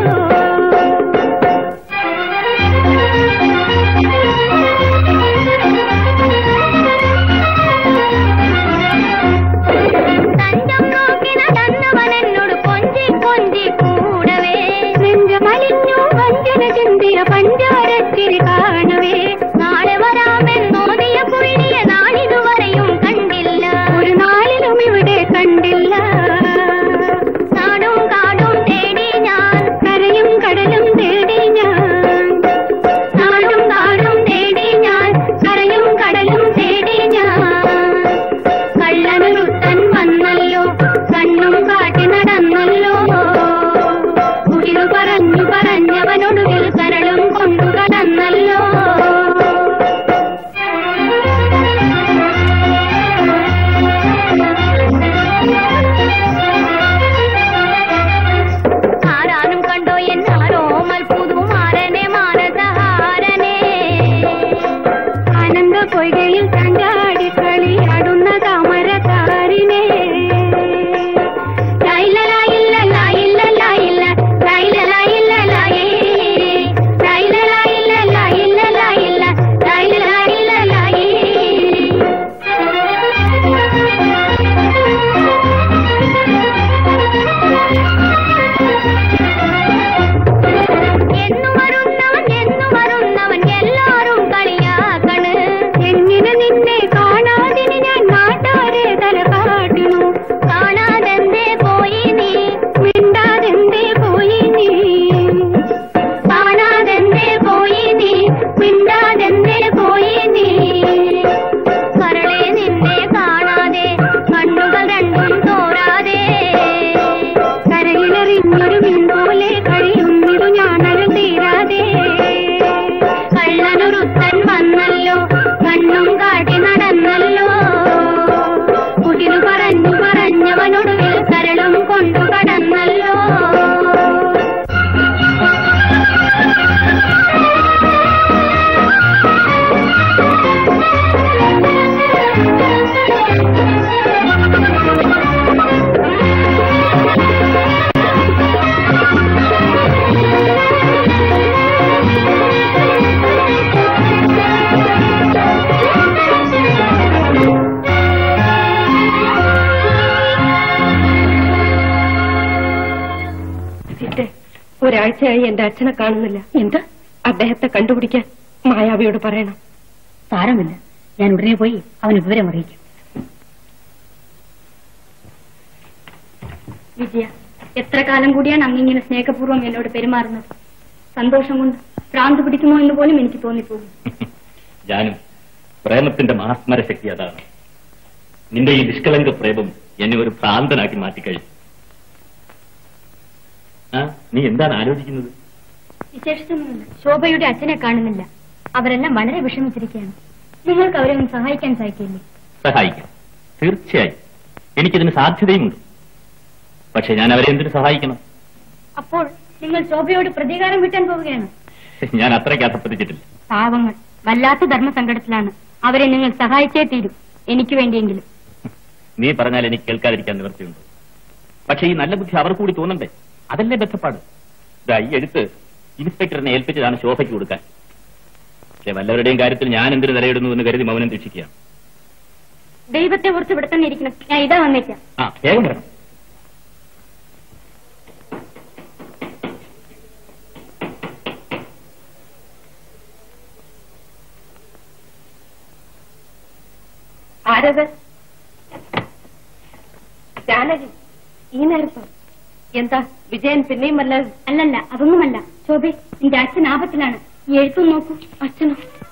തഞ്ചം നോക്കി നടന്നവൻ എന്നോട് കൊഞ്ചി കൊഞ്ചി കൂടവേ നെഞ്ചമലിഞ്ഞു വഞ്ചന ചിന്തിയ പഞ്ചാരത്തിരി കാണവേ നാളെ വരാമെന്നോതിയ പുഴിയ നാളിതുവരെയും കണ്ടില്ല ഒരു നാളിലും ഇവിടെ കണ്ടില്ല നാടും കാടും തേടി ഞാൻ കരയും കടലും തേടി ഞാൻ നാടും കാടും തേടി ഞാൻ കരയും കടലും തേടി ഞാൻ കള്ളനൊരുത്തൻ വന്നല്ലോ കണ്ണും കാട്ടി നടന്നല്ലോ കുടിലു പറഞ്ഞു പറഞ്ഞവനൊടുവിൽ കരളും കൊണ്ടു കടന്നല്ലോ ആരാനും കണ്ടോ എന്നാരോ മൽപുതുമാരനെ മാനസഹാരനെ ആനന്ദ പൊയ്കയിൽ ചാഞ്ചാടി കളിയാടുന്ന താമരക്കാരിനെ ലൈലലായില്ല ലൈല ലൈല ലൈല ലൈല ലൈ ലൈല ലൈല ലൈല ലൈല ലൈല ലൈല ലൈ എന്നു വരുന്നവൻ എന്നു വരുന്നവൻ എല്ലാരും കളിയാക്കണ് എങ്ങനെ നിന്നെ കാണാതിന് ഞാൻ നാട്ടാരെ തല കാട്ടണു കാണാതെന്തേ പോയി നീ മിണ്ടാതെന്തേ പോയി നീ കാണാതെന്തേ പോയി നീ മിണ്ടാതെന്തേ പോയി നീ കരളെ നിന്നെ കാണാതെ കണ്ണുകൾ രണ്ടും തോരാതെ കരയിലെറിഞ്ഞൊരു മീൻ പോലെ കഴിയുന്നിതു ഞാനരു തീരാതെ കള്ളനൊരുത്തൻ വന്നല്ലോ കണ്ണും കാട്ടി നടന്നല്ലോ കുടിലു പറഞ്ഞു പറഞ്ഞവനൊടുവിൽ കരളും കൊണ്ടു കടന്നല്ലോ സിറ്റെ, ഒരാഴ്ചയായി എന്റെ അച്ഛനെ കാണുന്നില്ല എന്ത് അദ്ദേഹത്തെ കണ്ടുപിടിക്കാൻ മായാവിയോട് പറയണം സാരമില്ല ഞാൻ ഉടനെ പോയി അവന് വിവരം അറിയിക്കും വിജയ എത്ര കാലം കൂടിയാണ് അങ്ങിങ്ങനെ സ്നേഹപൂർവ്വം എന്നോട് പെരുമാറുന്നത് സന്തോഷം കൊണ്ട് ഭ്രാന്ത് പിടിക്കുമോ എന്ന് പോലും എനിക്ക് തോന്നിപ്പോകും ഞാനും പ്രേമത്തിന്റെ മഹാസ്മര ശക്തി അതാണ് നിന്റെ ഈ നിഷ്കളങ്ക പ്രേമം എന്നെ ഒരു ഭ്രാന്തനാക്കി മാറ്റിക്കഴിഞ്ഞു ആ നീ എന്താണ് ആലോചിക്കുന്നത് വിശേഷിച്ചൊന്നുമില്ല ശോഭയുടെ അച്ഛനെ കാണുന്നില്ല അവരെല്ലാം വളരെ വിഷമിച്ചിരിക്കുകയാണ് നിങ്ങൾക്ക് അവരെ ഒന്ന് സഹായിക്കാൻ സാധിക്കില്ലേ സഹായിക്കാം തീർച്ചയായും എനിക്കിതിന് സാധ്യതയുമുണ്ട് പക്ഷെ ഞാൻ അവരെ എന്തിനു സഹായിക്കണം അപ്പോൾ നിങ്ങൾ ശോഭയോട് പ്രതികാരം വിട്ടാൻ പോവുകയാണ് ഞാൻ അത്രയ്ക്ക് അധപ്പതിച്ചിട്ടില്ല പാവങ്ങൾ വല്ലാത്ത ധർമ്മസങ്കടത്തിലാണ് അവരെ നിങ്ങൾ സഹായിച്ചേ തീരൂ എനിക്ക് വേണ്ടിയെങ്കിലും നീ പറഞ്ഞാൽ എനിക്ക് കേൾക്കാതിരിക്കാൻ നിവൃത്തിയുണ്ട് പക്ഷെ ഈ നല്ല ബുദ്ധി അവർ കൂടി തോന്നണ്ടേ അതല്ലേ ബന്ധപ്പാട് ദാ ഈ എഴുത്ത് ഇൻസ്പെക്ടറിനെ ഏൽപ്പിച്ചതാണ് ശോഭയ്ക്ക് കൊടുക്കാൻ പക്ഷെ വല്ലവരുടെയും കാര്യത്തിൽ ഞാൻ എന്തിനു നിലയിടുന്നു എന്ന് കരുതി മൗനം രക്ഷിക്കുകയാണ് ദൈവത്തെ ഓർത്ത് ഇവിടെ തന്നെ ഇരിക്കണം ഞാൻ ഇതാ വന്നേക്കാം ആ വേഗം വരണം ആരത് ജാനകി ഈ നേരത്തോ എന്താ വിജയൻ പിന്നെയും വല്ല അല്ലല്ല അതൊന്നുമല്ല ശോഭെ നിന്റെ അച്ഛൻ ആപത്തിലാണ് ഈ എഴുത്തും നോക്കൂ അച്ഛനോ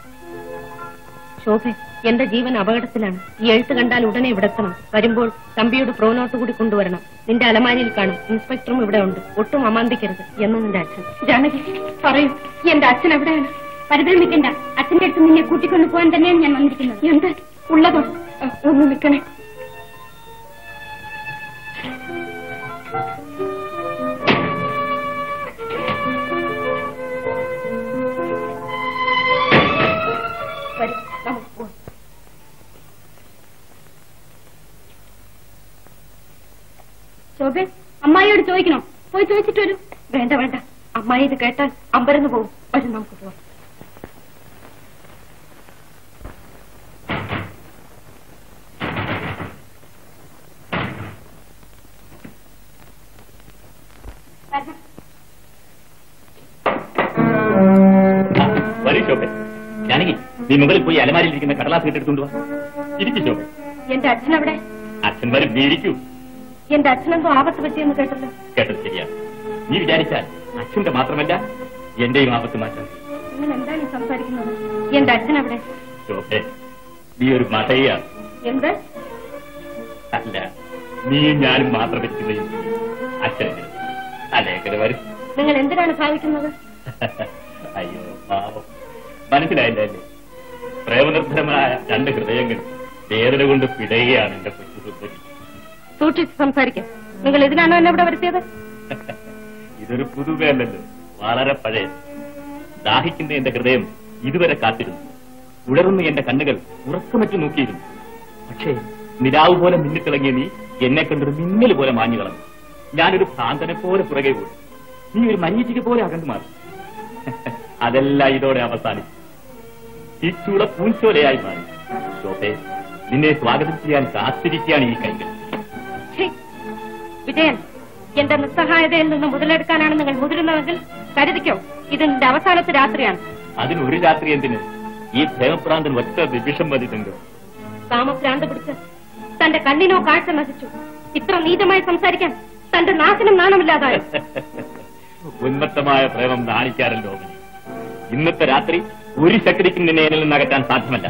ശോഭെ എന്റെ ജീവൻ അപകടത്തിലാണ് ഈ എഴുത്ത് കണ്ടാൽ ഉടനെ ഇവിടെ എത്തണം വരുമ്പോൾ തമ്പിയുടെ പ്രോനോട്ട് കൂടി കൊണ്ടുവരണം നിന്റെ അലമാരിയിൽ കാണും ഇൻസ്പെക്ടറും ഇവിടെ ഉണ്ട് ഒട്ടും അമാന്തിക്കരുത് എന്ന് നിന്റെ അച്ഛൻ ജാനകി പറയൂ എന്റെ അച്ഛൻ എവിടെയാണ് പരിഭ്രമിക്കണ്ട അച്ഛന്റെ അടുത്ത് നിന്നെ കൂട്ടിക്കൊണ്ടു പോകാൻ തന്നെയാണ് ഞാൻ വന്നിരിക്കുന്നത് എന്ത് ഉള്ളതോ അഹ്, ഒന്ന് നിൽക്കണേ വരൂ നമുക്ക് പോവാം ശോഭെ അമ്മായിയോട് ചോദിക്കണോ പോയി ചോദിച്ചിട്ട് വരൂ വേണ്ട വേണ്ട അമ്മായി ഇത് കേട്ടാൽ അമ്പരന്ന് പോകും വരും നമുക്ക് പോവാം വരണം. ആ, വരൂ ശോഭ ജാനകി നീ മുകളിൽ പോയി അലമാരിയിൽ ഇരിക്കുന്ന കടലാസ് കെട്ടെടുത്തുകൊണ്ട് വാ ഇരിക്കു ശോഭ എന്റെ അച്ഛൻ അവിടെ അച്ഛൻ വരും നീ ഇരിക്കൂ എന്റെ അച്ഛനെന്തോ ആപത്ത് പറ്റിയെന്ന് കേട്ടല്ലോ കേട്ടത് ശരിയാ നീ വിചാരിച്ചാൽ അച്ഛന്റെ മാത്രമല്ല എന്റെയും ആപത്ത് മാറ്റാൻ നിങ്ങൾ എന്താണ് ഈ സംസാരിക്കുന്നത് എന്റെ അച്ഛൻ അവിടെ ശോഭേ നീ ഒരു മതയാണ് എന്ത് അല്ല നീയും ഞാനും മാത്രം ഇരിക്കുന്ന അച്ഛൻ അലേക്കത് വരും നിങ്ങൾ എന്തിനാണ് ഭാവിക്കുന്നത് അയ്യോ പാവം മനസ്സിലായില്ല അല്ലേ പ്രേമനിർഭരമായ രണ്ട് ഹൃദയങ്ങൾ വേദന കൊണ്ട് പിടയുകയാണ് എന്റെ കൊച്ചു സുന്ദരി സൂക്ഷിച്ച് സംസാരിക്കാം നിങ്ങൾ ഇതിനാണോ എന്നെ ഇവിടെ വരുത്തിയത് ഇതൊരു പുതുമയല്ലല്ലോ വളരെ പഴയ ദാഹിക്കുന്ന എന്റെ ഹൃദയം ഇതുവരെ കാത്തിരുന്നു ഉണർന്ന എന്റെ കണ്ണുകൾ ഉറക്കമറ്റ് നോക്കിയിരുന്നു പക്ഷേ നിലാവ് പോലെ മിന്നിത്തിളങ്ങിയ നീ എന്നെ കണ്ടൊരു മിന്നൽ പോലെ മാഞ്ഞു കളഞ്ഞു ഞാനൊരു ഭ്രാന്തനെ പോലെ പുറകെ പോയി നീ ഒരു മരീചിക പോലെ അകന്നു മാറി അതെല്ലാം ഇതോടെ അവസാനിച്ചു ഈ ചൂട പൂഞ്ചോലയായി മാറി ശോഭേ നിന്നെ സ്വാഗതം ചെയ്യാൻ കാത്തിരിക്കുകയാണ് ഈ കൈകൾ ഛീ! വിജയൻ എന്റെ നിസ്സഹായതയിൽ നിന്ന് മുതലെടുക്കാനാണ് നിങ്ങൾ മുതിരുന്നതെങ്കിൽ കരുതിക്കോ ഇത് നിന്റെ അവസാനത്തെ രാത്രിയാണ് അതിന് ഒരു രാത്രി എന്തിന് ഈ പ്രേമപ്രാന്തൻ ഒറ്റ നിമിഷം മതി തങ്കോ കാമഭ്രാന്ത് പിടിച്ച് തന്റെ കണ്ണിനോ കാഴ്ച നശിച്ചു ഇത്ര നീചമായി സംസാരിക്കാൻ തന്റെ നാശനം നാണമില്ലാതായി ഉന്മത്തമായ പ്രേമം നാണിക്കാരല്ലോ അവന്. ഇന്നത്തെ രാത്രി ഒരു ശക്തിക്കും നിന്നെ എന്നിൽ നിന്ന് അകറ്റാൻ സാധ്യമല്ല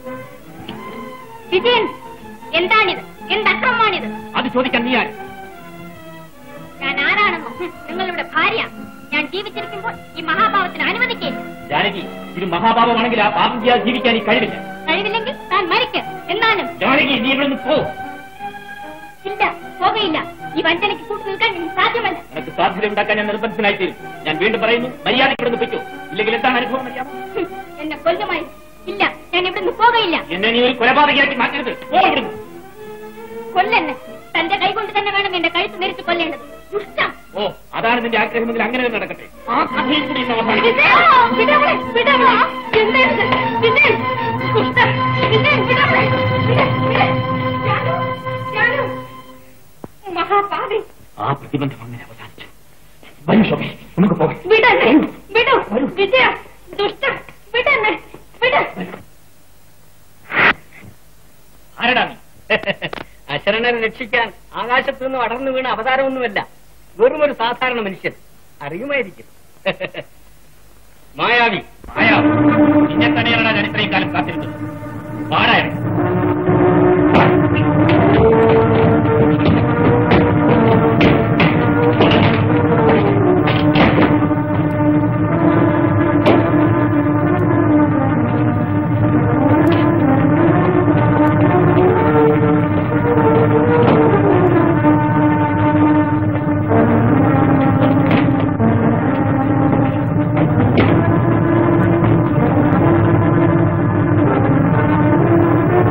വിജയൻ എന്താണിത് എന്ത് അക്രമമാണിത് അത് ചോദിക്കാൻ നീ ആര്? ഞാൻ ആരാണെന്നോ ഹും, നിങ്ങളുടെ ഭാര്യ ഞാൻ ജീവിച്ചിരിക്കുമ്പോൾ ഈ മഹാഭാവത്തിന് അനുവദിക്കില്ല ജാനകി ഇത് മഹാപാപമാണെങ്കിൽ ആ പാപം ചെയ്യാൻ ജീവിക്കാൻ ഈ കഴിവില്ല കഴിവില്ലെങ്കിൽ താൻ മരിക്ക് എന്നാലും ജാനകി നീ ഇവിടെ നിന്ന് പോ ഇല്ല പോകയില്ല ഈ വഞ്ചനയ്ക്ക് കൂട്ടു നിൽക്കാൻ എനിക്ക് സാധ്യമല്ല നിനക്ക് സാധ്യത ഉണ്ടാക്കാൻ ഞാൻ നിർബന്ധനായി തീരും ഞാൻ വീണ്ടും പറയുന്നു മര്യാദയ്ക്ക് ഇവിടെ നിന്ന് പറ്റൂ ഇല്ലെങ്കിൽ എന്താണ് അനുഭവം അറിയാമോ ഹും, എന്നെ കൊല്ലുമായി ഇല്ല ഞാൻ ഇവിടുന്ന് പോകയില്ല എന്നെ നീ ഒരു കൊലപാതകയാക്കി മാറ്റരുത് പോ ഇവിടുന്ന് കൊല്ലെന്നെ തന്റെ കൈ കൊണ്ട് തന്നെ വേണം എന്റെ കഴുത്ത് നെരിച്ച് കൊല്ലേണ്ടത് ദുഷ്ടം ഓ അതാണ് നിന്റെ ആഗ്രഹമെങ്കിൽ അങ്ങനെ തന്നെ നടക്കട്ടെ ആ കഥയിൽ കൂടി ഇന്ന് അവസാനിക്കും. വിജയ, വിടവളെ, വിടവളെ. എന്താണിത്? വിജയൻ, ദുഷ്ടൻ. വിജയൻ, വിടവളെ. വിട, വിട. ജാനു, ജാനു. മഹാപാപി ആ പ്രതിബന്ധം അങ്ങനെ അവസാനിച്ചു വരൂ ശോഭേ നമുക്ക് പോകാം വിടന്നെ വിടു വിജയ ദുഷ്ട വിടന്നെ വിട ആരടാ നീ അശരണരെ രക്ഷിക്കാൻ ആകാശത്തു നിന്ന് അടർന്നു വീണ അവതാരമൊന്നുമല്ല വെറും ഒരു സാധാരണ മനുഷ്യൻ അറിയുമായിരിക്കും മായാവി മായാവി നിന്നെ തന്നെയാണ് ഞാൻ ഇത്രയും കാലം കാത്തിരുന്നത് പാടായ വിജയൻ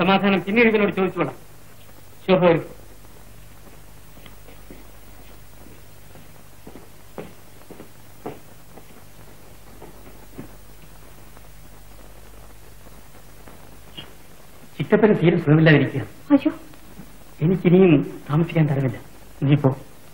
സമാധാനം പിന്നീട് ഇവനോട് ചോദിച്ചോളാം ശോഭ വരൂ ചിറ്റപ്പന് തീരെ സുഖമില്ലാതിരിക്കുക അയ്യോ എനിക്കിനിയും താമസിക്കാൻ തരവില്ല നീ പോ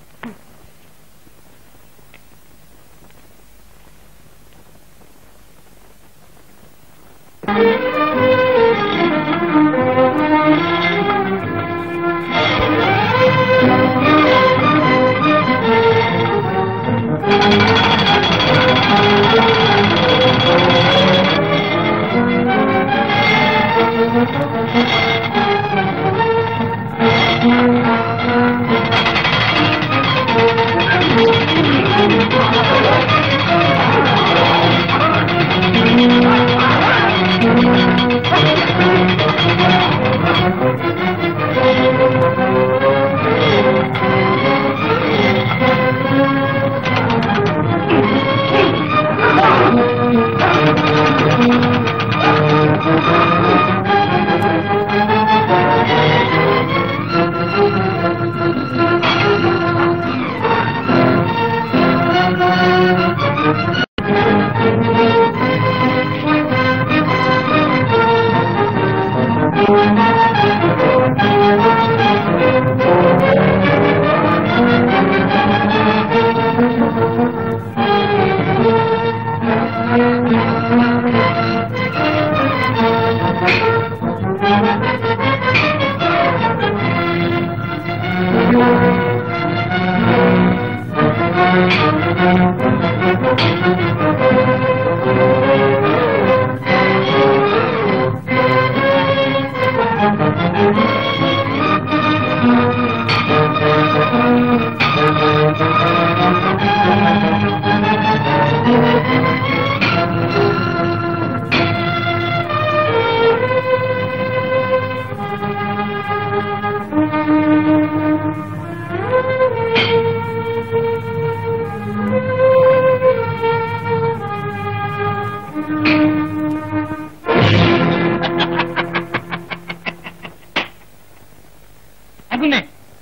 അങ്ങനെ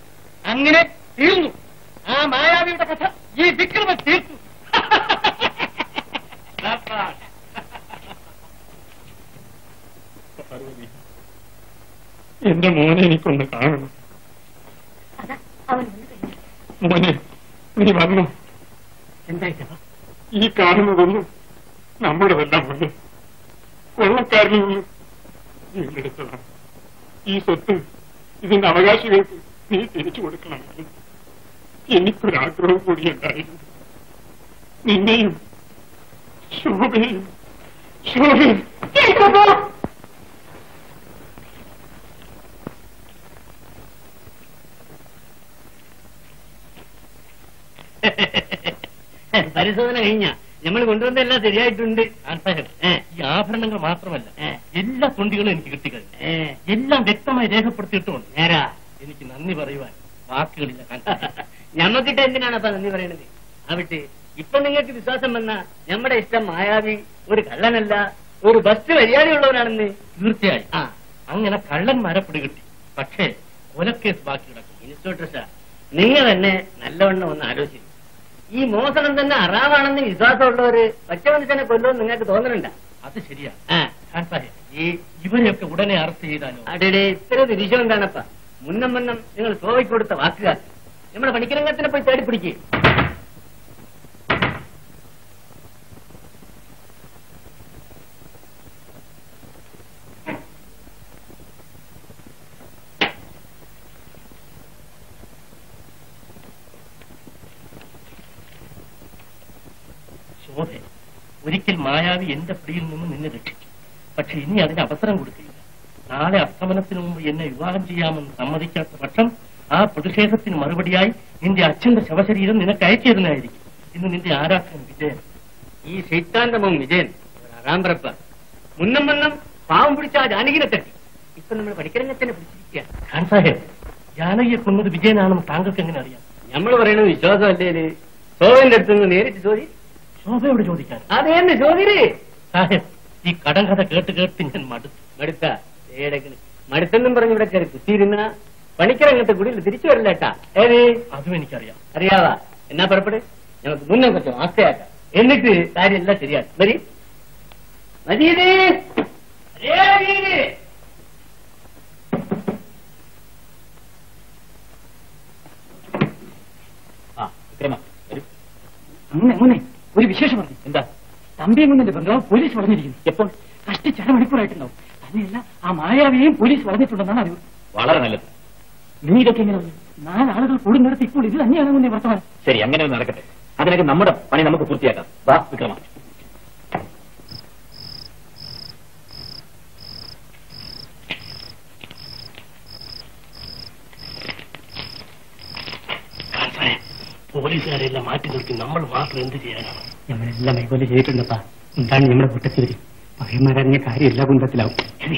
അങ്ങനെ തീർന്നു ആ മായാവിയുടെ കഥ ഈ വിക്രമ തീർത്തു എന്റെ മോനെ എനിക്കൊന്ന് കാണണം അതാ അവൻ വന്നു കഴിഞ്ഞു മോനെ നീ വന്നു എന്തായിട്ടാ ഈ കാണുന്നതൊന്നും നമ്മുടെതല്ല മോനെ കൊള്ളക്കാരിൽ നിന്ന് വീണ്ടെടുത്തതാണ് ഈ സ്വത്ത് ഇതിന്റെ അവകാശികൾക്ക് നീ തിരിച്ചു കൊടുക്കണമെന്ന് എനിക്കൊരാഗ്രഹം കൂടി ഉണ്ടായിരുന്നു നിന്നെയും ശോഭയും ശോഭയും പരിശോധന കഴിഞ്ഞ നമ്മൾ കൊണ്ടുവന്നെല്ലാം ശരിയായിട്ടുണ്ട് ഈ ആഭരണങ്ങൾ മാത്രമല്ല ഏ. എല്ലാ തൊണ്ടികളും എനിക്ക് കിട്ടിക്കഴിഞ്ഞു ഏ, എല്ലാം വ്യക്തമായി രേഖപ്പെടുത്തിയിട്ടുണ്ട് നേരാ എനിക്ക് നന്ദി പറയുവാൻ വാക്കുകളില്ല കാണിച്ചു ഞമ്മക്കിട്ട് എന്തിനാണ് അപ്പൊ നന്ദി പറയണത് ആവട്ടെ ഇപ്പൊ നിങ്ങൾക്ക് വിശ്വാസം വന്ന നമ്മുടെ ഇഷ്ടം മായാവി ഒരു കള്ളനല്ല ഒരു ബസ് മര്യാദയുള്ളവനാണെന്ന് തീർച്ചയായും ആ അങ്ങനെ കള്ളന്മാരെ പിടികിട്ടി പക്ഷേ കൊലക്കേസ് ബാക്കി കിടക്കും ഇൻസ്പെക്ടർ സാർ നിങ്ങൾ തന്നെ നല്ലവണ്ണം ഒന്ന് ആലോചിച്ചു ഈ മോഷണം തന്നെ അറാവാണെന്ന് വിശ്വാസമുള്ളവര് പച്ച മനുഷ്യനെ കൊല്ലുമെന്ന് നിങ്ങൾക്ക് തോന്നുന്നുണ്ടോ അത് ശരിയാ ആ ഖാൻ സാഹിബ് ഈ ഇവരെയൊക്കെ ഉടനെ അറസ്റ്റ് ചെയ്താലോ അടേ ഇത്ര നിരീക്ഷണം എന്താണപ്പ മുന്നം മുന്നം നിങ്ങൾ സോവയ്ക്ക് കൊടുത്ത വാക്കുകാർ നമ്മുടെ പണിക്കരംഗത്തിനെ പോയി തേടി പിടിക്കേ ശോഭ ഒരിക്കൽ മായാവി എന്റെ പിടിയിൽ നിന്ന് നിന്നെ രക്ഷിച്ചു പക്ഷെ ഇനി അതിന് അവസരം കൊടുക്കില്ല നാളെ അസ്തമനത്തിന് മുമ്പ് എന്നെ വിവാഹം ചെയ്യാമെന്ന് സമ്മതിക്കാത്ത പക്ഷം ആ പ്രതിഷേധത്തിന് മറുപടിയായി നിന്റെ അച്ഛന്റെ ശവശരീരം നിനക്ക് അയച്ചു തരുന്നതായിരിക്കും ഇന്ന് നിന്റെ ആരാധന വിജയൻ ഈ ശൈത്താന്തമവും വിജയൻ ഒരു അറാമ്പറപ്പ മുന്നം മുന്നം പാവം പിടിച്ച ആ ജാനകിനെ തട്ടി ഇപ്പൊ നമ്മൾ പണിക്കരംഗത്തിനെ പിടിച്ചിരിക്കുക ഖാൻ സാഹേബ് ജാനകിയെ കൊന്നത് വിജയനാണെന്ന് താങ്കൾക്ക് എങ്ങനെ അറിയാം നമ്മൾ പറയുന്നത് വിശ്വാസമല്ലേ സോവന്റെ അടുത്ത് നിന്ന് നേരിട്ട് ചോദി ശോഭയോട് ചോദിക്കാൻ അതേന്ന് ചോദിരേ സാഹേബ് ഈ കടം കഥ കേട്ട് കേട്ട് ഞാൻ മടുത്തു മടുത്ത ഏടക്കണ് മടുത്തെന്നും പറഞ്ഞ് ഇവിടെ കയറി കുത്തിയിരുന്ന പണിക്കരങ്ങത്തെ കുടിയിൽ തിരിച്ചു വരില്ലേട്ടാ ഏത് അതും എനിക്കറിയാം അറിയാവാ എന്നാ പുറപ്പെട് ഞങ്ങൾക്ക് മുന്നേ കുറച്ച് ആസ്തയാക്കാം എന്നിട്ട് കാര്യമെല്ലാം ശരിയാക്കും വരി മജീദ് അരേ മജീദ് ആ വിക്രമ വരൂ അങ്ങനെ അങ്ങനെ ഒരു വിശേഷം പറഞ്ഞു എന്താ തമ്പിയങ്കുന്നന്റെ ബംഗ്ലാവ് പോലീസ് വളഞ്ഞിരിക്കുന്നു എപ്പോൾ കഷ്ടിച്ച് അരമണിക്കൂറായിട്ടുണ്ടാവും തന്നെയല്ല ആ മായാവിയെയും പോലീസ് വളഞ്ഞിട്ടുണ്ടെന്നാണ് അറിവ് വളരെ നല്ലത് നീ ഇതൊക്കെ എങ്ങനെ പറഞ്ഞു നാലാളുകൾ കൂടുന്നിടത്ത് ഇപ്പോൾ ഇത് തന്നെയാണ് മുന്നേ വർത്തമാനം ശരി അങ്ങനെ ഒന്ന് നടക്കട്ടെ അതിനൊക്കെ നമ്മുടെ പണി നമുക്ക് പൂർത്തിയാക്കാം വാ വിക്രമ പോലീസുകാരെല്ലാം മാറ്റി നിർത്തി നമ്മൾ മാത്രം എന്ത് ചെയ്യാനാണ് നമ്മളെല്ലാം കൈകൊല്ലം ചെയ്തിട്ടുണ്ടപ്പാ എന്താണ് നമ്മുടെ കൂട്ടത്തിൽ വരും പകയന്മാരറിഞ്ഞ കാര്യം എല്ലാ കുന്തത്തിലാവും ശരി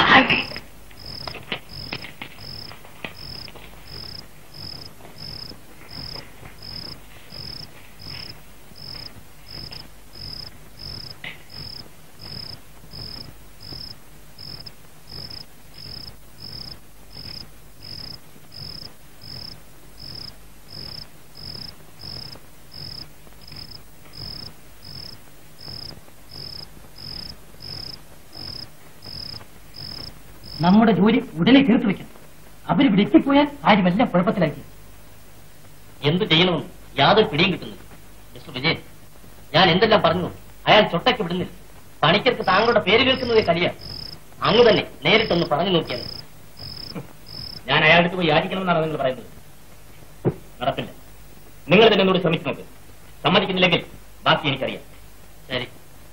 നമ്മുടെ ജോലി ഉടനെ തീർത്തു വെക്കണം അവരിവിടെ എത്തിപ്പോയാൽ കാര്യമെല്ലാം കുഴപ്പത്തിലാക്കി എന്ത് ചെയ്യണമെന്ന് യാതൊരു പിടിയും കിട്ടുന്നില്ല മിസ്റ്റർ വിജയൻ ഞാൻ എന്തെല്ലാം പറഞ്ഞു അയാൾ ചൊട്ടയ്ക്ക് വിടുന്നില്ല പണിക്കർക്ക് താങ്കളുടെ പേര് കേൾക്കുന്നതേ കളിയാ അങ്ങ് തന്നെ നേരിട്ടൊന്ന് പറഞ്ഞു നോക്കിയാൽ മതി. ഞാൻ അയാളുടെ പോയി യാചിക്കണമെന്നാണ് നിങ്ങൾ പറയുന്നത് നടപ്പില്ല നിങ്ങൾ തന്നെ എന്നോട് ശ്രമിച്ചു നോക്ക് സമ്മതിക്കുന്നില്ലെങ്കിൽ ബാക്കി എനിക്കറിയാം ശരി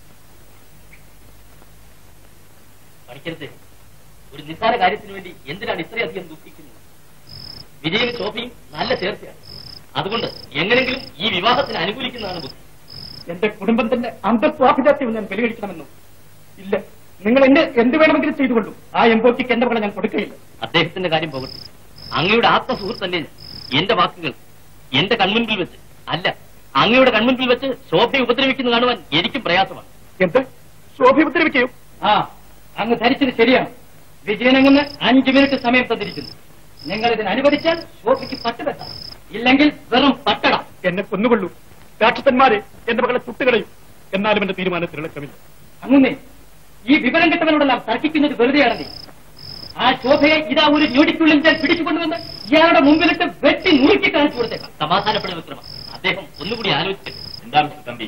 പഠിക്കരുത് ഒരു നിസ്സാര കാര്യത്തിന് വേണ്ടി എന്തിനാണ് ഇത്രയധികം ദുഃഖിക്കുന്നത് വിജയനും ശോഭയും നല്ല ചേർച്ചയാണ് അതുകൊണ്ട് എങ്ങനെങ്കിലും ഈ വിവാഹത്തിന് അനുകൂലിക്കുന്നതാണ് ബുദ്ധി എന്റെ കുടുംബത്തിന്റെ അന്തസ്വാഭിജാത്യം ഞാൻ ബലികഴിക്കണമെന്നോ ഇല്ല നിങ്ങൾ എന്നെ എന്ത് വേണമെങ്കിലും ചെയ്തുകൊള്ളൂ ആ എംപോക്കിക്ക് എന്റെ മകളെ ഞാൻ കൊടുക്കുകയില്ല അദ്ദേഹത്തിന്റെ കാര്യം പോകട്ടെ അങ്ങയുടെ ആത്മസുഹൃത്തല്ലേ ഞാൻ. എന്റെ വാക്കുകൾ എന്റെ കൺമുൻപിൽ വെച്ച് അല്ല അങ്ങയുടെ കൺമുൻപിൽ വെച്ച് ശോഭയെ ഉപദ്രവിക്കുന്നു കാണുവാൻ എനിക്കും പ്രയാസമാണ് എന്ത് ശോഭ ഉപദ്രവിക്കുകയോ ആ അങ്ങ് ധരിച്ചത് ശരിയാണ് വിജയനങ്ങന്ന് അഞ്ചു മിനിറ്റ് സമയം തന്നിരിക്കുന്നു നിങ്ങൾ ഇതിന് അനുവദിച്ചാൽ ശോഭയ്ക്ക് പട്ടുപെട്ടാം ഇല്ലെങ്കിൽ വെറും പട്ടട എന്നെ കൊന്നുകൊള്ളൂ രാക്ഷസന്മാരെ എന്റെ മകളെ ചുട്ടുകളയും എന്നാലും എന്റെ തീരുമാനത്തിൽ ഇളക്കമില്ല അങ്ങനെ ഈ വിവരം കിട്ടവനോടെല്ലാം തർക്കിക്കുന്നത് വെറുതെയാണ് നീ ആ ശോഭയെ ഇതാ ഒരു ഞൊടിക്കുള്ളിൽ ഞാൻ പിടിച്ചുകൊണ്ടുവന്ന് ഇയാളുടെ മുമ്പിലിട്ട് വെട്ടി നുറുക്കി കാണിച്ചു കൊടുത്തേക്കാം സമാധാനപ്പെടുന്ന വിക്രമ അദ്ദേഹം ഒന്നുകൂടി ആലോചിക്കട്ടെ എന്താ mister Thampi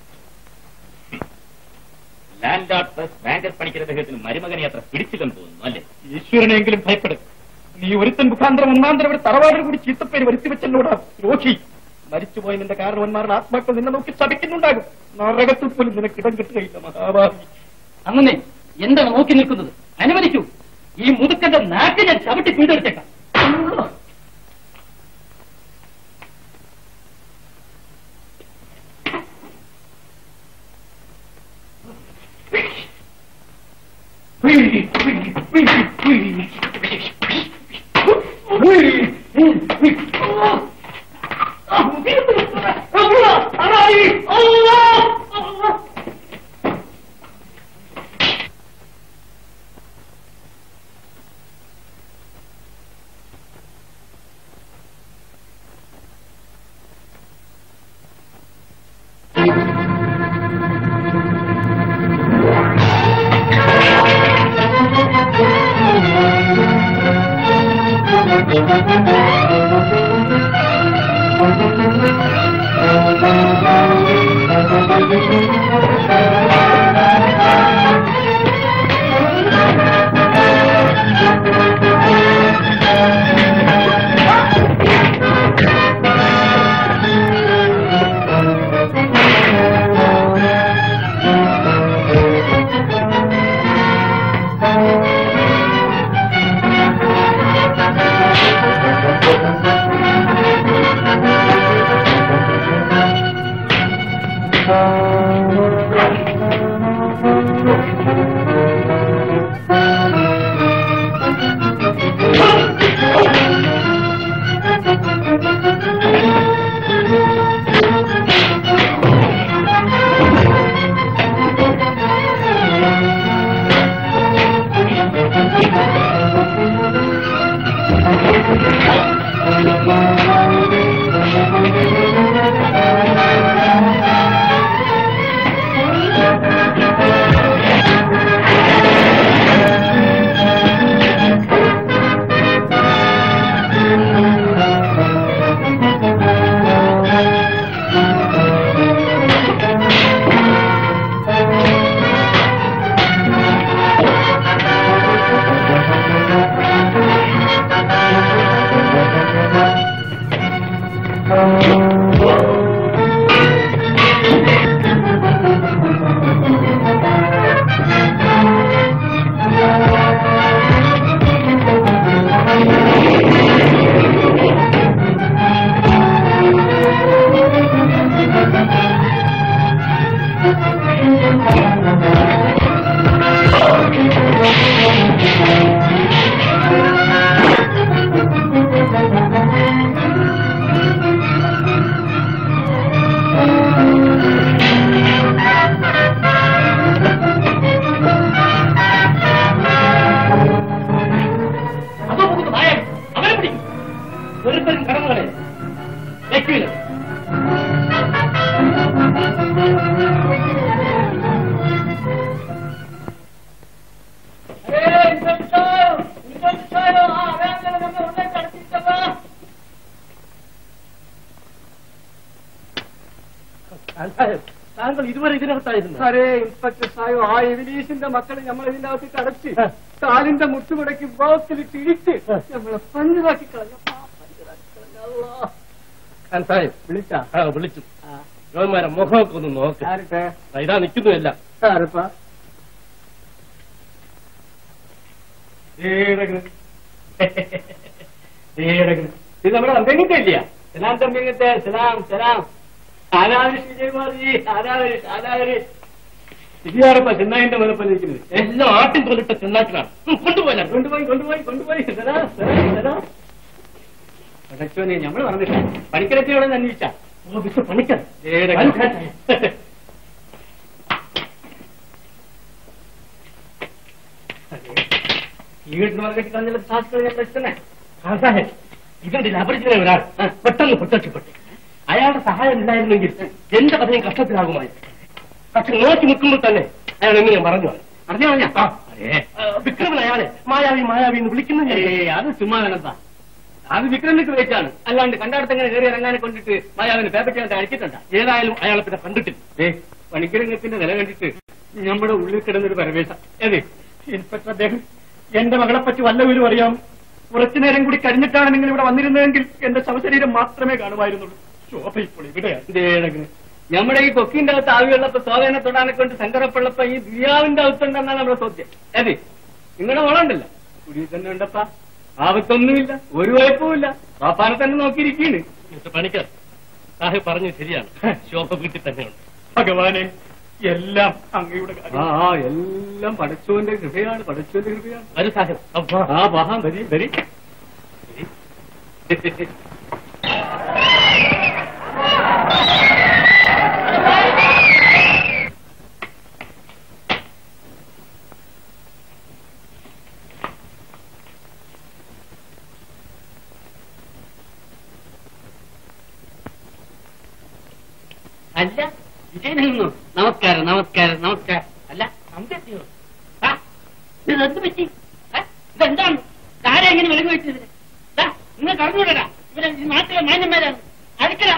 land lord plus banker Panicker അദ്ദേഹത്തിന് മരുമകനെ അത്ര പിടിച്ചില്ലെന്ന് തോന്നുന്നു അല്ലേ ഈശ്വരനെങ്കിലും ഭയപ്പെടും നീ ഒരുത്തൻ മുഖാന്തരം ഒന്നാന്തരം ഇവിടെ തറവാടിന് കൂടി ചീത്തപ്പേര് വരുത്തി വെച്ചല്ലോടാ രോഷി മരിച്ചുപോയ നിന്റെ കാരണവന്മാരുടെ ആത്മാക്കൾ നിന്നെ നോക്കി ശപിക്കുന്നുണ്ടാകും നരകത്തിൽ പോലും നിനക്ക് ഇടം കിട്ടുകയില്ല മഹാഭാവി അങ്ങനെ എന്താണ് നോക്കി നിൽക്കുന്നത് അനുവദിക്കൂ ഈ മുതുക്കന്റെ നാക്ക് ഞാൻ ചവിട്ടി പിന്തെടുത്തേക്കാം താങ്കൾ ഇതുവരെ ഇതിനകത്തായിരുന്നു അരേ ഇൻസ്പെക്ടർ സാഹിബ് ആ എവിലീസിന്റെ മക്കളെ നമ്മൾ ഇതിന്റെ അകത്ത് അടച്ച് കാലിന്റെ മുട്ടുമുടക്കി ബോക്സിലിട്ട് ഇടിച്ച് നമ്മളെ പഞ്ചതാക്കി കളഞ്ഞു ആ, പഞ്ചതാക്കി കളഞ്ഞു. അല്ലാ. ഖാൻ സാഹിബ് വിളിച്ചാ ആ വിളിച്ചു രോമാരെ മുഖമൊക്കെ ഒന്ന് നോക്ക് ആരുടെ ദാ ഇതാ നിൽക്കുന്നുമില്ല ആരപ്പാ ഇത് നമ്മുടെ അമ്പെങ്കിന്റെ ഇല്ല സലാം തമ്പിങ്ങത്തെ സലാം സലാം ആരാവരി ശ്രീജയകുമാർജി ആരാവരി ആരാവരി ഇതാരപ്പാ ചെന്നായിന്റെ മുതപ്പല്ലിരിക്കുന്നത് എല്ലാം ആട്ടിൻ തോലിട്ട ചെന്നാക്കിലാണ് കൊണ്ടുപോയില്ല കൊണ്ടുപോയി കൊണ്ടുപോയി കൊണ്ടുപോയി സലാം സലാം സലാം പടച്ചോനെ നമ്മൾ പറഞ്ഞില്ല പണിക്കരത്തിയോടെ അന്വേഷിച്ച ഓ മിസ്റ്റർ പണിക്കർ ഈ വീട്ടിൽ മാർക്കറ്റ് കളഞ്ഞ സാധിക്കുന്ന ഞാൻ പ്രശ്നമേ ഖാൻ സാഹിബ് ഇതിന്റെ അപരിചിതനായ ഒരാൾ പെട്ടെന്ന് പ്രത്യക്ഷപ്പെട്ടു അയാളുടെ സഹായം ഇല്ലായിരുന്നെങ്കിൽ എന്റെ കഥയും കഷ്ടത്തിലാകുമായിരുന്നു പക്ഷെ നോക്കി നിൽക്കുമ്പോൾ തന്നെ അയാൾ എങ്ങനെ മറഞ്ഞു അറിഞ്ഞോ പറഞ്ഞ ആ, ആ, വിക്രമൻ അയാളെ മായാവി മായാവി എന്ന് വിളിക്കുന്ന ഞാൻ കേട്ടു. അത് ചുമ്മാ വേണപ്പാ അത് വിക്രമിക്ക് വെച്ചാണ് അല്ലാണ്ട് കണ്ടാടത്തങ്ങനെ കയറി ഇറങ്ങാനെ കൊണ്ടിട്ട് മായാവിന് പേപ്പർ ചെയ്യാൻ അടിച്ചിട്ടുണ്ടാ ഏതായാലും അയാളെ പിന്നെ കണ്ടിട്ടില്ല ഏ പണിക്കിരംഗത്തിന്റെ നില കണ്ടിട്ട് നമ്മുടെ ഉള്ളിൽ കിടന്നൊരു പരവേശം അതെ ഇൻസ്പെക്ടർ അദ്ദേഹം എന്റെ മകളെ പറ്റി വല്ലവരും അറിയാം കുറച്ചു നേരം കൂടി കഴിഞ്ഞിട്ടാണ് നിങ്ങൾ ഇവിടെ വന്നിരുന്നതെങ്കിൽ എന്റെ ശവശരീരം മാത്രമേ കാണുമായിരുന്നുള്ളൂ ശോഭ ഇപ്പോൾ ഇവിടെയാണ് നമ്മുടെ ഈ കൊക്കിന്റെ അകത്ത് ആവിയുള്ളപ്പോ സോവേനെ തൊടാനെ കൊണ്ട് സങ്കടപ്പുള്ളപ്പോ ഈ ദുര്യാവിന്റെ അകത്തുണ്ടെന്നാണ് നമ്മുടെ ചോദ്യം അതെ നിങ്ങളുടെ മോളുണ്ടല്ലോ കുടിയിൽ തന്നെ ഉണ്ടപ്പാ ആപത്തൊന്നുമില്ല ഒരു കുഴപ്പമില്ല പാപ്പാനെ തന്നെ നോക്കിയിരിക്കുന്നു മിസ്റ്റർ പണിക്കർ സാഹിബ് പറഞ്ഞു ശരിയാണ് ശോഭ വീട്ടിൽ തന്നെയുണ്ട് ഭഗവാനെ എല്ലാം അങ്ങയുടെ ആ ആ, എല്ലാം പടച്ചോന്റെ കൃപയാണ് പടച്ചോന്റെ കൃപയാണ് വരൂ സാഹിബ് അബ്ബാ. ആ മഹാ വരി വരി അല്ല വിജയനെന്നു നമസ്കാരം നമസ്കാരം നമസ്കാരം അല്ല നമ്പെത്തിയോ ആ ഇതെന്ത് പറ്റി ആ, ഇതെന്താണ് ആരാ ഇങ്ങനെ വിലങ്ങ് വെച്ചത് ദാ, നിങ്ങൾ കടന്നുവിടടാ ഇവരെ ഈ നാട്ടിലെ മാന്യന്മാരാണ് അടുക്കല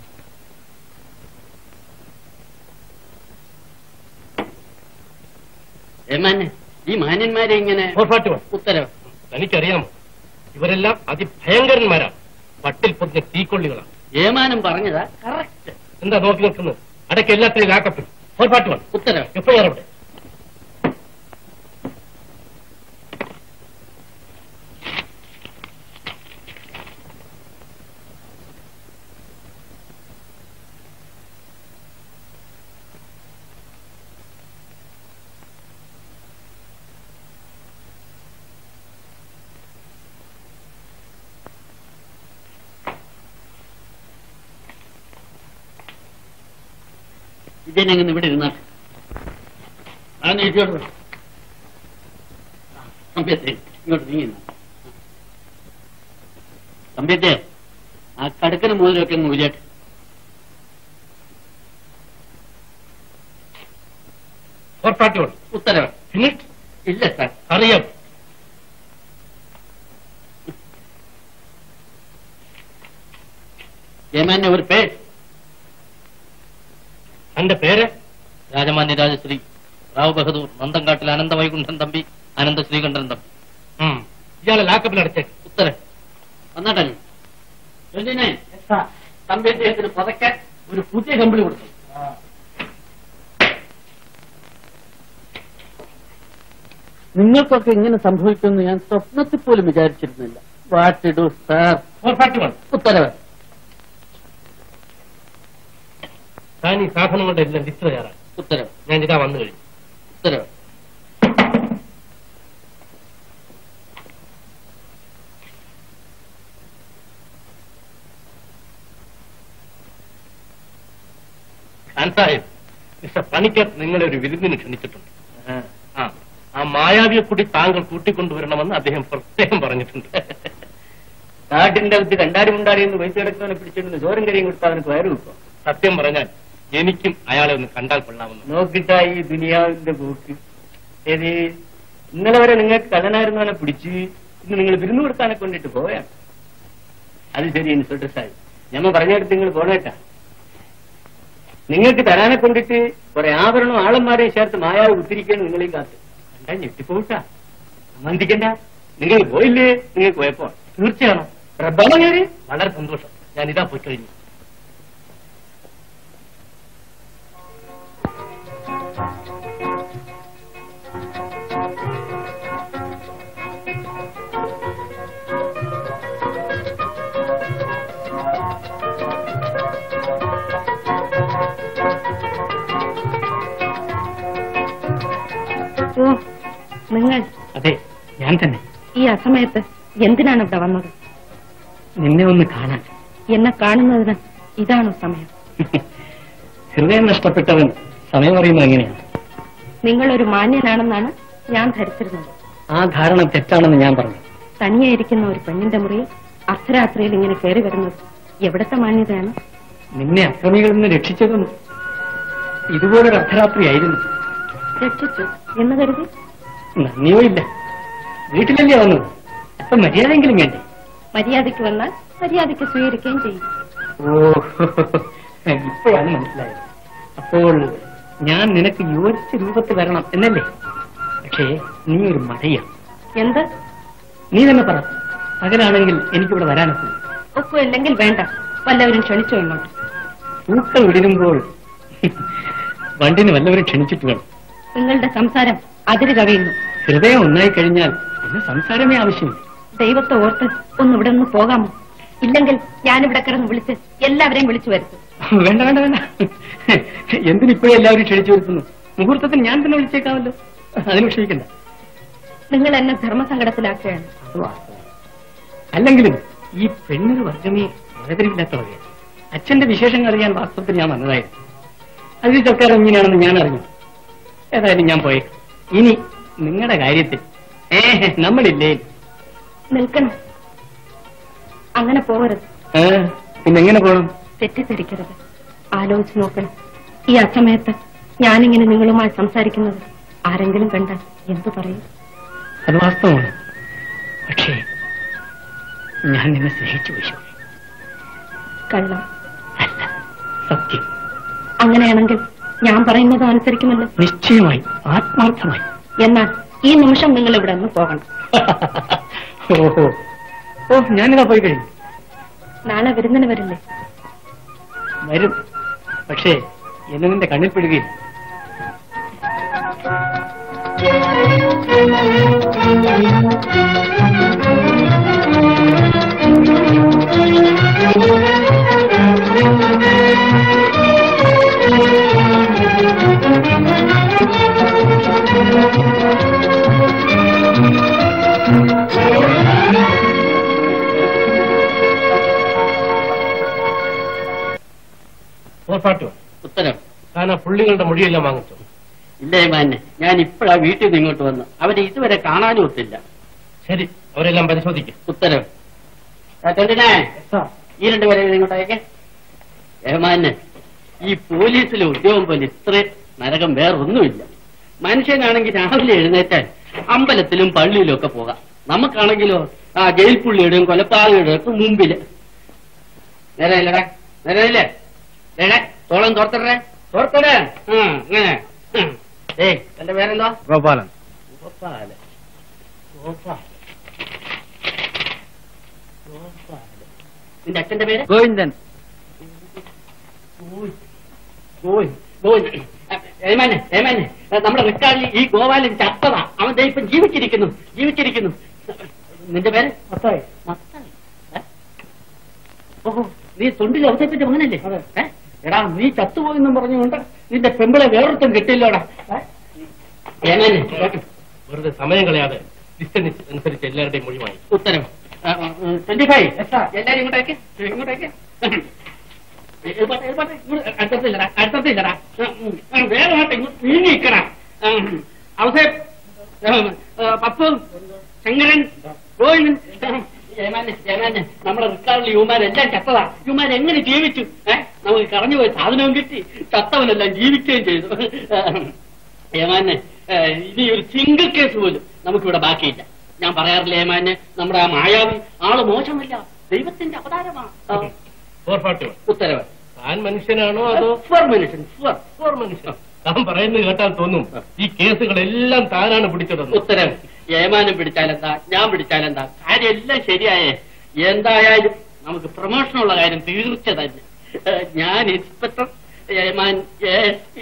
ഏമാനെ ഈ മാന്യന്മാരെ ഇങ്ങനെ പുറപ്പാട്ട് വാ. ഉത്തരവ് തനിക്കറിയാമോ ഇവരെല്ലാം അതിഭയങ്കരന്മാരാണ് പട്ടിൽ പൊതിഞ്ഞ തീക്കൊള്ളികളാണ് ഏമാനം പറഞ്ഞതാ കറക്റ്റ് എന്താ നോക്കി നിൽക്കുന്നത് അടക്ക എല്ലാത്തിനും ലാക്കപ്പിൽ പുറപ്പാട്ട് വേണം ഉത്തരവ് എഫ്ഐആർ അവിടെ വിജയനെങ്ങനെ ഇവിടെ ഇരുന്നാൽ ആ നീട്ടിയോട് തമ്പ്യത്തെ ഇങ്ങോട്ട് നീങ്ങുന്നു തമ്പ്യത്തെ ആ കടുക്കന് മോതിരൊക്കെ അങ്ങ് ഊരിയാട്ട് പുറപ്പാട്ട് വേണം ഉത്തരവ് ഫിനിഷ് ഇല്ല സാർ അറിയാം ഏമാന്റെ ഒരു പേര് എന്റെ പേര് രാജമാന്യ രാജശ്രീ റാവു ബഹദൂർ നന്തങ്കാട്ടിൽ അനന്ത വൈകുണ്ഠൻ തമ്പി അനന്ത ശ്രീകണ്ഠൻ തമ്പി ഉം. ഇയാളെ ലാക്കപ്പിൽ അടച്ചേക്ക് ഉത്തരവ് വന്നാട്ടെ രഞ്ജിനെ തമ്പി അദ്ദേഹത്തിന് പതക്കെ ഒരു പുതിയ കമ്പിളി കൊടുത്തു നിങ്ങൾക്കൊക്കെ ഇങ്ങനെ സംഭവിക്കുമെന്ന് ഞാൻ സ്വപ്നത്തിൽ പോലും വിചാരിച്ചിരുന്നില്ല വാട്ടിടു സാർ പുറപ്പാട്ട് വേണം ഉത്തരവ് താൻ ഈ സാധനങ്ങളുടെ എല്ലാം ലിസ്റ്റ് തയ്യാറാണ് ഉത്തരവ് ഞാൻ ഇതാ വന്നു കഴിഞ്ഞു ഉത്തരവ് ഖാൻ സാഹിബ് മിസ്റ്റർ പണിക്കർ നിങ്ങളെ ഒരു വിരുന്നിന് ക്ഷണിച്ചിട്ടുണ്ട് ആ ആ മായാവിയെ കൂടി താങ്കൾ കൂട്ടിക്കൊണ്ടുവരണമെന്ന് അദ്ദേഹം പ്രത്യേകം പറഞ്ഞിട്ടുണ്ട് കാട്ടിന്റെ അകത്ത് കണ്ടാരും ഉണ്ടാടി എന്ന് പൈസ എടുക്കുന്നവനെ പിടിച്ചിട്ട് ചോരം കറിയും കൊടുത്താൽ അവനക്ക് വയറ് വെക്കും സത്യം പറഞ്ഞാൽ എനിക്കും അയാളെ ഒന്ന് കണ്ടാൽ കൊള്ളാമെന്ന് നോക്കിട്ടാ ഈ ദുനിയാവിന്റെ പോക്ക് ഏത് ഇന്നലെ വരെ നിങ്ങൾക്ക് കള്ളനായിരുന്നവനെ പിടിച്ച് ഇന്ന് നിങ്ങൾ വിരുന്ന് കൊടുക്കാനെ കൊണ്ടിട്ട് പോയാണ് അത് ശരി ഇൻസ്പെക്ടർ സാഹിബ് ഞമ്മ പറഞ്ഞെടുത്ത് നിങ്ങൾ പോണേട്ടാ നിങ്ങൾക്ക് തരാനെ കൊണ്ടിട്ട് കുറെ ആഭരണവും ആളന്മാരെയും ചേർത്ത് മായാവ് കുത്തിരിക്കാണ് നിങ്ങളെയും കാത്ത് കണ്ടാ ഞെട്ടിപ്പോട്ടാ സമ്മതിക്കണ്ട നിങ്ങൾ പോയില്ലേ നിങ്ങൾക്ക് കുഴപ്പം തീർച്ചയാണ് പ്രബലം കയറി വളരെ സന്തോഷം ഞാൻ ഇതാ പോയി കഴിഞ്ഞു ഓ നിങ്ങൾ അതെ ഞാൻ തന്നെ ഈ അസമയത്ത് എന്തിനാണ് ഇവിടെ വന്നത് നിന്നെ ഒന്ന് കാണാൻ എന്നെ കാണുന്നതിന് ഇതാണോ സമയം ഹൃദയം നഷ്ടപ്പെട്ടവൻ സമയം അറിയുന്നത് എങ്ങനെയാണ് നിങ്ങളൊരു മാന്യനാണെന്നാണ് ഞാൻ ധരിച്ചിരുന്നത് ആ ധാരണ തെറ്റാണെന്ന് ഞാൻ പറഞ്ഞു തനിയെ ഇരിക്കുന്ന ഒരു പെണ്ണിന്റെ മുറിയിൽ അർദ്ധരാത്രിയിൽ ഇങ്ങനെ കയറി വരുന്നത് എവിടത്തെ മാന്യതയാണ് നിന്നെ അക്രമികളിൽ നിന്ന് രക്ഷിച്ചതും ഇതുപോലൊരു അർദ്ധരാത്രിയായിരുന്നു രക്ഷിച്ചു എന്ന് കരുതി നന്ദിയോ ഇല്ല വീട്ടിലല്ലേ വന്നത് അപ്പൊ മര്യാദയെങ്കിലും വേണ്ടേ മര്യാദയ്ക്ക് വന്നാൽ മര്യാദയ്ക്ക് സ്വീകരിക്കുകയും ചെയ്യും ഓ ഇപ്പോഴാണ് മനസ്സിലായത് അപ്പോൾ ഞാൻ നിനക്ക് യോജിച്ച രൂപത്തിൽ വരണം എന്നല്ലേ പക്ഷേ നീ ഒരു മടയാണ് എന്ത് നീ തന്നെ പറ പകലാണെങ്കിൽ എനിക്കിവിടെ വരാനൊക്കും ഒക്കുമില്ലെങ്കിൽ വേണ്ട വല്ലവരും ക്ഷണിച്ചോ ഇങ്ങോട്ട് പൂക്കൾ വിടരുമ്പോൾ വണ്ടിന് വല്ലവരും ക്ഷണിച്ചിട്ട് വേണം നിങ്ങളുടെ സംസാരം അതിര് കവിയുന്നു ഹൃദയം ഒന്നായി കഴിഞ്ഞാൽ പിന്നെ സംസാരമേ ആവശ്യമില്ല ദൈവത്തെ ഓർത്ത് ഒന്ന് ഇവിടെ നിന്ന് പോകാമോ ഇല്ലെങ്കിൽ ഞാനിവിടെ കിടന്ന് വിളിച്ച് എല്ലാവരെയും വിളിച്ചു വരുത്തും വേണ്ട വേണ്ട വേണ്ട എന്തിനിപ്പോഴും എല്ലാവരും ക്ഷണിച്ചു വരുത്തുന്നു മുഹൂർത്തത്തിന് ഞാൻ തന്നെ വിളിച്ചേക്കാമല്ലോ അതിന് വിഷമിക്കണ്ട നിങ്ങൾ എന്നെ ധർമ്മസങ്കടത്തിലാക്കുകയാണ് അത് വാസ്തവം. അല്ലെങ്കിലും ഈ പെണ്ണൊരു വർഗമേ വേദനയില്ലാത്തവരെ അച്ഛന്റെ വിശേഷങ്ങൾ അറിയാൻ വാസ്തവത്തിൽ ഞാൻ വന്നതായിരുന്നു അതിൽ ചക്കാരം ഇങ്ങനെയാണെന്ന് ഞാൻ അറിഞ്ഞു ഏതായാലും ഞാൻ പോയേക്കാം ഇനി നിങ്ങളുടെ കാര്യത്തിൽ ഏ നമ്മളില്ലേ നിൽക്കണം അങ്ങനെ പോകരുത് ഏ, പിന്നെ എങ്ങനെ പോകണം തെറ്റിദ്ധരിക്കരുത് ആലോചിച്ച് നോക്കണം ഈ അസമയത്ത് ഞാനിങ്ങനെ നിങ്ങളുമായി സംസാരിക്കുന്നത് ആരെങ്കിലും കണ്ടാൽ എന്തു പറയും അത് വാസ്തവമാണ് പക്ഷേ ഞാൻ നിന്നെ സ്നേഹിച്ചു വിഷു കള്ളം അല്ല സത്യം അങ്ങനെയാണെങ്കിൽ ഞാൻ പറയുന്നത് അനുസരിക്കുമല്ലോ നിശ്ചയമായി ആത്മാർത്ഥമായി എന്നാൽ ഈ നിമിഷം നിങ്ങൾ ഇവിടെ നിന്ന് പോകണം ഓഹോ ഓ ഞാനിതാ പോയി കഴിഞ്ഞു നാളെ വിരുന്നിന് വരില്ലേ വരും പക്ഷേ എന്നെ നിന്റെ കണ്ണിൽ പെടുകയില്ല പുറപ്പാട്ടു ഉത്തരം താൻ ആ പുള്ളികളുടെ മൊഴിയെല്ലാം വാങ്ങിച്ചു ഇല്ലേ മാന്നെ ഞാൻ ഇപ്പോഴാ വീട്ടിൽ നിന്ന് ഇങ്ങോട്ട് വന്നു അവരെ ഇതുവരെ കാണാനും ഒത്തില്ല ശരി അവരെല്ലാം പരിശോധിക്കും ഉത്തരം തൊണ്ടിനെ ഈ രണ്ടുപേരെ ഇങ്ങോട്ടേക്ക് ഏമാന്നെ ഈ പോലീസിലെ ഉദ്യോഗം പോലെ ഇത്ര നരകം വേറൊന്നുമില്ല മനുഷ്യനാണെങ്കിൽ രാവിലെ എഴുന്നേറ്റാൽ അമ്പലത്തിലും പള്ളിയിലും ഒക്കെ പോകാം നമുക്കാണെങ്കിലോ ആ ജയിൽ പുള്ളിയുടെയും കൊലപ്പാതയുടെയും ഒക്കെ മുമ്പില് നേരെ ഇല്ലടാ നേരെ ഇല്ലേ നേരെ തോളം തോർത്തടേ തോർത്തടേ ആ അങ്ങനെ ഉം. ഏയ് എന്റെ പേരെന്തോ ഗോപാലൻ ഗോപാല് ഗോപാല് ഗോപാല് നിന്റെ അച്ഛന്റെ പേര് ഗോവിന്ദൻ ഗോയ് ഗോയ് ഏമാനെ ഏമാനെ നമ്മുടെ റിക്കാർഡിൽ ഈ ഗോപാലൻ ചത്തതാ അവൻ ദേ ഇപ്പം ജീവിച്ചിരിക്കുന്നു ജീവിച്ചിരിക്കുന്നു നിന്റെ പേര് മത്തായി മത്തായി ഏ? ഓഹോ നീ തൊണ്ടിൽ അവതരിപ്പിച്ച മകനല്ലേ ഏ? എടാ നീ ചത്തുപോയെന്നും പറഞ്ഞുകൊണ്ട് നിന്റെ പെമ്പിളെ വേറൊരുത്തം കിട്ടില്ലോടാ ഏ? ഏമാനെ വെറുതെ സമയം കളയാതെ ലിസ്റ്റ് അനുസരിച്ച് എല്ലാവരുടെയും മൊഴി വാങ്ങി ഉത്തരം ട്വന്റി ഫൈവ് എല്ലാരും ഇങ്ങോട്ടേക്ക് ഇങ്ങോട്ടേക്ക് അടുത്തത്തില്ലടാ അടുത്തത്തില്ലടാ വേറെ ഇങ്ങോട്ട് നീങ്ങിക്കടാ അവസരം പപ്പു ശങ്കരൻ ഗോവിന്ദൻ ജയമാനെ ജയമാനെ നമ്മുടെ റിക്കാർഡിൽ യുമാരെല്ലാം ചത്തതാ യുമാർ എങ്ങനെ ജീവിച്ചു ഏഹ് നമുക്ക് കറഞ്ഞുപോയ സാധനവും കിട്ടി ചത്തവനെല്ലാം ജീവിക്കുകയും ചെയ്തു ഏമാനെ ഇനി ഒരു സിംഗിൾ കേസ് പോലും നമുക്കിവിടെ ബാക്കിയില്ല ഞാൻ പറയാറില്ല ഏമാനെ നമ്മുടെ ആ മായാവി ആള് മോശമല്ല ദൈവത്തിന്റെ അവതാരമാണ് ആ, പുറപ്പാട്ടു ഉത്തരവ് താൻ മനുഷ്യനാണോ അതോ ഫോർ മനുഷ്യൻ ഫോർ ഫോർ മനുഷ്യൻ താൻ പറയുന്നത് കേട്ടാൽ തോന്നും ഈ കേസുകളെല്ലാം താനാണ് പിടിച്ചതെന്ന് ഉത്തരം ഏമാനം പിടിച്ചാലെന്താ ഞാൻ പിടിച്ചാലെന്താ കാര്യം എല്ലാം ശരിയായേ എന്തായാലും നമുക്ക് പ്രൊമോഷനുള്ള കാര്യം തീർച്ച തന്നെ ഏഹ്, ഞാൻ ഇൻസ്പെക്ടർ ഏമാൻ ASP.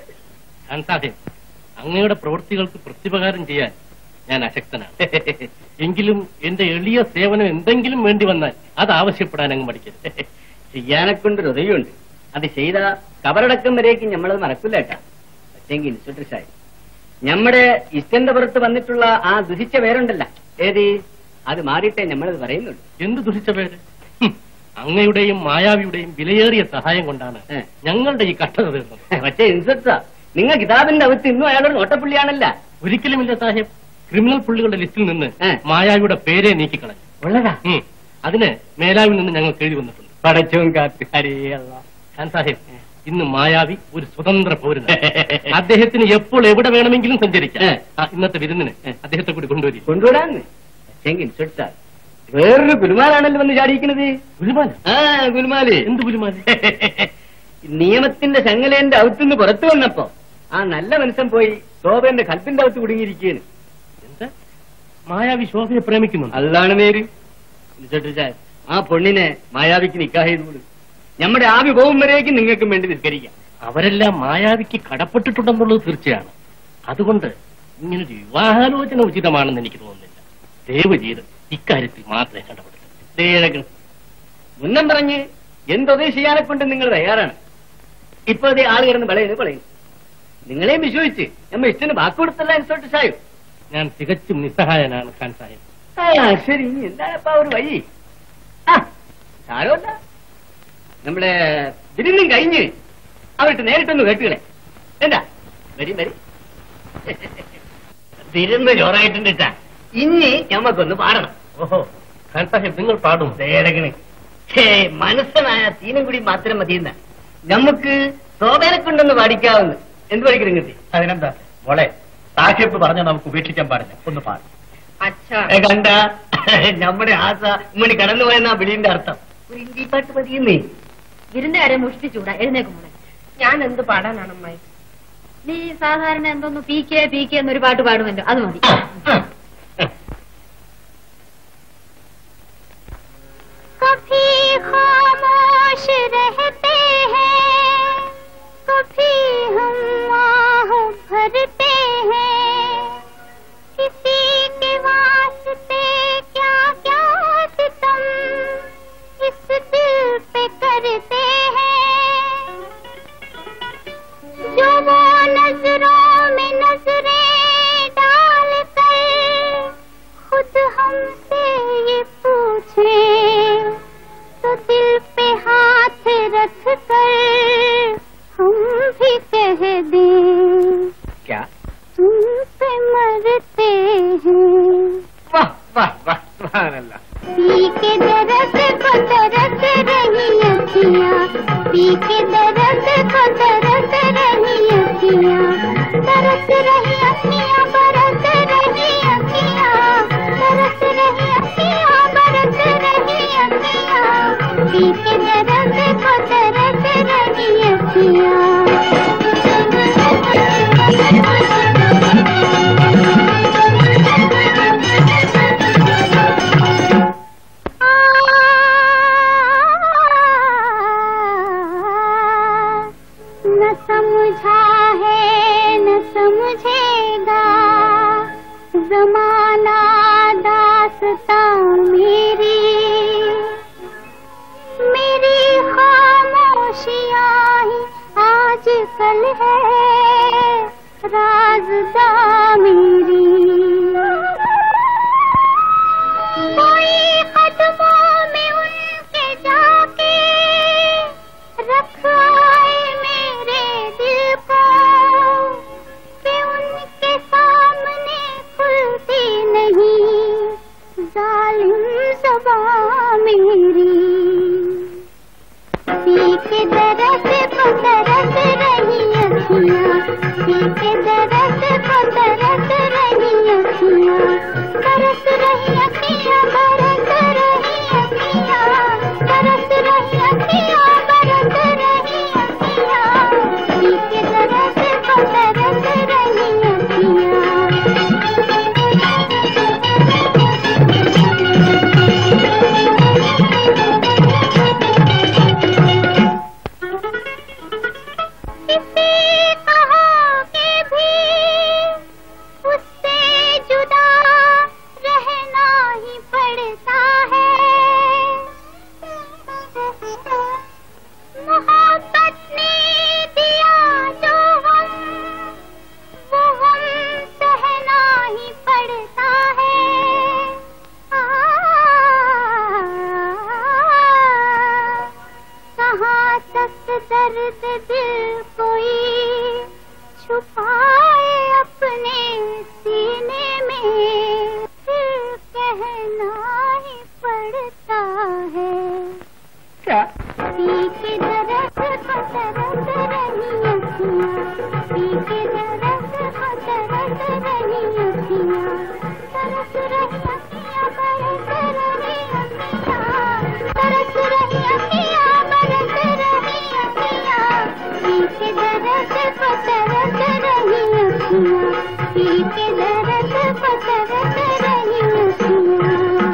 ഖാൻ സാഹിബ് അങ്ങയുടെ പ്രവൃത്തികൾക്ക് പ്രത്യുപകാരം ചെയ്യാൻ ഞാൻ അശക്തനാണ് എങ്കിലും എന്റെ എളിയ സേവനം എന്തെങ്കിലും വേണ്ടി വന്നാൽ അത് ആവശ്യപ്പെടാൻ അങ്ങ് മടിക്കരുത് ചെയ്യാനെ കൊണ്ട് ഹൃദയമുണ്ട് അത് ചെയ്ത കബറടക്കം വരേക്കും നമ്മളത് മറക്കില്ലേട്ടാ പക്ഷെങ്കിൽ ഇൻസ്പെക്ടർ സാഹിബ് നമ്മുടെ ഇഷ്ടന്റെ പുറത്ത് വന്നിട്ടുള്ള ആ ദുഷിച്ച പേരുണ്ടല്ല ഏത് അത് മാറിയിട്ടേ നമ്മളത് പറയുന്നുള്ളൂ എന്ത് ദുഷിച്ച പേര് ഹും, അങ്ങയുടെയും മായാവിയുടെയും വിലയേറിയ സഹായം കൊണ്ടാണ് ഏ. ഞങ്ങളുടെ ഈ കഷ്ടത തീർന്നത് പക്ഷേ ഇൻസ്പെക്ടർ നിങ്ങൾ കിതാബിന്റെ അകത്ത് ഇന്നും അയാളൊരു നോട്ടപ്പുള്ളിയാണല്ല ഒരിക്കലുമില്ല സാഹിബ് ക്രിമിനൽ പുള്ളികളുടെ ലിസ്റ്റിൽ നിന്ന് ഏ. മായാവിയുടെ പേരെ നീക്കിക്കളഞ്ഞു ഉള്ളതാ ഉം. അതിന് മേലാവിൽ നിന്ന് ഞങ്ങൾക്ക് എഴുതി വന്നിട്ടുണ്ട് പടച്ചവും കാത്ത് ഹരിയല്ല ഖാൻ സാഹിബ് ഇന്ന് മായാവി ഒരു സ്വതന്ത്ര പൗരനാണ് അദ്ദേഹത്തിന് എപ്പോൾ എവിടെ വേണമെങ്കിലും സഞ്ചരിക്കാം ഏ. ആ, ഇന്നത്തെ വിരുന്നിന് ഏ. അദ്ദേഹത്തെ കൂടി കൊണ്ടുവരും കൊണ്ടുവിടാന്ന് പക്ഷെങ്കിൽ ഇൻസ്പെക്ടർ വേറൊരു ഗുലുമാലാണല്ലോ വന്ന് ചാടിയിരിക്കുന്നത് ഗുലുമാല ആ ഗുലുമാല് എന്ത് ഗുലുമാല നിയമത്തിന്റെ ചങ്ങലേന്റെ അകത്തുനിന്ന് പുറത്തു വന്നപ്പോ ആ നല്ല മനുഷ്യൻ പോയി ശോഭന്റെ കൽപ്പിന്റെ അകത്ത് കുടുങ്ങിയിരിക്കുകയാണ് എന്താ മായാവി ശോഭയെ പ്രേമിക്കുന്നുണ്ട് അതാണ് പേര് ഇൻസ്പെക്ടർ സാർ ആ പൊണ്ണിനെ മായാവിക്ക് നിക്കാഹ് ചെയ്തുകൊടു നമ്മുടെ ആവി പോകും വരേക്കും നിങ്ങൾക്കും വേണ്ടി നിസ്കരിക്കാം അവരെല്ലാം മായാവിക്ക് കടപ്പെട്ടിട്ടുണ്ടെന്നുള്ളത് തീർച്ചയാണ് അതുകൊണ്ട് ഇങ്ങനൊരു വിവാഹാലോചന ഉചിതമാണെന്ന് എനിക്ക് തോന്നുന്നില്ല ദയവ് ചെയ്ത് ഇക്കാര്യത്തിൽ മാത്രമേ കടപെടുത്തൂ മുന്നം പറഞ്ഞ് എന്തൊതേ ചെയ്യാനെ കൊണ്ട് നിങ്ങൾ തയ്യാറാണ് ഇപ്പൊ അതേ ആള് കിടന്ന് വിളയുന്നു വിളയും നിങ്ങളെയും വിശ്വസിച്ച് നമ്മ ഇഷ്ടന് വാക്ക് കൊടുത്തല്ല ഇൻസ്പെക്ടർ സാഹിബ് ഞാൻ തികച്ചും നിസ്സഹായനാണ് ഖാൻ സാഹിബ് ആ ശരി ഇനി എന്താണപ്പാ ഒരു വഴി ആ സാരമല്ല നമ്മളെ വിരുന്നും കഴിഞ്ഞ് അവർക്ക് നേരിട്ടൊന്ന് കേട്ടുകളെ എന്താ വരി വരി വിരുന്ന് ചോറായിട്ടുണ്ട് ട്ടാ. ഇനി ഞമ്മക്കൊന്ന് പാടണം ഓഹോ ഖാൻ സാഹിബ് നിങ്ങൾ പാടും ദേടകണ് ഛേ മനസ്സനായ തീനും കൂടി മാത്രം മതിയെന്ന നമുക്ക് ശോഭനെ കൊണ്ടൊന്ന് പാടിക്കാവുന്ന എന്ത് പഠിക്കണം കിട്ടി അതിനെന്താ മോളെ സാഹിബ് പറഞ്ഞ നമുക്ക് ഉപേക്ഷിക്കാൻ പാടില്ല ഒന്ന് പാടും അച്ഛാ ഏ, കണ്ട നമ്മുടെ ആസ ഉമ്മണി കടന്നു പോയെന്നാ വിളിന്റെ അർത്ഥം ഒരു ഹിന്ദി പാട്ട് മതിയെന്നേ വിരുന്നുകാരെ മുഷ്ടിച്ചൂടാ എഴുന്നേക്കും മോളെ ഞാൻ എന്ത് പാടാനാണ് അമ്മായി നീ സാധാരണ എന്തോന്ന് പി കെ പി കെ എന്നൊരു പാട്ട് പാടുമല്ലോ അത് മതി कभी खामोश रहते हैं कभी हम आह भरते हैं किसी के वास्ते क्या क्या सितम इस दिल पे करते हैं जो वो नजरों में नजरें डाल कर खुद हमसे ये पूछे तो दिल पे हाथ रख कर हम भी कह दें क्या तुम पे मरते हैं वाह वाह वाह सुभान पी के दर्द को तरस रही अखियाँ पी के दर्द को तरस रही अखियाँ तरस रही अखियाँ बरस रही अखियाँ तरस रही अखियाँ बरस रही अखियाँ पी के दर्द को तरस रही अखियाँ न समझा है न समझेगा जमाना दासता मेरी मेरी खामोशियाँ ही आज कल है राजदा मेरी कोई कदमों में उनके जाके रख आए मेरे दिल को कि उनके सामने खुलती नहीं जालिम जबा मेरी पी के दरस को तरस रही अखियाँ पी के दरस को तरस रही अखियाँ तरस रही अखियाँ बरस रही अखियाँ तरस रही अखियाँ बरस रही किसी कहोगे भी उससे जुदा रहना ही पड़ता है मोहब्बत ने दिया जो हम वो हम सहना ही पड़ता है आ, कहाँ तक दर्द दिल कोई छुपाए अपने सीने में फिर कहना ही पड़ता है पी के दरस को तरस रही अखियाँ पी के दरस को तरस रही अखियाँ तरस रही अखियाँ बरस रही अखियाँ तरस रही अखियाँ बरस रही अखियाँ पी के दरस को तरस रही अखियाँ पी के दरस को तरस रही अखियाँ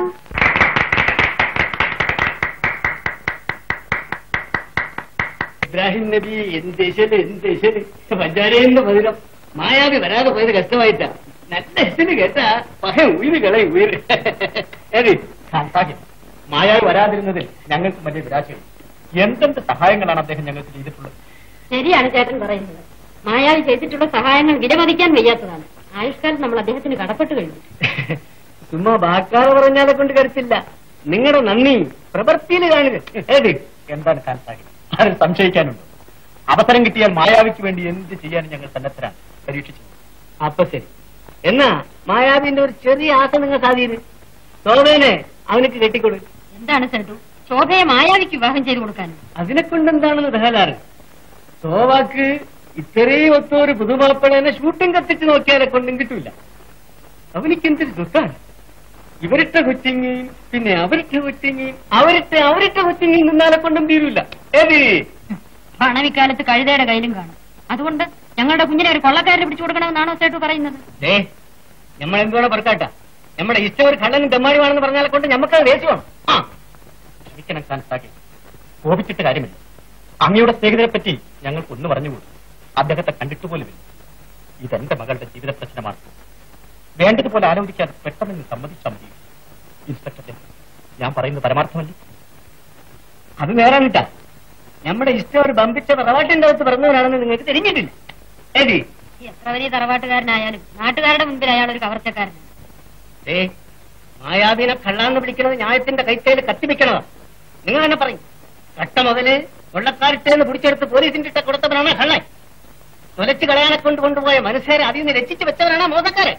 ഇബ്രാഹിം നബി എന്ത് ഇശല് എന്ത് ഇശല് പഞ്ചാരയെന്ന് മധുരം മായാവി വരാതെ പോയത് കഷ്ടമായിട്ടാ നല്ല ഇശല് കേട്ടാ പഹ ഉയിര് കളയും ഉയിര് ഏത് സാഹിബ് മായാവ് വരാതിരുന്നതിൽ ഞങ്ങൾക്ക് വലിയ നിരാശയുണ്ട് എന്തെന്ത് സഹായങ്ങളാണ് അദ്ദേഹം ഞങ്ങൾക്ക് ചെയ്തിട്ടുള്ളത് ശരിയാണ് ചേട്ടൻ പറയുന്നത് മായാവി ചെയ്തിട്ടുള്ള സഹായങ്ങൾ വിലമതിക്കാൻ വയ്യാത്തതാണ് ആയുഷ്കാലം നമ്മൾ അദ്ദേഹത്തിന് കടപ്പെട്ടു കഴിഞ്ഞു ചുമ്മാ ബാക്കാതെ പറഞ്ഞാലെ കൊണ്ട് കരുത്തില്ല നിങ്ങളുടെ നന്ദി പ്രവൃത്തിയിൽ കാണുക ഏത് എന്താണ് ഖാൻ സാഹിബ് അതിൽ സംശയിക്കാനുണ്ട് അവസരം കിട്ടിയാൽ മായാവിക്ക് വേണ്ടി എന്ത് ചെയ്യാനും ഞങ്ങൾ സന്നദ്ധരാണ് പരീക്ഷിച്ചു അപ്പൊ ശരി എന്നാ മായാവിന്റെ ഒരു ചെറിയ ആശ നിങ്ങൾ സാധീര് സോമേനെ അവനക്ക് കെട്ടിക്കൊടു എന്താണ് സേട്ടു ശോഭയെ മായാവിക്ക് വിവാഹം ചെയ്തു കൊടുക്കാനും അതിനെ കൊണ്ടെന്താണെന്ന് തകരാറ് സോവാക്ക് ഇത്രയും ഒത്തൊരു പുതുമാപ്പിളനെ ഷൂട്ടിംഗ് കത്തിച്ച് നോക്കിയാലെ കൊണ്ടും കിട്ടൂല അവനിക്ക് എന്തൊരു ദുഃഖാണ് ഇവരിട്ട കൊച്ചിങ്ങിയും പിന്നെ അവരിട്ട കൊച്ചിങ്ങിയും അവരിട്ട അവരിട്ട കൊച്ചിങ്ങിയും നിന്നാലെ കൊണ്ടും തീരൂല ഏത് പണമിക്കാലത്ത് കഴുതയുടെ കയ്യിലും കാണും അതുകൊണ്ട് ഞങ്ങളുടെ കുഞ്ഞിനെ ഒരു കൊള്ളക്കാരനെ പിടിച്ചു കൊടുക്കണമെന്നാണോ സേട്ടു പറയുന്നത് ഏ നമ്മളെന്തോടെ പറക്കാട്ട നമ്മുടെ ഇഷ്ടം ഒരു കള്ളനും തെമ്മാടിവാണെന്ന് പറഞ്ഞാലെ കൊണ്ട് ഞമ്മക്കത് ദേഷ്യമാണ് ആ ക്ഷമിക്കണം ഖാൻ സാഹിബ് കോപിച്ചിട്ട് കാര്യമില്ല അങ്ങയുടെ സ്നേഹിതരെ പറ്റി ഞങ്ങൾക്ക് ഒന്ന് പറഞ്ഞുകൂടും അദ്ദേഹത്തെ കണ്ടിട്ട് പോലുമില്ല ഇതെന്റെ മകളുടെ ജീവിത പ്രശ്നമാണ് വേണ്ടതുപോലെ ആലോചിക്കാൻ പെട്ടെന്ന് നിങ്ങൾ സമ്മതിച്ചാൽ മതി ഇൻസ്പെക്ടർ ഞാൻ പറയുന്നത് പരമാർത്ഥമല്ലേ അത് നേരാണിട്ടാ നമ്മുടെ ഇഷ്ടം ഒരു ബമ്പിച്ച തറവാട്ടിന്റെ അകത്ത് പറഞ്ഞവരാണെന്ന് നിങ്ങൾക്ക് തിരിഞ്ഞിട്ടില്ല ഏതി എത്ര വലിയ തറവാട്ടുകാരനായാലും നാട്ടുകാരുടെ മുൻപിൽ അയാൾ ഒരു കവർച്ചക്കാരനാണ് ഏ മായാവിനെ കള്ളാന്ന് പിടിക്കുന്നത് ന്യായത്തിന്റെ കൈത്തേൽ കത്തിവെക്കണതാ നിങ്ങൾ തന്നെ പറയും കട്ട മുതല് കൊള്ളക്കാരിട്ടേന്ന് പിടിച്ചെടുത്ത് പോലീസിന്റെ ഇട്ട കൊടുത്തവനാണ് കള്ളൻ തൊലച്ചു കളയാനെ കൊണ്ട് കൊണ്ടുപോയ മനുഷ്യരെ അതിൽ നിന്ന് രക്ഷിച്ചു വെച്ചവരാണ് മോതക്കാരൻ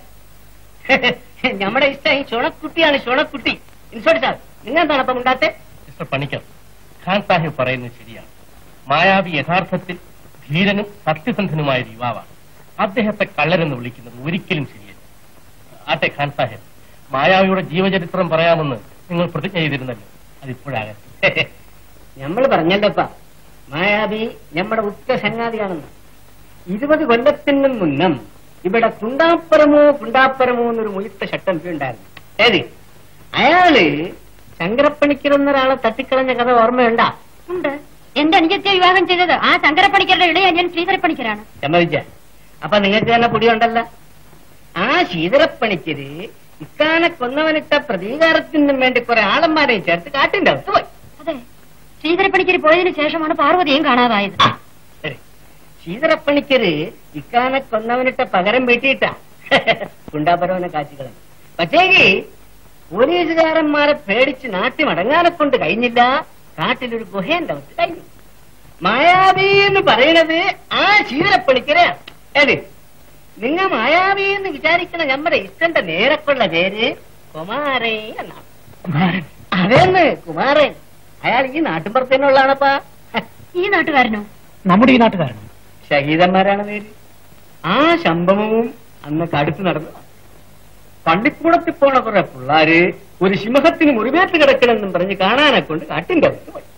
നമ്മുടെ ഇഷ്ടം ഈ ചുണക്കുട്ടിയാണ് ചുണക്കുട്ടി ഇൻസ്പെക്ടർ സാർ നിങ്ങൾ എന്താണ് അപ്പം ഉണ്ടാത്തെ മിസ്റ്റർ പണിക്കർ ഖാൻ സാഹിബ് പറയുന്നത് ശരിയാണ് മായാവി യഥാർത്ഥത്തിൽ ധീരനും സത്യസന്ധനുമായ ഒരു യുവാവാണ് അദ്ദേഹത്തെ കള്ളരെന്ന് വിളിക്കുന്നത് ഒരിക്കലും ശരിയല്ല ആട്ടെ ഖാൻ സാഹിബ് മായാവിയുടെ ജീവചരിത്രം പറയാമെന്ന് നിങ്ങൾ പ്രതിജ്ഞ ചെയ്തിരുന്നല്ലോ അതിപ്പോഴാകട്ടെ നമ്മൾ പറഞ്ഞല്ലപ്പ മായാവി നമ്മുടെ ഉറ്റ സംഗാതിയാണെന്ന് ഇരുപത് കൊല്ലത്തിന് മുന്നം ഇവിടെ കുണ്ടാപ്പുറമോ കുണ്ടാപ്പുറമോ എന്നൊരു മുഴുത്ത ഷട്ടമ്പി ഉണ്ടായിരുന്നു ഏത് അയാള് ശങ്കരപ്പണിക്കർ ഒരാളെ തട്ടിക്കളഞ്ഞ കഥ ഓർമ്മയുണ്ടാ ഉണ്ട് എന്റെ അനുജത്തെ വിവാഹം ചെയ്തത് ആ ശങ്കരപ്പണിക്കരുടെ ഇളയ ഞാൻ ശ്രീധരപ്പണിക്കരാണ് സമ്മതിച്ച അപ്പൊ നിങ്ങൾക്ക് തന്നെ പൊടിയുണ്ടല്ല ആ ശീതരപ്പണിക്കര് ഇക്കാനെ കൊന്നവനിട്ട പ്രതീകാരത്തിനും വേണ്ടി കുറെ ആളന്മാരെ ചേർത്ത് കാട്ടിന്റെ അകത്ത് പോയി അതെ ശ്രീധരപ്പണിക്കർ പോയതിനു ശേഷമാണ് പാർവതിയും കാണാതായത് ശരി ശീതരപ്പണിക്കര് ഇക്കാനെ കൊന്നവനിട്ട പകരം വീട്ടിയിട്ട കുണ്ടാപരവനെ കാച്ചികളെ പക്ഷേക്ക് പോലീസുകാരന്മാരെ പേടിച്ച് നാട്ടി മടങ്ങാനെ കൊണ്ട് കഴിഞ്ഞില്ല കാട്ടിലൊരു ഗുഹേന്റെ അവസ്ഥ കഴിഞ്ഞു മായാവി എന്ന് പറയണത് ആ ശീതരപ്പണിക്കരാണ് ഏത് നിങ്ങ മായാവി എന്ന് വിചാരിക്കണ നമ്മുടെ ഇഷ്ടന്റെ നേരക്കുള്ള പേര് കുമാരേ എന്നാണ് അതേന്ന് കുമാരൻ അയാൾ ഈ നാട്ടിൻപുറത്തേനുള്ളതാണപ്പാ ഈ നാട്ടുകാരനോ നമ്മുടെ ഈ നാട്ടുകാരൻ ഷഹീദന്മാരാണ് പേര് ആ സംഭവവും അന്ന് കടുത്ത് നടന്നു പള്ളിക്കൂടത്തിൽ പോണ കുറെ പിള്ളാര് ഒരു സിംഹത്തിന് മുറിവേറ്റ് കിടക്കണമെന്നും പറഞ്ഞ് കാണാനെ കൊണ്ട് കാട്ടിന്റെ അകത്ത് പോയി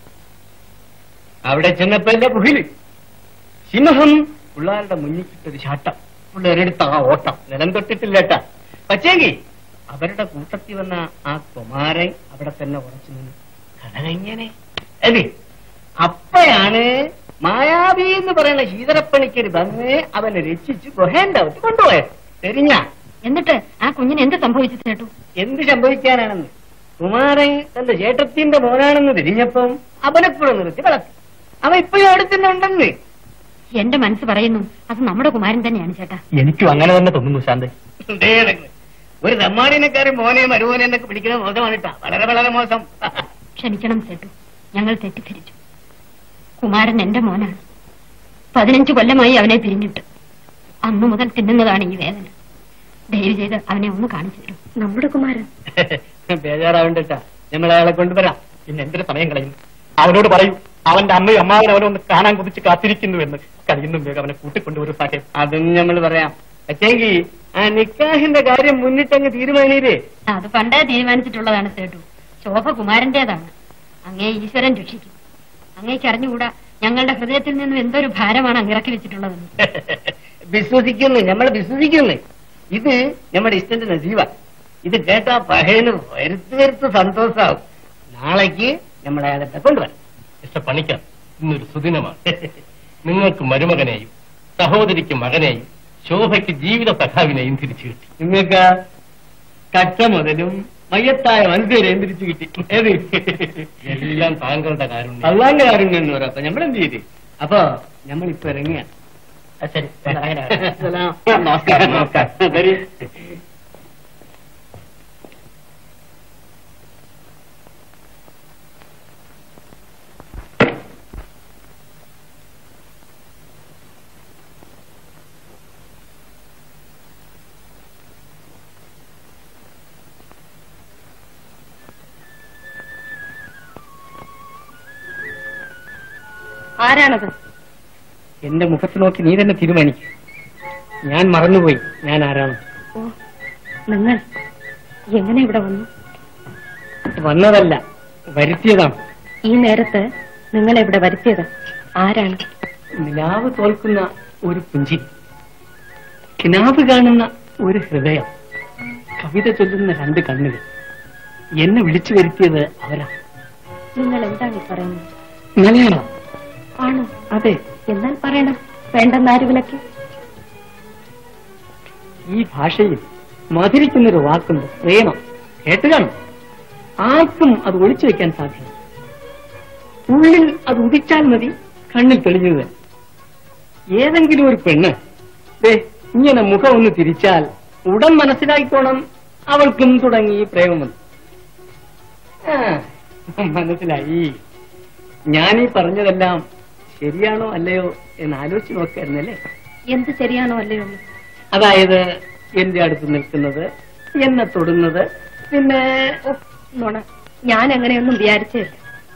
അവിടെ ചെന്നപ്പോ എന്റെ പുഹില് സിംഹം പിള്ളാരുടെ മുന്നിക്കിട്ടൊരു ചാട്ടം പിള്ളേരെടുത്ത ആ ഓട്ടം നിലം തൊട്ടിട്ടില്ലേട്ടാ പക്ഷേങ്കി അവരുടെ കൂട്ടത്തിൽ വന്ന ആ കുമാരൻ അവിടെ തന്നെ ഉറച്ചു നിന്നു കടകങ്ങനെ അല്ലേ അപ്പയാണ് മായാവി എന്ന് പറയുന്ന ശീതളപ്പണിക്കര് വന്ന് അവനെ രക്ഷിച്ച് ഗുഹേന്റെ അകത്ത് കൊണ്ടുപോയത് തെരിഞ്ഞ എന്നിട്ട് ആ കുഞ്ഞിന് എന്ത് സംഭവിച്ചു ചേട്ടു എന്ത് സംഭവിക്കാനാണെന്ന് കുമാരൻ തന്റെ ചേട്ടത്തിന്റെ മോനാണെന്ന് തിരിഞ്ഞപ്പം അവനെ കൂടെ നിർത്തി വളർത്തി അവൻ ഇപ്പോഴും അവിടെ തന്നെ ഉണ്ടെന്ന് എന്റെ മനസ്സ് പറയുന്നു അത് നമ്മുടെ കുമാരൻ തന്നെയാണ് ചേട്ടാ എനിക്കും അങ്ങനെ തന്നെ തോന്നുന്നു ശാന്ത ദേ കിടക്ക്. ഒരു തമ്മാടിനക്കാരൻ മോനെ മരുമോനെ എന്നൊക്കെ പിടിക്കുന്നത് മോശമാണ് കേട്ടാ വളരെ വളരെ മോശം ക്ഷമിക്കണം ചേട്ടു ഞങ്ങൾ തെറ്റിദ്ധരിച്ചു കുമാരൻ എന്റെ മോനാണ് പതിനഞ്ച് കൊല്ലമായി അവനെ പിരിഞ്ഞിട്ട് അന്നു മുതൽ തിന്നുന്നതാണ് ഈ വേദന ദയവ് ചെയ്ത് അവനെ ഒന്ന് കാണിച്ചു തരും നമ്മുടെ കുമാരൻ ബേജാറാവണ്ടട്ടാ നമ്മൾ അയാളെ കൊണ്ടുവരാം പിന്നെ എന്തൊരു സമയം കളയുന്നു അവനോട് പറയൂ അവന്റെ അമ്മയും അമ്മാവനും അവനെ ഒന്ന് കാണാൻ കുതിച്ച് കാത്തിരിക്കുന്നു എന്ന് കഴിയുന്നും വേഗം അവനെ കൂട്ടിക്കൊണ്ടുവരും സാഹേബ് അതും നമ്മൾ പറയാം പക്ഷേങ്കി ആ നിക്കാഹിന്റെ കാര്യം മുന്നിട്ടങ്ങ് തീരുമാനീരേ അത് പണ്ടേ തീരുമാനിച്ചിട്ടുള്ളതാണ് സേട്ടു ശോഭ കുമാരന്റേതാണ് അങ്ങേ ഈശ്വരൻ രക്ഷിക്കും അങ്ങേക്ക് അറിഞ്ഞുകൂടാ ഞങ്ങളുടെ ഹൃദയത്തിൽ നിന്നും എന്തൊരു ഭാരമാണ് അങ്ങിറക്കി വെച്ചിട്ടുള്ളതെന്ന് വിശ്വസിക്കുന്നു നമ്മൾ വിശ്വസിക്കുന്നു ഇത് നമ്മുടെ ഇഷ്ടന്റെ നസീവ ഇത് കേട്ടാ പഹയന് വരുത്ത് വരുത്ത് സന്തോഷാവും നാളേക്ക് നമ്മൾ അയാളെ കൊണ്ടുവരാം മിസ്റ്റർ പണിക്കർ ഇന്നൊരു സുദിനമാണ് നിങ്ങൾക്ക് മരുമകനെയും സഹോദരിക്ക് മകനെയും ശോഭയ്ക്ക് ജീവിത സഖാവിനെയും തിരിച്ചു കിട്ടി നിങ്ങൾക്ക് കച്ച മുതലും മയ്യത്തായ വൻപേരെയും തിരിച്ചു കിട്ടി ഏത് എല്ലാം താങ്കളുടെ കാരുണ്യം അള്ളാന്റെ കാര്യം എന്ന് പറയാം അപ്പൊ നമ്മൾ എന്ത് ചെയ്ത് അപ്പൊ നമ്മളിപ്പോ ഇറങ്ങിയ ശരി നമസ്കാരം നമസ്കാരം വരൂ. ആരാണത് എന്റെ മുഖത്ത് നോക്കി നീ തന്നെ തീരുമാനിക്കും ഞാൻ മറന്നുപോയി ഞാൻ ആരാണ് ഓ നിങ്ങൾ എങ്ങനെ ഇവിടെ വന്നു വന്നതല്ല വരുത്തിയതാണ് ഈ നേരത്ത് നിങ്ങളെ ഇവിടെ വരുത്തിയത് ആരാണ് നിലാവ് തോൽക്കുന്ന ഒരു പുഞ്ചിരി കിനാവ് കാണുന്ന ഒരു ഹൃദയം കവിത ചൊല്ലുന്ന രണ്ട് കണ്ണുകൾ എന്നെ വിളിച്ചു വരുത്തിയത് അവരാ നിങ്ങൾ എന്താണ് ഈ പറയുന്നത് മലയാളം ആണോ അതെ എന്നാൽ പറയണം വേണ്ടെന്നാര് വിലക്ക് ഈ ഭാഷയിൽ മധുരിക്കുന്നൊരു വാക്കുണ്ട് പ്രേമം കേട്ട് കാണും ആർക്കും അത് ഒളിച്ചു വെക്കാൻ സാധ്യമല്ല ഉള്ളിൽ അത് ഉദിച്ചാൽ മതി കണ്ണിൽ തെളിഞ്ഞത് ഏതെങ്കിലും ഒരു പെണ്ണ് ദേ ഇങ്ങനെ മുഖം ഒന്ന് തിരിച്ചാൽ ഉടൻ മനസ്സിലായിക്കോണം അവൾക്കും തുടങ്ങി ഈ പ്രേമമെന്ന് ആ, മനസ്സിലായി ഞാനീ പറഞ്ഞതെല്ലാം ശരിയാണോ അല്ലയോ എന്ന് ആലോചിച്ച് നോക്കായിരുന്നല്ലേ എന്ത് ശരിയാണോ അല്ലയോ എന്ന്? അതായത് എന്റെ അടുത്ത് നിൽക്കുന്നത് എന്നെ തൊടുന്നത് പിന്നെ ഓ, നുണ ഞാൻ അങ്ങനെയൊന്നും വിചാരിച്ചില്ല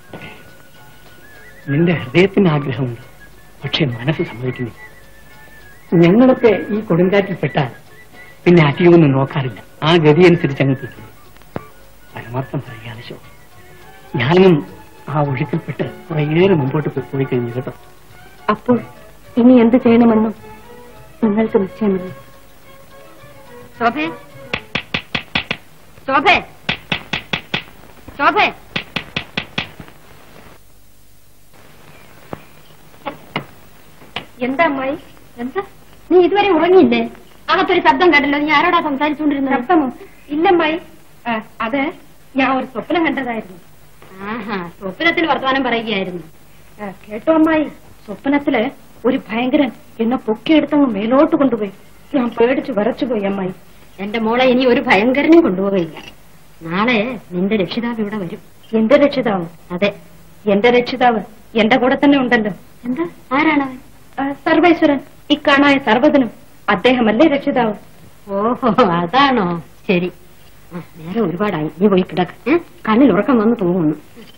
നിന്റെ ഹൃദയത്തിന് ആഗ്രഹമുണ്ട് പക്ഷെ മനസ്സ് സമ്മതിക്കുന്നില്ല ഞങ്ങളൊക്കെ ഈ കൊടുങ്കാറ്റിൽപ്പെട്ടാൽ പിന്നെ അധികമൊന്നും നോക്കാറില്ല ആ ഗതി അനുസരിച്ച് അങ്ങ് തീർക്കുന്നു പരമാർത്ഥം പറയാതെ ശോ ഞാനും ആ ഒഴുക്കിൽപ്പെട്ട് കുറേയേറെ മുമ്പോട്ട് പോയി- പോയി കഴിഞ്ഞു കേട്ടോ അപ്പോൾ ഇനി എന്ത് ചെയ്യണമെന്നും നിങ്ങൾക്ക് നിശ്ചയമില്ല ശോഭേ ശോഭേ ശോഭേ എന്താ അമ്മായി എന്താ നീ ഇതുവരെ ഉറങ്ങിയില്ലേ അകത്തൊരു ശബ്ദം കേട്ടല്ലോ നീ ആരോടാ സംസാരിച്ചുകൊണ്ടിരുന്നത് ശബ്ദമോ ഇല്ലമ്മായി ആ, അത് ഞാൻ ഒരു സ്വപ്നം കണ്ടതായിരുന്നു ആഹാ സ്വപ്നത്തിൽ വർത്തമാനം പറയുകയായിരുന്നു ആ, കേട്ടോ അമ്മായി സ്വപ്നത്തില് ഒരു ഭയങ്കരൻ എന്നെ പൊക്കിയെടുത്തങ്ങ് മേലോട്ട് കൊണ്ടുപോയി ഞാൻ പേടിച്ച് വിറച്ചുപോയി അമ്മായി എന്റെ മോളെ ഇനി ഒരു ഭയങ്കരനും കൊണ്ടുപോവുകയില്ല നാളെ നിന്റെ രക്ഷിതാവ് ഇവിടെ വരും എന്റെ രക്ഷിതാവ് അതെ എന്റെ രക്ഷിതാവ് എന്റെ കൂടെ തന്നെ ഉണ്ടല്ലോ എന്താ ആരാണവൻ ആ, സർവേശ്വരൻ ഇക്കാണായ സർവ്വതനും അദ്ദേഹമല്ലേ രക്ഷിതാവ് ഓഹോ അതാണോ ശരി ആ, നേരെ ഒരുപാടായി നീ പോയി കിടക്ക് ഏ? കണ്ണിൽ ഉറക്കം വന്ന് തോന്നുന്നു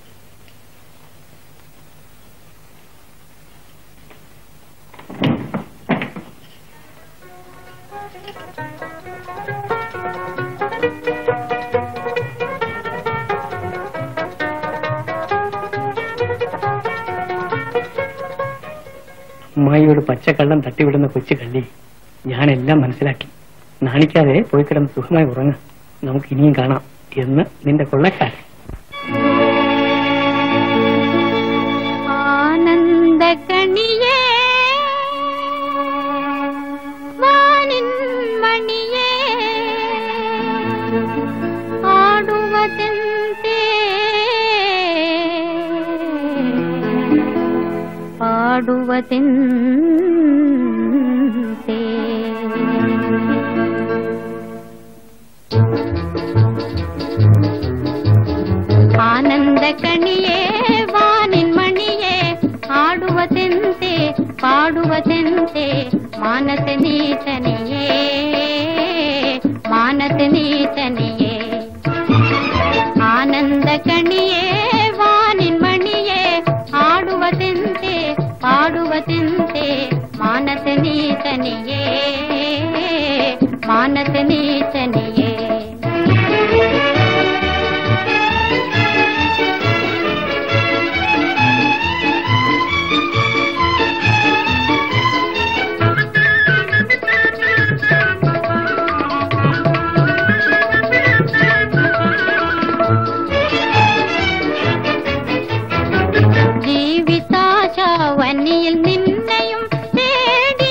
അമ്മായിയോട് പച്ചക്കള്ളം തട്ടിവിടുന്ന കൊച്ചു കള്ളി ഞാനെല്ലാം മനസ്സിലാക്കി നാണിക്കാതെ പോയി കിടന്ന് സുഖമായി ഉറങ്ങ നമുക്ക് ഇനിയും കാണാം എന്ന് നിന്റെ കൊള്ളക്കാരൻ ആനന്ദകണി ಪಾಡುವತೆಂತೆ ಆನಂದ ಕಣಿಯೇ ವಾನಿನ್ ಮಣಿಯೇ ಆಡುವತೆಂತೆ ಪಾಡುವತೆಂತೆ ಮಾನಸ ನೀತನೆಯೇ ಮಾನಸ ನೀತನೆಯೇ ಆನಂದ ಕಣಿಯೇ ವಾನಿನ್ ಮಣಿಯೇ ಆಡುವತೆಂತೆ ಪಾಡುವತೆಂತೆ ಮಾನಸ ನೀತನೆಯೇ ಮಾನಸ ನೀತನೆಯೇ ജീവിതാശാവനിയിൽ നിന്നെയും തേടി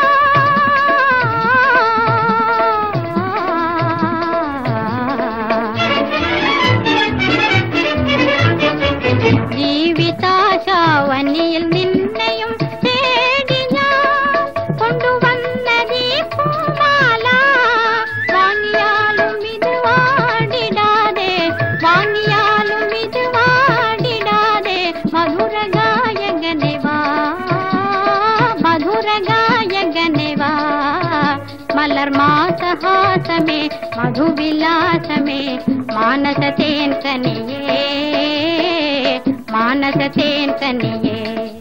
ഞാൻ ജീവിതാശാവനിയിൽ നിന്നെയും തേടി ഞാൻ കൊണ്ടുവന്നതീ പൂമാല വാങ്ങിയാലും ഇത് വാടിടാതെ വാങ്ങിയാലും ഇത് വാടിടാതെ മധുര ഗായകനെ വാ മധുര ഗായകനെ വാ മലർ മാസഹാസമേ മധുവിലാസമേ മാനസ തേൻ കനിയേ മാനസ തേൻ കനിയേ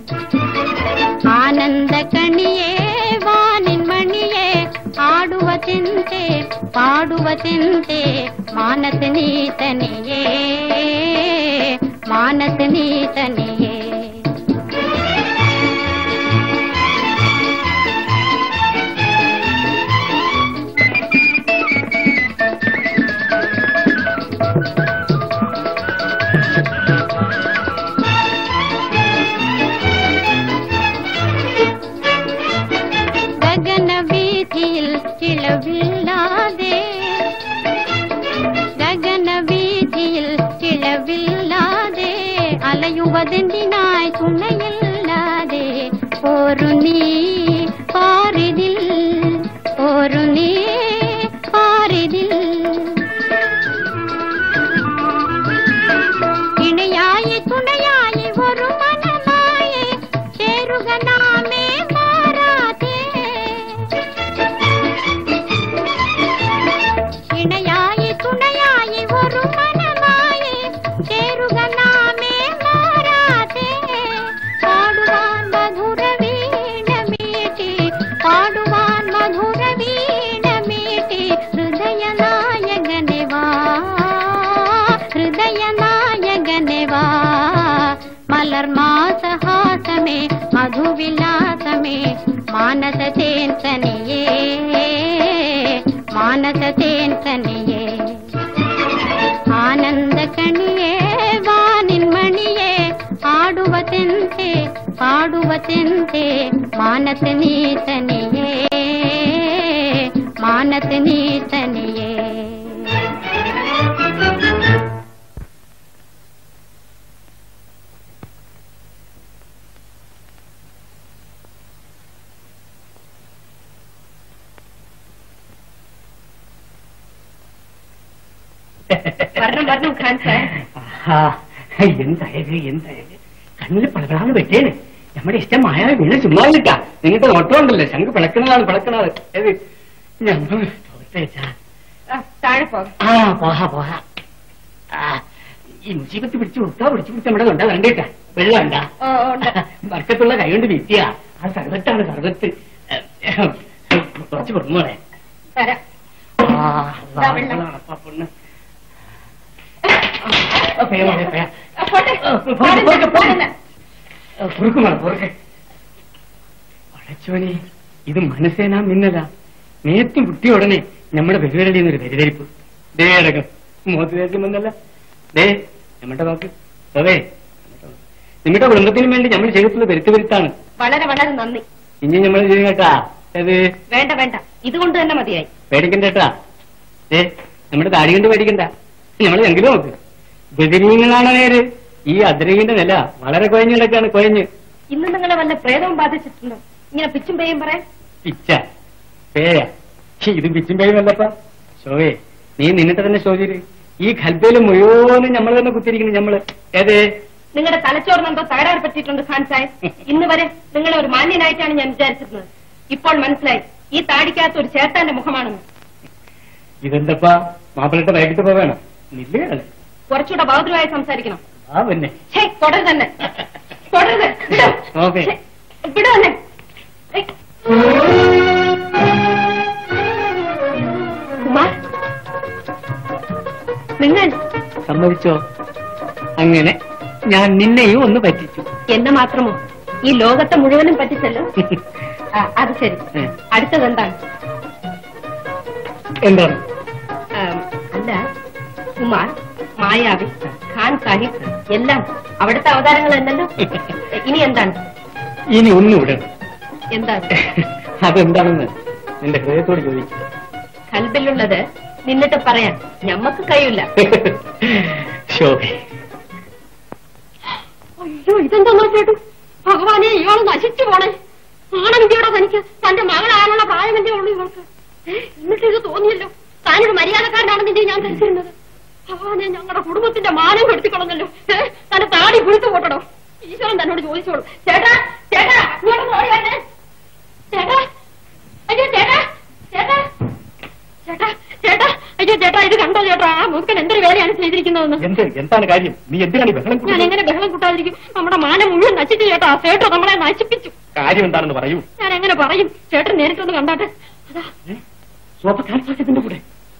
ആനന്ദ കണിയേ വാനിൻ മണിയേ ആടുവ ചിന്ತೆ പാടുവ ചിന്ತೆ മാനസ നീതനെയേ മാനസ നീതനെയേ ഗഗന വീതിയിൽ ചിളവില്ലാതെ ഗഗന വീതിയിൽ ചിളവില്ലാതെ അലയുവതെന്തിനായി തുണയില്ലാതെ ഒരു നീ പാരിതിൽ ഒരു നീ പാരിതിൽ ഇണയായി തുണയായി ഒരു മനമായി ചേരുക നാമേ മാറാതെ ഇണയായി തുണയായി ഒരു മനമായി ചേരുക നാമേ മാറാതെ പാടുവാൻ മധുര വീണ മീട്ടി പാടുവാൻ മധുര വീണ മീട്ടി ഹൃദയ നായകനെ വാ ഹൃദയ നായകനെ വാ മലർ മാസഹാസമേ മധുവിലാസമേ മാനസ തേൻ കനിയേ മാനസ തേൻ കനിയേ ആനന്ദ കണിയേ വാനിൻ മണിയേ ആടുവതെന്തെ പാടുവതെന്തെ മാനസ നീതനിയേ മാനസ നീതനിയേ വരണം വരണം ഖാൻ സാർ ആ, എന്തായത് എന്തായത് കണ്ണിൽ പളകളാന്ന് പറ്റിയേന് നമ്മുടെ ഇഷ്ടം മായ വീണ് ചുമ്മാ കിട്ടാ നിങ്ങൾക്ക് നോട്ടം ഉണ്ടല്ലോ ശങ്ക് പിളക്കണതാണ് പിളക്കണത് ഏത് ഞങ്ങൾ തോറ്റേച്ചാ ആ, താഴെ പോകാം ആ പോഹാ പോഹാ ആ, ഈ മുസീബത്ത് പിടിച്ചു കൊടുത്താ പിടിച്ചു കൊടുത്ത നമ്മുടെ തൊണ്ട കണ്ടേട്ടാ വെള്ളം ഉണ്ടാ ഓ, ഉണ്ട്. വർക്കത്തുള്ള കൈ കൊണ്ട് വീട്ടിയ ആ സർവത്താണ് സർവത്ത് കുറച്ച് പൊണ്ണോളെ തരാം ആ ദാ വെള്ളം. അപ്പാ പൊണ്ണ് ആ, പേ, മോളെ, പേ. ആ, പോട്ടെ. ആ, പോട്ടെ, പോട്ടെ, പോട്ടെ. പാടില്ല. പൊറുക്കുമാണ് പൊറുക്കെ വളച്ചോനെ ഇത് മനസ്സേനാ മിന്നല നേരത്തെ കുട്ടിയ ഉടനെ നമ്മുടെ വെല്ലുവിളി എന്നൊരു പരിധരിപ്പ് ദേ അടക്കം മുഖത്ത് തേക്കുമെന്നല്ല ദേ നമ്മുടെ നോക്ക് അതേ നിങ്ങളുടെ കുടുംബത്തിനും വേണ്ടി നമ്മൾ ചെയ്തിട്ടുള്ള പെരുത്ത് പെരുത്താണ് വളരെ വളരെ നന്ദി ഇനി നമ്മൾ ചെയ്യും കേട്ടാ ഏത് വേണ്ട വേണ്ട ഇതുകൊണ്ട് തന്നെ മതിയായി പേടിക്കണ്ട കേട്ടാ ഏ നമ്മുടെ താടി കൊണ്ട് പേടിക്കണ്ട നമ്മൾ എങ്കിലും നോക്ക് ബദിരീങ്ങളാണ് നേര് ഈ അദ്രീകിന്റെ നില വളരെ കുഴഞ്ഞു കിടക്കാണ് കുഴഞ്ഞ് ഇന്ന് നിങ്ങളെ വല്ല പ്രേതവും ബാധിച്ചിട്ടുണ്ടോ ഇങ്ങനെ പിച്ചും പേയും പറയാൻ പിച്ച പേയ ഇത് പിച്ചും പേയുമല്ലപ്പ ശോഭേ നീ നിന്നിട്ട് തന്നെ ശോചിര് ഈ ഖൽബയില് മുഴുവനും നമ്മൾ തന്നെ കുത്തിരിക്കുന്നു നമ്മള് ഏതേ നിങ്ങളുടെ തലച്ചോറിന് എന്തോ തകരാറ് പറ്റിയിട്ടുണ്ട് ഖാൻ സാഹിബ് ഇന്ന് വരെ നിങ്ങളെ ഒരു മാന്യനായിട്ടാണ് ഞാൻ വിചാരിച്ചിരുന്നത് ഇപ്പോൾ മനസ്സിലായി ഈ താടിക്കകത്ത് ഒരു ചേട്ടാന്റെ മുഖമാണെന്ന് ഇതെന്തപ്പാ മാപ്പിളിട്ട് വൈകിട്ട് പോവേണം നില്ലേ കുറച്ചുകൂടെ ബൗദ്ധമായി സംസാരിക്കണം ആ പിന്നെ ഛേ, തുടര് തന്നെ തുടരുത് വിടോ. ഓക്കേ. ഛേ, വിടോ എന്നെ. ഏയ്. കുമാർ നിങ്ങൾ സമ്മതിച്ചോ അങ്ങനെ ഞാൻ നിന്നെയും ഒന്ന് പറ്റിച്ചു എന്നെ മാത്രമോ ഈ ലോകത്തെ മുഴുവനും പറ്റിച്ചല്ലോ ആ, അത് ശരി ഉം. അടുത്തത് എന്താണ് എന്താണ് ആം, അല്ല കുമാർ മായാവി ഖാൻ സാഹിബ് എല്ലാം അവിടുത്തെ അവതാരങ്ങളല്ലല്ലോ ഇനി എന്താണ് ഇനി ഒന്നും ഇവിടെ എന്താണ് അതെന്താണെന്ന് നിന്റെ ഹൃദയത്തോട് ചോദിച്ചു കൽബിലുള്ളത് നിന്നിട്ട് പറയാൻ ഞമ്മക്ക് കഴിയില്ല ശോഭ അയ്യോ ഇതെന്താ ചേട്ടു ഭഗവാനെ ഇയാള് നശിച്ചു പോണേ ആണെങ്കിയോടെ തനിക്ക് തന്റെ മകളായാലുള്ള പ്രായമല്ലേ ഉള്ളൂ ഇവൾക്ക് ഏ, എന്നിട്ട് ഇത് തോന്നിയല്ലോ താനൊരു മര്യാദക്കാരനാണെന്നില്ലേ ഞാൻ ധരിച്ചിരുന്നത് ഭഗവാനെ ഞങ്ങളുടെ കുടുംബത്തിന്റെ മാനം കെടുത്തിക്കളഞ്ഞല്ലോ ഏ, തന്റെ താടി കുഴുത്തു പോട്ടടോ ഈശ്വരൻ തന്നോട് ചോദിച്ചോളൂ ചേട്ടാ ചേട്ടാ ഇങ്ങോട്ട് ഓടി വരണേ ചേട്ടാ അയ്യോ ചേട്ടാ ചേട്ടാ ചേട്ടാ ചേട്ടാ അയ്യോ ചേട്ടാ ഇത് കണ്ടോ ചേട്ടാ ആ മുറുക്കൻ എന്തൊരു വേലയാണ് ചെയ്തിരിക്കുന്നതെന്ന് എന്ത് എന്താണ് കാര്യം നീ എന്തിനാണ് ഈ ബഹളം ഞാൻ കൂട്ടുന്നത്? എങ്ങനെ ബഹളം കൂട്ടാതിരിക്കും നമ്മുടെ മാനം മുഴുവൻ നശിച്ചു ചേട്ടാ സേട്ടോ നമ്മളെ നശിപ്പിച്ചു കാര്യം എന്താണെന്ന് പറയൂ ഞാൻ എങ്ങനെ പറയും ചേട്ടൻ നേരിട്ടൊന്ന് കണ്ടാട്ടെ അതാ ശോഭ താൽപ്പര്യത്തിന്റെ കൂടെ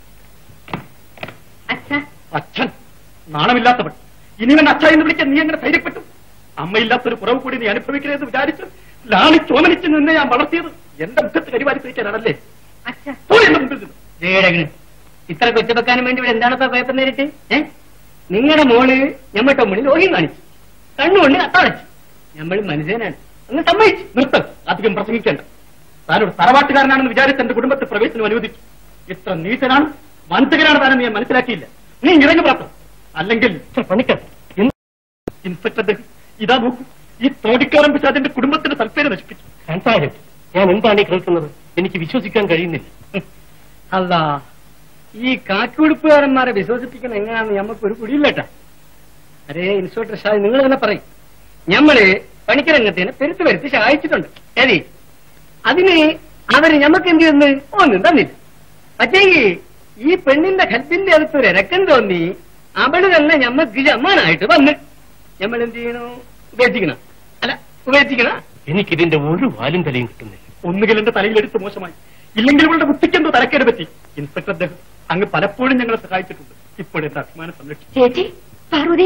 അച്ഛാ അച്ഛൻ നാണമില്ലാത്തവൻ ഇനി എന്നെ അച്ഛ എന്ന് വിളിക്കാൻ നീ എങ്ങനെ ധൈര്യപ്പെട്ടു അമ്മയില്ലാത്തൊരു കുറവ് കൂടി നീ അനുഭവിക്കരുതെന്ന് വിചാരിച്ച് ലാളി ചോമനിച്ച് നിന്നെ ഞാൻ വളർത്തിയത് എന്റെ മുഖത്ത് കരിവാരി പിടിക്കാനാണല്ലേ അച്ഛാ പോയി എന്റെ മുമ്പിൽ നിന്ന് ജയടകന് ഇത്ര കൊച്ചപ്പെക്കാനും വേണ്ടി ഇവിടെ എന്താണ് ഇപ്പൊ കുഴപ്പം നേരിട്ട് ഏ നിങ്ങളുടെ മോള് ഞമ്മട്ട മുന്നിൽ ഓഹി കാണിച്ചു കണ്ണുകൊണ്ട് അത്തടച്ചു നമ്മൾ മനുഷ്യനാണ് അങ്ങ് സമ്മതിച്ചു നിർത്ത് അധികം പ്രസംഗിക്കേണ്ട താനൊരു തറവാട്ടുകാരനാണെന്ന് വിചാരിച്ച് എന്റെ കുടുംബത്തിൽ പ്രവേശനം അനുവദിച്ചു ഇത്ര നീചനാണ് വഞ്ചകനാണ് താനെന്ന് ഞാൻ മനസ്സിലാക്കിയില്ല നീ ഇറങ്ങി പുറത്ത് അല്ലെങ്കിൽ പണിക്കർ ഇൻസ്പെക്ടർ ദേ, ഇതാ നോക്കൂ ഈ തോടിക്കാരൻ പിശാചിന്റെ കുടുംബത്തിന്റെ സൽപ്പേര് നശിപ്പിച്ചു സാഹിബ് ഞാൻ എന്താണ് ഈ കേൾക്കുന്നത് എനിക്ക് വിശ്വസിക്കാൻ കഴിയുന്നില്ല അല്ല ഈ കാക്കുടുപ്പുകാരന്മാരെ വിശ്വസിപ്പിക്കണം എങ്ങനെയാണെന്ന് ഞമ്മക്ക് ഒരു പിടിയില്ലട്ടാ അരേ ഇൻസ്പെക്ടർ ഷാ നിങ്ങൾ തന്നെ പറയും ഞമ്മള് പണിക്കരംഗത്തിന് പെരുത്ത് വരുത്തി സഹായിച്ചിട്ടുണ്ട് ശരി അതിന് അവര് ഞമ്മക്ക് എന്ത് ചെയ്യുന്നു ഒന്നും തന്നില്ല പക്ഷേങ്കിൽ ഈ പെണ്ണിന്റെ ഹൽപ്പിന്റെ അടുത്ത് ഒരു ഇരക്കം തോന്നി അവള് തന്നെ ഞമ്മക്ക് ജമ്മാനായിട്ട് വന്ന് ഞമ്മൾ എന്ത് ചെയ്യണു ഉപേക്ഷിക്കണം അല്ല ഉപേക്ഷിക്കണം എനിക്കിതിന്റെ ഒരു വാലും തലയും കിട്ടുന്നില്ല ഒന്നുകിൽ എന്റെ തലയിലെടുത്ത് മോശമായി ഇല്ലെങ്കിൽ ഇവളുടെ ബുദ്ധിക്കെന്തോ തലക്കേട് പറ്റി ഇൻസ്പെക്ടർ അദ്ദേഹം അങ്ങ് പലപ്പോഴും ഞങ്ങളെ സഹായിച്ചിട്ടുണ്ട് ഇപ്പോൾ എന്റെ അഭിമാനം സംരക്ഷിച്ചു ചേച്ചി പാർവതി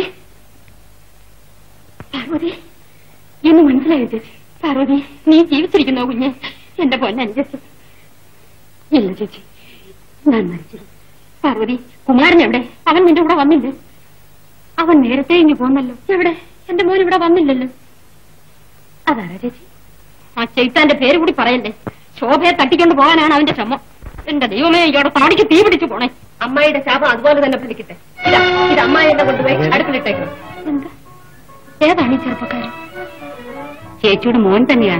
പാർവതി എന്ന് മനസ്സിലായോ ചേച്ചി പാർവതി നീ ജീവിച്ചിരിക്കുന്നോ കുഞ്ഞെ എന്റെ പൊന്നനുജസ് ഇല്ല ചേച്ചി ഞാൻ മരിച്ചു പാർവതി കുമാരൻ എവിടെ അവൻ നിന്റെ കൂടെ വന്നില്ലേ അവൻ നേരത്തെ ഇങ്ങ് പോന്നല്ലോ എവിടെ എന്റെ മോൻ ഇവിടെ വന്നില്ലല്ലോ അതാരാ ചേച്ചി ആ ചൈത്താന്റെ പേര് കൂടി പറയല്ലേ ശോഭയെ തട്ടിക്കൊണ്ട് പോകാനാണ് അവന്റെ ശ്രമം എന്റെ ദൈവമേ ഇയോടെ താടിക്ക് തീ പിടിച്ചു പോണേ അമ്മായിയുടെ ശാപം അതുപോലെ തന്നെ ഫലിക്കട്ടെ ഇതാ ഇത് അമ്മായി എന്നെ കൊണ്ടുപോയി അടുപ്പിലിട്ടേക്കണം എന്താ ഏതാണ് ഈ ചെറുപ്പക്കാരൻ ചേച്ചിയുടെ മോൻ തന്നെയാണ്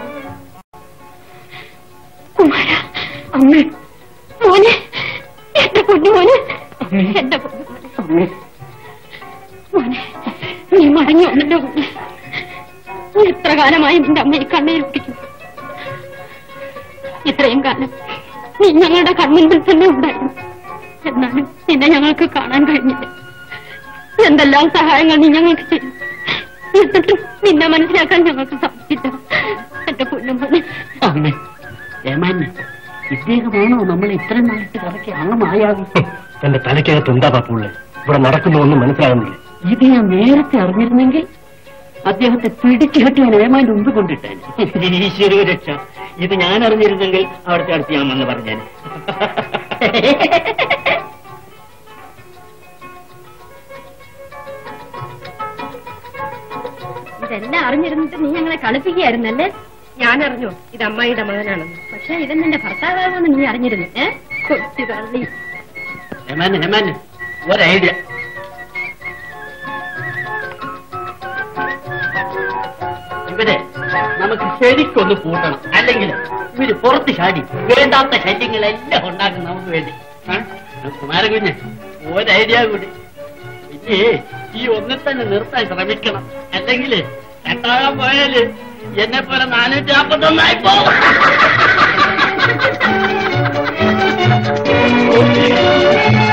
കുമാര അമ്മ മോനെ എന്റെ പൊന്നു മോനെ എന്റെ പൊന്നു മോനെ മോനെ നീ മടങ്ങി വന്നല്ലോ കുഞ്ഞ് നീ എത്ര കാലമായി നിന്റെ അമ്മയെ കണ്ണീർ പിടിക്കുന്നു ഇത്രയും കാലം നീ ഞങ്ങളുടെ കൺമുൻപിൽ തന്നെ ഉണ്ടായിരുന്നു എന്നാലും നിന്നെ ഞങ്ങൾക്ക് കാണാൻ കഴിഞ്ഞില്ല എന്തെല്ലാം സഹായങ്ങൾ നീ ഞങ്ങൾക്ക് ചെയ്തു എന്നിട്ടും നിന്നെ മനസ്സിലാക്കാൻ ഞങ്ങൾക്ക് സാധിച്ചില്ല എന്റെ പൊന്നുമോനെ അമ്മേ ഏമാന്നെ ഇദ്ദേഹമാണോ നമ്മൾ ഇത്രയും നാളത്തെ കറക്കി അങ്ങ് മായാവി തന്റെ തലയ്ക്കകത്ത് എന്താ പാപ്പുള്ളേ ഇവിടെ നടക്കുന്നതൊന്നും മനസ്സിലാകുന്നില്ല ഇത് ഞാൻ നേരത്തെ അറിഞ്ഞിരുന്നെങ്കിൽ അദ്ദേഹത്തെ പിടിച്ചു കെട്ടി ഞാൻ ഏമാന്റെ മുമ്പ് കൊണ്ടിട്ടേനെ ഈശ്വര രക്ഷ ഇത് ഞാൻ അറിഞ്ഞിരുന്നെങ്കിൽ അവിടുത്തെ അടുത്ത് ഞാൻ വന്ന് പറഞ്ഞേനെ ഇതെല്ലാം അറിഞ്ഞിരുന്നിട്ട് നീ ഞങ്ങളെ കളിപ്പിക്കുകയായിരുന്നല്ലേ ഞാൻ അറിഞ്ഞു ഇത് അമ്മായിയുടെ മകനാണെന്ന് പക്ഷെ ഇവൻ നിന്റെ ഭർത്താവാകുമെന്ന് നീ അറിഞ്ഞിരുന്നു ഏ കൊച്ചു തള്ളി ഹേമാന് ഹേമാന് ഒരു ഐഡിയ ഇവരെ നമുക്ക് ശരിക്കൊന്ന് കൂട്ടണം അല്ലെങ്കിൽ ഇവര് പുറത്ത് ചാടി വേണ്ടാത്ത ശല്യങ്ങളെല്ലാം ഉണ്ടാക്കും നമുക്ക് വേണ്ടി ആ? കുമാരകുഞ്ഞ് ഒരു ഐഡിയ കൂടി പിന്നെ ഈ ഒന്നിൽ തന്നെ നിർത്താൻ ശ്രമിക്കണം അല്ലെങ്കിൽ കട്ടാകാൻ പോയാല് എന്നെ പോലെ നാനൂറ്റി നാപ്പത്തൊന്നായി പോകും